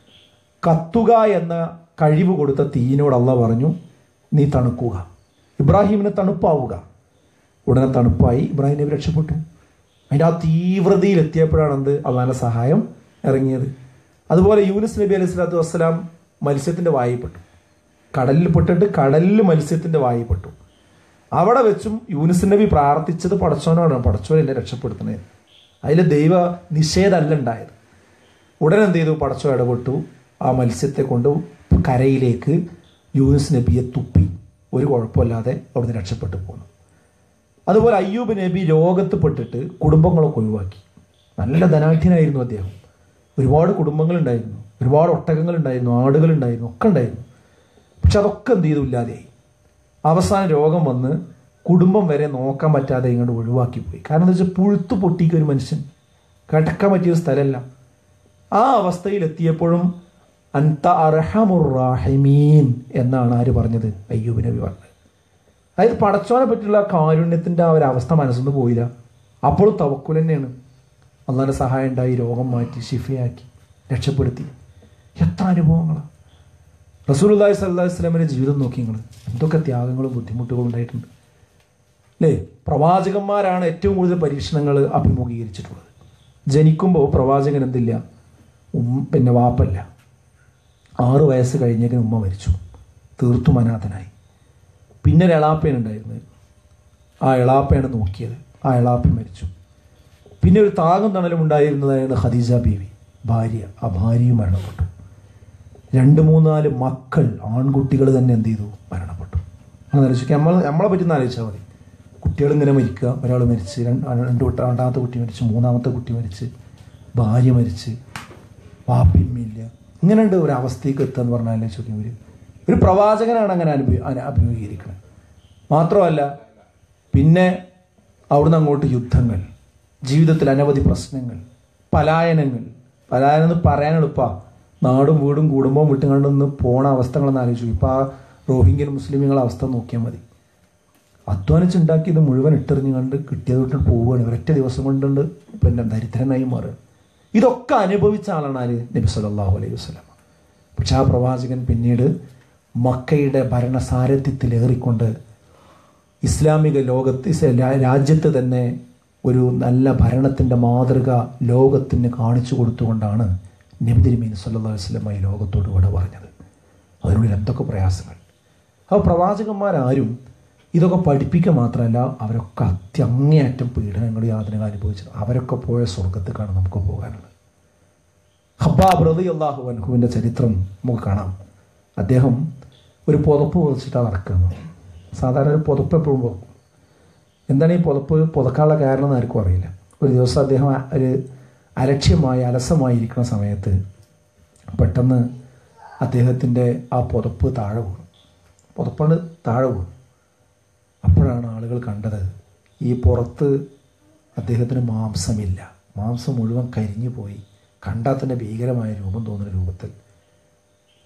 കത്തുക എന്ന കഴിവ് കൊടുത്ത തീയിനോട് അള്ളാഹ് പറഞ്ഞു നീ തണുക്കുക ഇബ്രാഹിമിന് തണുപ്പാവുക ഉടനെ തണുപ്പായി ഇബ്രാഹിം നബി രക്ഷപ്പെട്ടു അതിൻ്റെ ആ തീവ്രതയിൽ എത്തിയപ്പോഴാണ് എന്ത് അള്ളാഹിൻ്റെ സഹായം ഇറങ്ങിയത് അതുപോലെ യൂനുസ് നബി അലൈഹി സ്വലാത്തു വസ്സലാം മത്സ്യത്തിൻ്റെ വായിപ്പെട്ടു കടലിൽ പെട്ടിട്ട് കടലിൽ മത്സ്യത്തിൻ്റെ വായിപ്പെട്ടു അവിടെ വെച്ചും യൂനുസ് നബി പ്രാർത്ഥിച്ചത് പടച്ചോനാണ് പടച്ചോൻ എന്നെ രക്ഷപ്പെടുത്തണേ അതിൽ ദൈവ നിഷേധമല്ല ഉണ്ടായത് ഉടനെ എന്ത് ചെയ്തു പടച്ചോ ഇടപെട്ടു ആ മത്സ്യത്തെ കൊണ്ട് കരയിലേക്ക് യൂനുസ് നബിയെ തുപ്പി ഒരു കുഴപ്പമില്ലാതെ അവിടുന്ന് രക്ഷപ്പെട്ടു പോന്നു അതുപോലെ അയ്യൂബ് നബി രോഗത്ത് പെട്ടിട്ട് കുടുംബങ്ങളൊക്കെ ഒഴിവാക്കി നല്ല ധനാഠ്യനായിരുന്നു അദ്ദേഹം ഒരുപാട് കുടുംബങ്ങളുണ്ടായിരുന്നു ഒരുപാട് ഒട്ടകങ്ങളുണ്ടായിരുന്നു ആടുകളുണ്ടായിരുന്നു ഒക്കെ ഉണ്ടായിരുന്നു പക്ഷെ അതൊക്കെ എന്ത് ചെയ്തു ഇല്ലാതെയായി അവസാനം രോഗം വന്ന് കുടുംബം വരെ നോക്കാൻ പറ്റാതെ ഇങ്ങോട്ട് ഒഴിവാക്കി പോയി കാരണം എന്താ വെച്ചാൽ പുഴുത്തു പൊട്ടിക്ക ഒരു മനുഷ്യൻ കിടക്കാൻ പറ്റിയ ഒരു സ്ഥലമല്ല ആ അവസ്ഥയിൽ എത്തിയപ്പോഴും അൻത അർഹമുറാഹിമീൻ എന്നാണ് ആര് പറഞ്ഞത് അയ്യൂബ് നബി പറഞ്ഞത് അതായത് പടച്ചോനെ പറ്റിയുള്ള കാരുണ്യത്തിൻ്റെ ആ ഒരു അവസ്ഥ മനസ്സൊന്നും പോയില്ല അപ്പോഴും തവക്കുൽ തന്നെയാണ് അള്ളാൻ്റെ സഹായം ഉണ്ടായി രോഗം മാറ്റി ഷിഫയാക്കി രക്ഷപ്പെടുത്തി എത്ര അനുഭവങ്ങളാണ് റസൂലുല്ലാഹി സല്ലാഹു വസ്ലമിൻ്റെ ജീവിതം നോക്കി നിങ്ങൾ എന്തൊക്കെ ത്യാഗങ്ങളും ബുദ്ധിമുട്ടുകളും ഉണ്ടായിട്ടുണ്ട് അല്ലേ പ്രവാചകന്മാരാണ് ഏറ്റവും കൂടുതൽ പരീക്ഷണങ്ങൾ അഭിമുഖീകരിച്ചിട്ടുള്ളത് ജനിക്കുമ്പോൾ പ്രവാചകൻ എന്തില്ല ഉം പിന്നെ വാപ്പല്ല ആറു വയസ്സ് കഴിഞ്ഞേക്കിന് ഉമ്മ മരിച്ചു തീർത്തും അനാഥനായി പിന്നെ ഒരു എളാപ്പയാണ് ഉണ്ടായിരുന്നത് ആ എളാപ്പയാണ് നോക്കിയത് ആ എളാപ്പ മരിച്ചു പിന്നെ ഒരു താങ്ങും തണലും ഉണ്ടായിരുന്നതായിരുന്നു ഖദീജ ബീവി ഭാര്യ ആ ഭാര്യയും മരണപ്പെട്ടു രണ്ട് മൂന്നാല് മക്കൾ ആൺകുട്ടികൾ തന്നെ എന്ത് ചെയ്തു മരണപ്പെട്ടു അങ്ങനെ ആലോചിക്കുക നമ്മൾ നമ്മളെ പറ്റി ഒന്ന് ആലോചിച്ചാൽ മതി കുട്ടികൾ ഇങ്ങനെ മരിക്കുക ഒരാൾ മരിച്ച് രണ്ട് രണ്ട് കുട്ടി രണ്ടാമത്തെ കുട്ടി മരിച്ച് മൂന്നാമത്തെ കുട്ടി മരിച്ച് ഭാര്യ മരിച്ച് വാപ്പിമ്മയില്ല ഇങ്ങനെയുണ്ട് ഒരു അവസ്ഥയ്ക്ക് എത്തുക എന്ന് പറഞ്ഞാൽ ആലോചിക്കുക ഒരു ഒരു പ്രവാചകനാണ് അങ്ങനെ അനുഭവി അന- അഭിമുഖീകരിക്കുന്നത് മാത്രമല്ല പിന്നെ അവിടുന്ന് അങ്ങോട്ട് യുദ്ധങ്ങൾ ജീവിതത്തിൽ അനവധി പ്രശ്നങ്ങൾ പലായനങ്ങൾ പലായനം എന്ന് പറയാൻ എളുപ്പമാണ് നാടും വീടും കുടുംബവും വിട്ടുകൊണ്ടൊന്ന് പോണ അവസ്ഥകളെന്ന് ആലോചിച്ചു ഇപ്പോൾ ആ റോഹിംഗ്യൻ മുസ്ലിമുകളുടെ അവസ്ഥ നോക്കിയാൽ മതി അധ്വാനിച്ചുണ്ടാക്കിയത് മുഴുവൻ ഇട്ടെറിഞ്ഞ് കണ്ട് കിട്ടിയത് വിട്ട് പോവുകയാണ് ഒരൊറ്റ ദിവസം കൊണ്ടുണ്ട് പിന്നെ ദരിദ്രനായി മാറുക ഇതൊക്കെ അനുഭവിച്ച ആളാണ് ആര് നബി സല്ലല്ലാഹു അലൈഹി വസല്ലം പക്ഷെ ആ പ്രവാചകൻ പിന്നീട് മക്കയുടെ ഭരണസാരഥ്യത്തിലേറിക്കൊണ്ട് ഇസ്ലാമിക ലോകത്ത് ഇസ് രാ- രാജ്യത്ത് തന്നെ ഒരു നല്ല ഭരണത്തിൻ്റെ മാതൃക ലോകത്തിന് കാണിച്ചു കൊടുത്തുകൊണ്ടാണ് നബി തിരുമീൻ സല്ലല്ലാഹു അലൈഹി വസല്ലം ഈ ലോകത്തോട് വിട പറഞ്ഞത് അതിനുള്ളിൽ എന്തൊക്കെ പ്രയാസങ്ങൾ അപ്പോൾ പ്രവാചകന്മാരാരും ഇതൊക്കെ പഠിപ്പിക്കുക മാത്രമല്ല അവരൊക്കെ അത്യങ്ങേയറ്റം പീഡനങ്ങൾ യാതനകൾ അനുഭവിച്ചത് അവരൊക്കെ പോയ സ്വർഗത്തേക്കാണ് നമുക്ക് പോകാനുള്ളത് ഹബ്ബാബ് റതി അള്ളാഹു അൻഹുവിൻ്റെ ചരിത്രം നമുക്ക് കാണാം അദ്ദേഹം ഒരു പുതപ്പ് പുതച്ചിട്ടാണ് നടക്കുന്നത് സാധാരണ ഒരു പുതപ്പ് എപ്പോഴും പുതക്കും എന്താണ് ഈ പുതപ്പ് പുതക്കാനുള്ള കാരണം എന്ന് ആർക്കും അറിയില്ല ഒരു ദിവസം അദ്ദേഹം അ- ഒരു അലക്ഷ്യമായി അലസമായി ഇരിക്കുന്ന സമയത്ത് പെട്ടെന്ന് അദ്ദേഹത്തിൻ്റെ ആ പുതപ്പ് താഴെ വീണു പുതപ്പാണ് താഴെ വീണു അപ്പോഴാണ് ആളുകൾ കണ്ടത് ഈ പുറത്ത് അദ്ദേഹത്തിന് മാംസമില്ല മാംസം മുഴുവൻ കരിഞ്ഞു പോയി കണ്ടാൽ തന്നെ ഭീകരമായ രൂപം തോന്നുന്ന രൂപത്തിൽ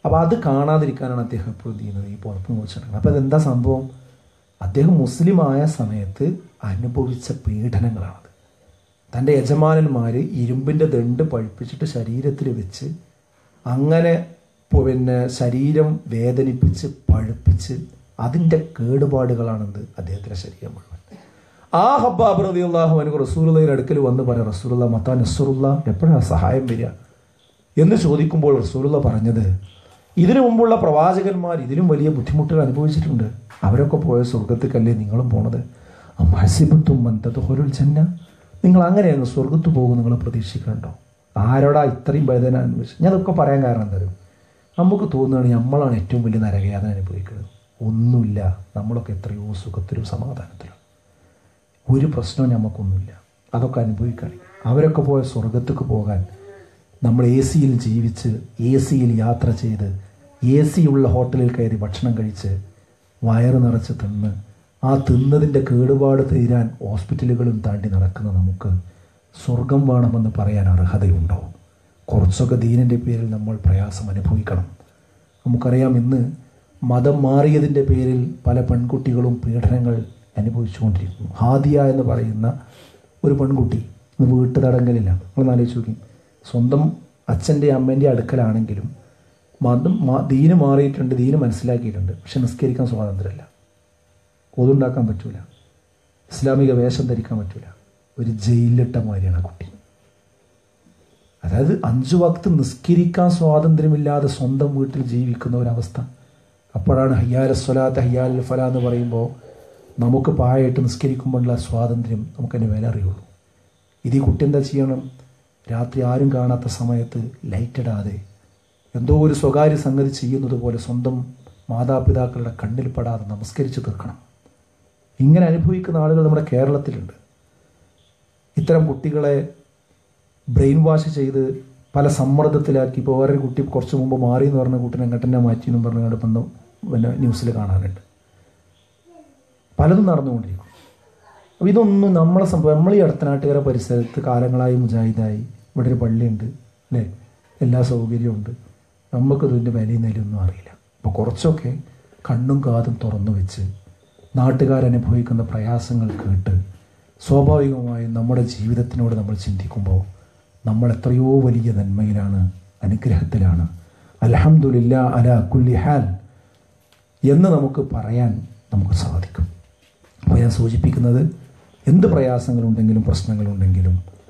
അപ്പോൾ അത് കാണാതിരിക്കാനാണ് അദ്ദേഹം എപ്പോഴും ചെയ്യുന്നത് ഈ പുറത്ത് മുറിച്ചിടക്കുന്നത് അപ്പോൾ അതെന്താ സംഭവം അദ്ദേഹം മുസ്ലിമായ സമയത്ത് അനുഭവിച്ച പീഡനങ്ങളാണത് തൻ്റെ യജമാനന്മാർ ഇരുമ്പിൻ്റെ ദണ്ട് പഴിപ്പിച്ചിട്ട് ശരീരത്തിൽ വെച്ച് അങ്ങനെ പൊ- പിന്നെ ശരീരം വേദനിപ്പിച്ച് പഴുപ്പിച്ച് അതിൻ്റെ കേടുപാടുകളാണെന്ത് അദ്ദേഹത്തിൻ്റെ ശരീരം മുഴുവൻ ആ ഹബ്ബാബ് റതി അള്ളാഹു എനിക്ക് റസൂലുള്ളയുടെ അടുക്കൽ വന്ന് പറയാം റസൂലുള്ള മത്താ നസറുള്ള എപ്പോഴാണ് സഹായം വരിക എന്ന് ചോദിക്കുമ്പോൾ റസൂലുള്ള പറഞ്ഞത് ഇതിനു മുമ്പുള്ള പ്രവാചകന്മാർ ഇതിലും വലിയ ബുദ്ധിമുട്ടുകൾ അനുഭവിച്ചിട്ടുണ്ട് അവരൊക്കെ പോയ സ്വർഗത്തേക്കല്ലേ നിങ്ങളും പോണത് മഹസിബത്തും മന്തതുഹൊരുൾ ജന്ന നിങ്ങൾ അങ്ങനെ അങ്ങ് സ്വർഗത്ത് പോകും നിങ്ങൾ പ്രതീക്ഷിക്കണ്ടോ ആരോടാ ഇത്രയും വേദന അനുഭവിച്ചത് ഞാൻ അതൊക്കെ പറയാൻ കാരണം തരും നമുക്ക് തോന്നുകയാണ് നമ്മളാണ് ഏറ്റവും വലിയ നരകയാതന അനുഭവിക്കുന്നത് ഒന്നുമില്ല നമ്മളൊക്കെ എത്രയോ സുഖത്തിലും സമാധാനത്തിലും ഒരു പ്രശ്നവും നമുക്കൊന്നുമില്ല അതൊക്കെ അനുഭവിക്കണം അവരൊക്കെ പോയ സ്വർഗത്തേക്ക് പോകാൻ നമ്മൾ എ സിയിൽ ജീവിച്ച് എ സിയിൽ യാത്ര ചെയ്ത് എ സിയുള്ള ഹോട്ടലിൽ കയറി ഭക്ഷണം കഴിച്ച് വയറ് നിറച്ച് തിന്ന് ആ തിന്നതിൻ്റെ കേടുപാട് തീരാൻ ഹോസ്പിറ്റലുകളും താണ്ടി നടക്കുന്ന നമുക്ക് സ്വർഗം വേണമെന്ന് പറയാൻ അർഹതയുണ്ടോ കുറച്ചൊക്കെ ദീനിൻ്റെ പേരിൽ നമ്മൾ പ്രയാസം അനുഭവിക്കണം നമുക്കറിയാം ഇന്ന് മതം മാറിയതിൻ്റെ പേരിൽ പല പെൺകുട്ടികളും പീഡനങ്ങൾ അനുഭവിച്ചുകൊണ്ടിരിക്കുന്നു ഹാദിയ എന്ന് പറയുന്ന ഒരു പെൺകുട്ടി ഇന്ന് വീട്ടു തടങ്കലില്ല നിങ്ങൾ ആലോചിച്ച് നോക്കി സ്വന്തം അച്ഛൻ്റെ അമ്മേൻ്റെ അടുക്കലാണെങ്കിലും മതം മാ- ദീന് മാറിയിട്ടുണ്ട് ദീന് മനസ്സിലാക്കിയിട്ടുണ്ട് പക്ഷെ നിസ്കരിക്കാൻ സ്വാതന്ത്ര്യമല്ല ഒതുണ്ടാക്കാൻ പറ്റൂല ഇസ്ലാമിക വേഷം ധരിക്കാൻ പറ്റൂല ഒരു ജയിലിലിട്ട മാതിരിയാണ് ആ കുട്ടി അതായത് അഞ്ചു വക്ത് നിസ്കരിക്കാൻ സ്വാതന്ത്ര്യമില്ലാതെ സ്വന്തം വീട്ടിൽ ജീവിക്കുന്ന ഒരവസ്ഥ അപ്പോഴാണ് ഹയ്യാൽ സ്വലാത്ത് ഹയ്യാൽ ഫല എന്ന് പറയുമ്പോൾ നമുക്ക് പായായിട്ട് നിസ്കരിക്കുമ്പോഴുള്ള സ്വാതന്ത്ര്യം നമുക്കതിന് വില അറിയുള്ളൂ ഇത് ഈ കുട്ടി എന്താ ചെയ്യണം രാത്രി ആരും കാണാത്ത സമയത്ത് ലൈറ്റ് ഇടാതെ എന്തോ ഒരു സ്വകാര്യ സംഗതി ചെയ്യുന്നത് പോലെ സ്വന്തം മാതാപിതാക്കളുടെ കണ്ണിൽ പെടാതെ നമസ്കരിച്ച് തീർക്കണം ഇങ്ങനെ അനുഭവിക്കുന്ന ആളുകൾ നമ്മുടെ കേരളത്തിലുണ്ട് ഇത്തരം കുട്ടികളെ ബ്രെയിൻ വാഷ് ചെയ്ത് പല സമ്മർദ്ദത്തിലാക്കി ഇപ്പോൾ വേറൊരു കുട്ടി കുറച്ച് മുമ്പ് മാറി എന്ന് പറഞ്ഞ കുട്ടിനെ എങ്ങോട്ടെന്നെ മാറ്റി എന്നും പറഞ്ഞുകൊണ്ട് ഇപ്പം പിന്നെ ന്യൂസിൽ കാണാറുണ്ട് പലതും നടന്നുകൊണ്ടിരിക്കും അപ്പോൾ ഇതൊന്നും നമ്മളെ സംഭവം നമ്മൾ ഈ അടുത്തനാട്ടുകാര പരിസരത്ത് കാലങ്ങളായി മുജാഹിദായി ഇവിടെ ഒരു പള്ളിയുണ്ട് അല്ലേ എല്ലാ സൗകര്യമുണ്ട് നമുക്ക് ഇതിൻ്റെ വിലയും നിലയൊന്നും അറിയില്ല അപ്പോൾ കുറച്ചൊക്കെ കണ്ണും കാതും തുറന്നു വെച്ച് നാട്ടുകാരനുഭവിക്കുന്ന പ്രയാസങ്ങൾ കേട്ട് സ്വാഭാവികമായും നമ്മുടെ ജീവിതത്തിനോട് നമ്മൾ ചിന്തിക്കുമ്പോൾ നമ്മൾ എത്രയോ വലിയ നന്മയിലാണ് അനുഗ്രഹത്തിലാണ് അലഹമുല്ല അല കുല്ലി ഹാൽ എന്ന് നമുക്ക് പറയാൻ നമുക്ക് സാധിക്കും അപ്പോൾ ഞാൻ സൂചിപ്പിക്കുന്നത് എന്ത് പ്രയാസങ്ങളുണ്ടെങ്കിലും പ്രശ്നങ്ങളുണ്ടെങ്കിലും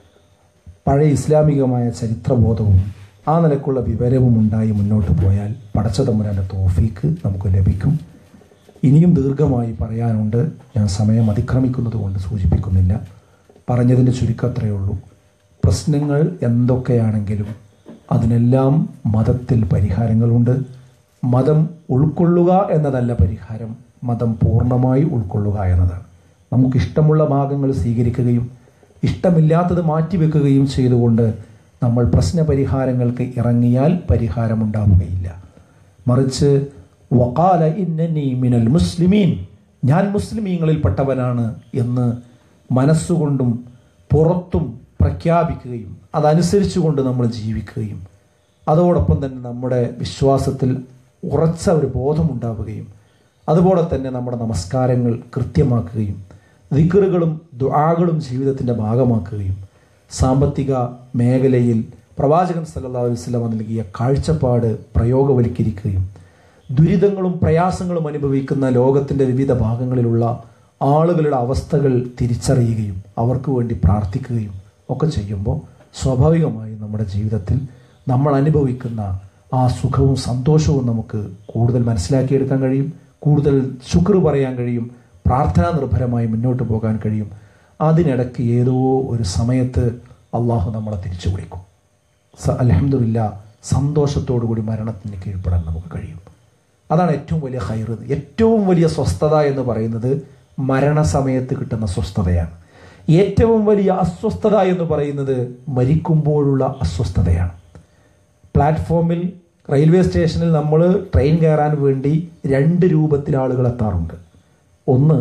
പഴയ ഇസ്ലാമികമായ ചരിത്രബോധവും ആ നിലക്കുള്ള വിവരവും ഉണ്ടായി മുന്നോട്ട് പോയാൽ പടച്ച തമ്പുരാൻ്റെ തോഫീക്ക് നമുക്ക് ലഭിക്കും ഇനിയും ദീർഘമായി പറയാനുണ്ട് ഞാൻ സമയം അതിക്രമിക്കുന്നത് കൊണ്ട് സൂചിപ്പിക്കുന്നില്ല പറഞ്ഞതിൻ്റെ ചുരുക്കം അത്രയേ ഉള്ളൂ പ്രശ്നങ്ങൾ എന്തൊക്കെയാണെങ്കിലും അതിനെല്ലാം മതത്തിൽ പരിഹാരങ്ങളുണ്ട് മതം ഉൾക്കൊള്ളുക എന്നതല്ല പരിഹാരം മതം പൂർണ്ണമായി ഉൾക്കൊള്ളുക എന്നതാണ് നമുക്കിഷ്ടമുള്ള ഭാഗങ്ങൾ സ്വീകരിക്കുകയും ഇഷ്ടമില്ലാത്തത് മാറ്റിവെക്കുകയും ചെയ്തുകൊണ്ട് നമ്മൾ പ്രശ്ന പരിഹാരങ്ങൾക്ക് ഇറങ്ങിയാൽ പരിഹാരമുണ്ടാവുകയില്ല മറിച്ച് വക്കാല ഇന്നനി മിനൽ മുസ്ലിമീൻ ഞാൻ മുസ്ലിമീങ്ങളിൽപ്പെട്ടവനാണ് എന്ന് മനസ്സുകൊണ്ടും പുറത്തും പ്രഖ്യാപിക്കുകയും അതനുസരിച്ചുകൊണ്ട് നമ്മൾ ജീവിക്കുകയും അതോടൊപ്പം തന്നെ നമ്മുടെ വിശ്വാസത്തിൽ ഉറച്ച ഒരു ബോധമുണ്ടാവുകയും അതുപോലെ തന്നെ നമ്മുടെ നമസ്കാരങ്ങൾ കൃത്യമാക്കുകയും ദിക്കറുകളും ദുആകളും ജീവിതത്തിൻ്റെ ഭാഗമാക്കുകയും സാമ്പത്തിക മേഖലയിൽ പ്രവാചകൻ സല്ലല്ലാഹു അലൈഹി വസല്ലം നൽകിയ കാഴ്ചപ്പാട് പ്രയോഗവൽക്കരിക്കുകയും ദുരിതങ്ങളും പ്രയാസങ്ങളും അനുഭവിക്കുന്ന ലോകത്തിൻ്റെ വിവിധ ഭാഗങ്ങളിലുള്ള ആളുകളുടെ അവസ്ഥകൾ തിരിച്ചറിയുകയും അവർക്ക് വേണ്ടി പ്രാർത്ഥിക്കുകയും ഒക്കെ ചെയ്യുമ്പോൾ സ്വാഭാവികമായും നമ്മുടെ ജീവിതത്തിൽ നമ്മൾ അനുഭവിക്കുന്ന ആ സുഖവും സന്തോഷവും നമുക്ക് കൂടുതൽ മനസ്സിലാക്കിയെടുക്കാൻ കഴിയും കൂടുതൽ ശുക്ർ പറയാൻ കഴിയും പ്രാർത്ഥനാ നിർഭരമായി മുന്നോട്ട് പോകാൻ കഴിയും അതിനിടയ്ക്ക് ഏതോ ഒരു സമയത്ത് അള്ളാഹു നമ്മളെ തിരിച്ചു വിളിക്കും അലഹമില്ല സന്തോഷത്തോടു കൂടി മരണത്തിന് കീഴ്പ്പെടാൻ നമുക്ക് കഴിയും അതാണ് ഏറ്റവും വലിയ ഹൈറ് ഏറ്റവും വലിയ സ്വസ്ഥത എന്ന് പറയുന്നത് മരണസമയത്ത് കിട്ടുന്ന സ്വസ്ഥതയാണ് ഏറ്റവും വലിയ അസ്വസ്ഥത എന്ന് പറയുന്നത് മരിക്കുമ്പോഴുള്ള അസ്വസ്ഥതയാണ് പ്ലാറ്റ്ഫോമിൽ റെയിൽവേ സ്റ്റേഷനിൽ നമ്മൾ ട്രെയിൻ കയറാൻ വേണ്ടി രണ്ട് രൂപത്തിൽ ആളുകൾ എത്താറുണ്ട് ഒന്ന്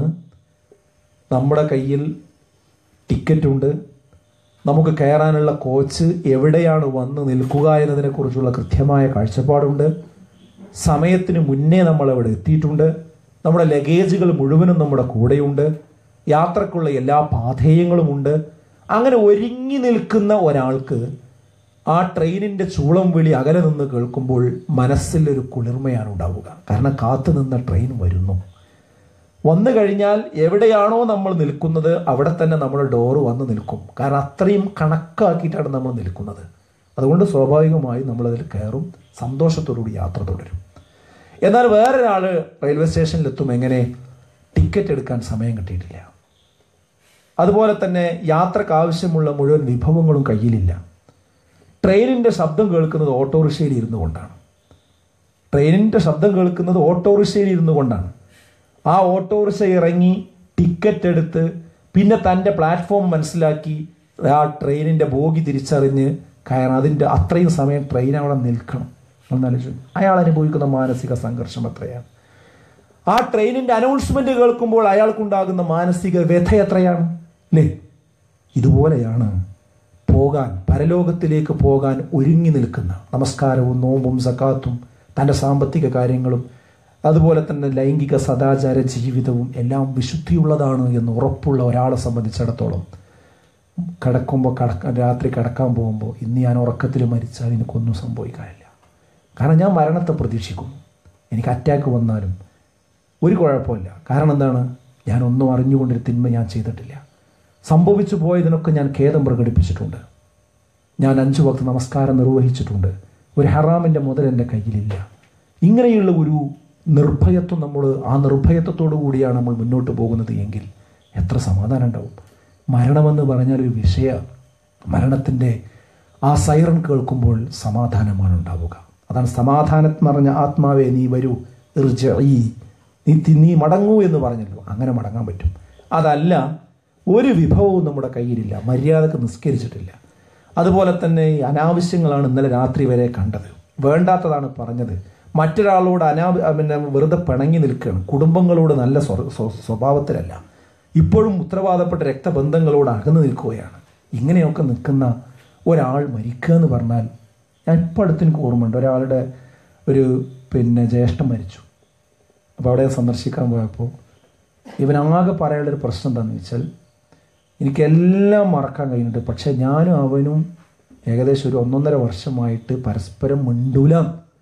നമ്മുടെ കയ്യിൽ ടിക്കറ്റുണ്ട് നമുക്ക് കയറാനുള്ള കോച്ച് എവിടെയാണ് വന്ന് നിൽക്കുക എന്നതിനെക്കുറിച്ചുള്ള കൃത്യമായ കാഴ്ചപ്പാടുണ്ട് സമയത്തിന് മുന്നേ നമ്മൾ അവിടെ എത്തിയിട്ടുണ്ട് നമ്മുടെ ലഗേജുകൾ മുഴുവനും നമ്മുടെ കൂടെയുണ്ട് യാത്രക്കുള്ള എല്ലാ പാധേയങ്ങളുമുണ്ട് അങ്ങനെ ഒരുങ്ങി നിൽക്കുന്ന ഒരാൾക്ക് ആ ട്രെയിനിന്റെ ചൂളം വിളി അകലെ നിന്ന് കേൾക്കുമ്പോൾ മനസ്സിൽ ഒരു കുളിർമയാണ് ഉണ്ടാവുക കാരണം കാത്തു നിന്ന ട്രെയിൻ വരുന്നു വന്നു കഴിഞ്ഞാൽ എവിടെയാണോ നമ്മൾ നിൽക്കുന്നത് അവിടെ തന്നെ നമ്മുടെ ഡോറ് വന്ന് നിൽക്കും കാരണം അത്രയും കണക്കാക്കിയിട്ടാണ് നമ്മൾ നിൽക്കുന്നത് അതുകൊണ്ട് സ്വാഭാവികമായി നമ്മളതിൽ കയറും സന്തോഷത്തോടുകൂടി യാത്ര തുടരും എന്നാൽ വേറൊരാൾ റെയിൽവേ സ്റ്റേഷനിലെത്തും എങ്ങനെ ടിക്കറ്റ് എടുക്കാൻ സമയം കിട്ടിയിട്ടില്ല അതുപോലെ തന്നെ യാത്രക്ക് ആവശ്യമുള്ള മുഴുവൻ വിഭവങ്ങളും കയ്യിലില്ല ട്രെയിനിന്റെ ശബ്ദം കേൾക്കുന്നത് ഓട്ടോറിക്ഷയിൽ ഇരുന്നു കൊണ്ടാണ് ട്രെയിനിന്റെ ശബ്ദം കേൾക്കുന്നത് ഓട്ടോറിക്ഷയിൽ ഇരുന്നു കൊണ്ടാണ് ആ ഓട്ടോറിക്ഷ ഇറങ്ങി ടിക്കറ്റ് എടുത്ത് പിന്നെ തൻ്റെ പ്ലാറ്റ്ഫോം മനസ്സിലാക്കി ആ ട്രെയിനിന്റെ ബോഗി തിരിച്ചറിഞ്ഞ് കയറാൻ അതിൻ്റെ അത്രയും സമയം ട്രെയിൻ അവിടെ നിൽക്കണം ഒന്നാലോചിച്ചു അയാൾ അനുഭവിക്കുന്ന മാനസിക സംഘർഷം എത്രയാണ് ആ ട്രെയിനിന്റെ അനൗൺസ്മെന്റ് കേൾക്കുമ്പോൾ അയാൾക്കുണ്ടാകുന്ന മാനസിക വ്യഥ എത്രയാണ് അല്ലേ ഇതുപോലെയാണ് പോകാൻ പരലോകത്തിലേക്ക് പോകാൻ ഒരുങ്ങി നിൽക്കുന്ന നമസ്കാരവും നോമ്പും സക്കാത്തും തൻ്റെ സാമ്പത്തിക കാര്യങ്ങളും അതുപോലെ തന്നെ ലൈംഗിക സദാചാര ജീവിതവും എല്ലാം വിശുദ്ധിയുള്ളതാണ് എന്ന് ഉറപ്പുള്ള ഒരാളെ സംബന്ധിച്ചിടത്തോളം കിടക്കുമ്പോൾ കടക്ക രാത്രി കിടക്കാൻ പോകുമ്പോൾ ഇന്ന് ഞാൻ ഉറക്കത്തിൽ മരിച്ചാൽ എനിക്കൊന്നും സംഭവിക്കാനില്ല കാരണം ഞാൻ മരണത്തെ പ്രതീക്ഷിക്കുന്നു എനിക്ക് അറ്റാക്ക് വന്നാലും ഒരു കുഴപ്പമില്ല കാരണം എന്താണ് ഞാൻ ഒന്നും അറിഞ്ഞുകൊണ്ടൊരു തിന്മ ഞാൻ ചെയ്തിട്ടില്ല സംഭവിച്ചു പോയതിനൊക്കെ ഞാൻ ഖേദം പ്രകടിപ്പിച്ചിട്ടുണ്ട് ഞാൻ അഞ്ചു വക്ത് നമസ്കാരം നിർവഹിച്ചിട്ടുണ്ട് ഒരു ഹറാമിൻ്റെ മുതൽ എൻ്റെ കയ്യിലില്ല ഇങ്ങനെയുള്ള ഒരു നിർഭയത്വം നമ്മൾ ആ നിർഭയത്വത്തോടു കൂടിയാണ് നമ്മൾ മുന്നോട്ട് പോകുന്നത് എങ്കിൽ എത്ര സമാധാനം ഉണ്ടാവും മരണമെന്ന് പറഞ്ഞാൽ ഒരു വിഷയ മരണത്തിൻ്റെ ആ സൈറൺ കേൾക്കുമ്പോൾ സമാധാനമാണ് ഉണ്ടാവുക അതാണ് സമാധാനം പറഞ്ഞ ആത്മാവെ നീ വരൂ ഇർജഈ നീ തി- നീ മടങ്ങൂ എന്ന് പറഞ്ഞല്ലോ അങ്ങനെ മടങ്ങാൻ പറ്റും അതല്ല ഒരു വിഭവവും നമ്മുടെ കയ്യിലില്ല മര്യാദക്ക് നിസ്കരിച്ചിട്ടില്ല അതുപോലെ തന്നെ ഈ അനാവശ്യങ്ങളാണ് ഇന്നലെ രാത്രി വരെ കണ്ടത് വേണ്ടാത്തതാണ് പറഞ്ഞത് മറ്റൊരാളോട് അനാ പിന്നെ വെറുതെ പിണങ്ങി നിൽക്കുകയാണ് കുടുംബങ്ങളോട് നല്ല സ്വ- സ്വ- സ്വഭാവത്തിലല്ല ഇപ്പോഴും ഉത്തരവാദപ്പെട്ട രക്തബന്ധങ്ങളോട് അകന്നു നിൽക്കുകയാണ് ഇങ്ങനെയൊക്കെ നിൽക്കുന്ന ഒരാൾ മരിക്കുക എന്ന് പറഞ്ഞാൽ ഞാൻ ഇപ്പോൾ അടുത്ത് എനിക്ക് ഓർമ്മയുണ്ട് ഒരാളുടെ ഒരു പിന്നെ ജ്യേഷ്ഠൻ മരിച്ചു അപ്പോൾ അവിടെ സന്ദർശിക്കാൻ പോയപ്പോൾ ഇവനാകെ പറയാനുള്ളൊരു പ്രശ്നം എന്താണെന്ന് വെച്ചാൽ എനിക്കെല്ലാം മറക്കാൻ കഴിയുന്നുണ്ട് പക്ഷെ ഞാനും അവനും ഏകദേശം ഒരു ഒന്നൊന്നര വർഷമായിട്ട് പരസ്പരം മിണ്ടൂല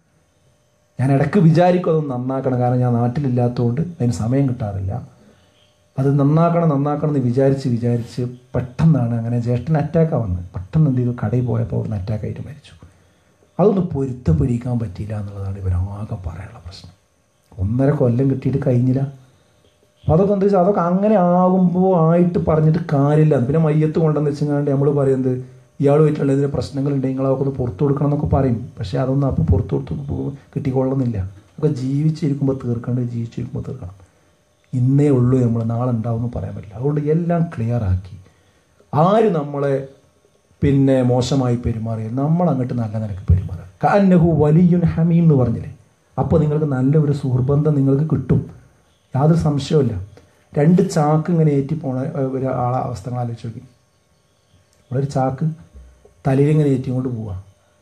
ഞാൻ ഇടയ്ക്ക് വിചാരിക്കും അത് നന്നാക്കണം കാരണം ഞാൻ നാട്ടിലില്ലാത്തതുകൊണ്ട് അതിന് സമയം കിട്ടാറില്ല അത് നന്നാക്കണം നന്നാക്കണം എന്ന് വിചാരിച്ച് വിചാരിച്ച് പെട്ടെന്നാണ് അങ്ങനെ ജ്യേഷ്ഠൻ അറ്റാക്കാണ് വന്നത് പെട്ടെന്ന് എന്ത് ചെയ്തു കടയിൽ പോയപ്പോൾ അവിടുന്ന് അറ്റാക്കായിട്ട് മരിച്ചു അതൊന്ന് പൊരുത്തപ്പെടിക്കാൻ പറ്റിയില്ല എന്നുള്ളതാണ് ഇവരാകെ പറയാനുള്ള പ്രശ്നം ഒന്നര കൊല്ലം കിട്ടിയിട്ട് കഴിഞ്ഞില്ല അപ്പോൾ അതൊക്കെ എന്താ വെച്ചാൽ അതൊക്കെ അങ്ങനെ ആകുമ്പോൾ ആയിട്ട് പറഞ്ഞിട്ട് കാര്യമില്ല പിന്നെ മയ്യത്ത് കൊണ്ടെന്ന് വെച്ചങ്ങാണ്ട് നമ്മൾ പറയുന്നത് ഇയാളുമായിട്ടുള്ള ഇതിന് പ്രശ്നങ്ങളുണ്ടെങ്കിൽ നിങ്ങൾ അതൊക്കെ ഒന്ന് പുറത്തു കൊടുക്കണം എന്നൊക്കെ പറയും പക്ഷേ അതൊന്നും അപ്പോൾ പുറത്തു കൊടുത്ത് കിട്ടിക്കൊള്ളുന്നില്ല ഒക്കെ ജീവിച്ചിരിക്കുമ്പോൾ തീർക്കേണ്ടത് ജീവിച്ചിരിക്കുമ്പോൾ തീർക്കണം ഇന്നേ ഉള്ളൂ നമ്മൾ നാളെ ഉണ്ടാവുമെന്ന് പറയാൻ പറ്റില്ല അതുകൊണ്ട് എല്ലാം ക്ലിയർ ആക്കി ആര് നമ്മളെ പിന്നെ മോശമായി പെരുമാറിയാൽ നമ്മൾ അങ്ങോട്ട് നല്ല നിലക്ക് പെരുമാറുക കാന്നഹു വലിയുൻ ഹമീം എന്ന് പറഞ്ഞില്ലേ അപ്പോൾ നിങ്ങൾക്ക് നല്ലൊരു സുഹൃബന്ധം നിങ്ങൾക്ക് കിട്ടും യാതൊരു സംശയമില്ല രണ്ട് ചാക്ക് ഇങ്ങനെ ഏറ്റി പോണ ഏഹ്, ഒരു ആളെ അവസ്ഥകൾ ആലോചിച്ച് നോക്കി ഇവിടെ ഒരു ചാക്ക് തലയിൽ ഇങ്ങനെ ഏറ്റിക്കൊണ്ട് പോവാ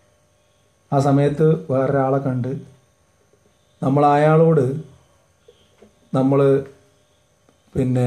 ആ സമയത്ത് വേറൊരാളെ കണ്ട് നമ്മൾ അയാളോട് നമ്മൾ പിന്നെ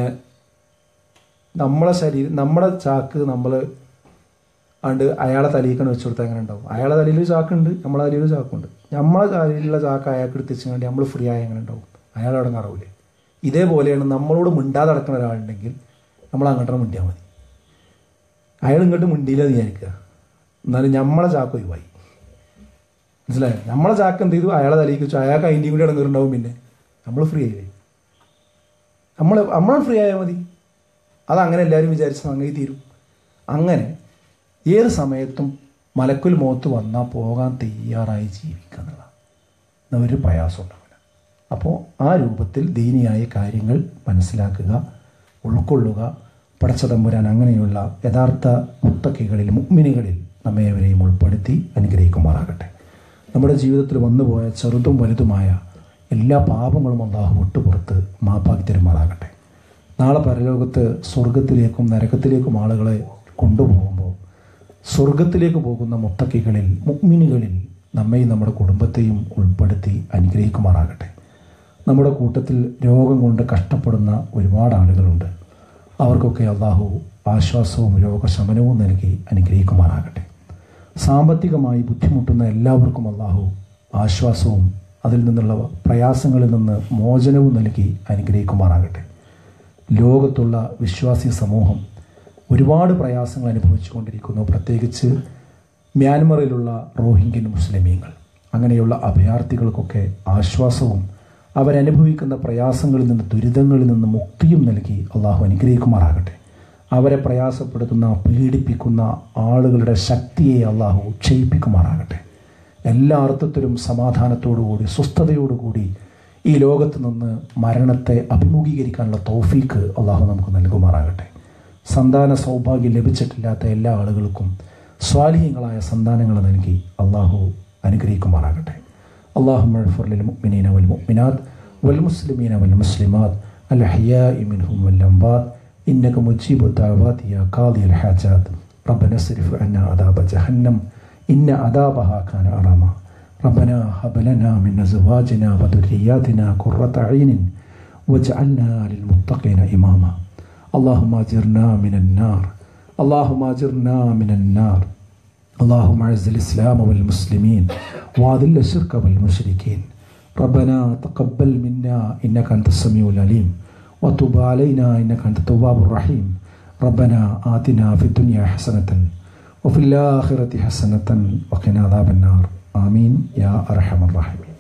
നമ്മളെ ശരീരം നമ്മുടെ ചാക്ക് നമ്മൾ ആണ്ട് അയാളെ തലയിക്കണ് വെച്ച് കൊടുത്താൽ എങ്ങനെ ഉണ്ടാവും അയാളെ തലയിൽ ഒരു ചാക്കുണ്ട് നമ്മളെ തലയിൽ ഒരു ചാക്കുണ്ട് നമ്മളെ തലയിലുള്ള ചാക്ക് അയാൾക്ക് എടുത്തിച്ചുകൊണ്ട് നമ്മൾ ഫ്രീ ആയ എങ്ങനെ ഉണ്ടാവും അയാൾ അടങ്ങാറാവില്ലേ ഇതേപോലെയാണ് നമ്മളോട് മിണ്ടാതെ നടക്കുന്ന ഒരാളുണ്ടെങ്കിൽ നമ്മൾ അങ്ങോട്ട് മിണ്ടിയാൽ മതി അയാൾ ഇങ്ങോട്ട് മിണ്ടിയില്ല എന്ന് വിചാരിക്കുക എന്നാലും നമ്മളെ ചാക്ക് ഒഴിവായി മനസ്സിലായോ നമ്മളെ ചാക്ക് എന്ത് ചെയ്തു അയാളെ തലയിക്ക് വെച്ചു അയാൾക്ക് അതിൻ്റെയും കൂടി ഇടങ്ങേറുണ്ടാവും പിന്നെ നമ്മൾ ഫ്രീ ആയില്ലേ നമ്മൾ നമ്മൾ ഫ്രീ ആയാൽ മതി അതങ്ങനെ എല്ലാവരും വിചാരിച്ച് അങ്ങനെ തീരും അങ്ങനെ ഏത് സമയത്തും മലക്കുൽ മോത്ത് വന്നാൽ പോകാൻ തയ്യാറായി ജീവിക്കുക എന്നുള്ളതാണ് ഒരു പ്രയാസം ഉണ്ടാവില്ല അപ്പോൾ ആ രൂപത്തിൽ ദീനിയായ കാര്യങ്ങൾ മനസ്സിലാക്കുക ഉൾക്കൊള്ളുക പടച്ചതമ്പുരാൻ അങ്ങനെയുള്ള യഥാർത്ഥ മുത്തക്കികളിൽ മുഗ്മിനികളിൽ നമ്മേവരെയും ഉൾപ്പെടുത്തി അനുഗ്രഹിക്കുമാറാകട്ടെ നമ്മുടെ ജീവിതത്തിൽ വന്നുപോയ ചെറുതും വലുതുമായ എല്ലാ പാപങ്ങളും അള്ളാഹു വിട്ടുപുറത്ത് മാപ്പാക്കി തരുമാറാകട്ടെ നാളെ പരലോകത്ത് സ്വർഗത്തിലേക്കും നരകത്തിലേക്കും ആളുകളെ കൊണ്ടുപോകുമ്പോൾ സ്വർഗത്തിലേക്ക് പോകുന്ന മുത്തക്കികളിൽ മുഗ്മിനികളിൽ നമ്മെയും നമ്മുടെ കുടുംബത്തെയും ഉൾപ്പെടുത്തി അനുഗ്രഹിക്കുമാറാകട്ടെ നമ്മുടെ കൂട്ടത്തിൽ രോഗം കൊണ്ട് കഷ്ടപ്പെടുന്ന ഒരുപാട് ആളുകളുണ്ട് അവർക്കൊക്കെ അള്ളാഹു ആശ്വാസവും രോഗശമനവും നൽകി അനുഗ്രഹിക്കുമാറാകട്ടെ സാമ്പത്തികമായി ബുദ്ധിമുട്ടുന്ന എല്ലാവർക്കും അള്ളാഹു ആശ്വാസവും അതിൽ നിന്നുള്ള പ്രയാസങ്ങളിൽ നിന്ന് മോചനവും നൽകി അനുഗ്രഹിക്കുമാറാകട്ടെ ലോകത്തുള്ള വിശ്വാസി സമൂഹം ഒരുപാട് പ്രയാസങ്ങൾ അനുഭവിച്ചു കൊണ്ടിരിക്കുന്നു പ്രത്യേകിച്ച് മ്യാൻമറിലുള്ള റോഹിംഗ്യൻ മുസ്ലിമീങ്ങൾ അങ്ങനെയുള്ള അഭയാർത്ഥികൾക്കൊക്കെ ആശ്വാസവും അവരനുഭവിക്കുന്ന പ്രയാസങ്ങളിൽ നിന്ന് ദുരിതങ്ങളിൽ നിന്ന് മുക്തിയും നൽകി അള്ളാഹു അനുഗ്രഹിക്കുമാറാകട്ടെ അവരെ പ്രയാസപ്പെടുത്തുന്ന പീഡിപ്പിക്കുന്ന ആളുകളുടെ ശക്തിയെ അള്ളാഹു ക്ഷയിപ്പിക്കുമാറാകട്ടെ എല്ലാ അർത്ഥത്തിലും സമാധാനത്തോടുകൂടി സ്വസ്ഥതയോടുകൂടി ഈ ലോകത്ത് നിന്ന് മരണത്തെ അഭിമുഖീകരിക്കാനുള്ള തൗഫീക്ക് അള്ളാഹു നമുക്ക് നൽകുമാറാകട്ടെ സന്താന സൗഭാഗ്യം ലഭിച്ചിട്ടില്ലാത്ത എല്ലാ ആളുകൾക്കും സ്വാലിഹ്യങ്ങളായ സന്താനങ്ങൾ നൽകി അള്ളാഹു അനുഗ്രഹിക്കുമാറാകട്ടെ അള്ളാഹു للمؤمنين والمؤمنات والمسلمين والمسلمات الأحياء منهم والأموات إنك مجيب الدعوات يا قاضي الحاجات ربنا اصرف عنا عذاب جهنم إن عذابها كان أراما ربنا هب لنا من أزواجنا وذرياتنا قرة عين واجعلنا للمتقين إماما اللهم أجرنا من النار اللهم أجرنا من النار اللهم اعز الإسلام والمسلمين وأذل الشرك والمشركين ربنا تقبل منا إنك أنت السميع العليم وتب علينا إنك أنت التواب الرحيم ربنا آتنا في الدنيا حسنة وفي الآخرة حسنة وقنا عذاب النار آمين يا أرحم الراحمين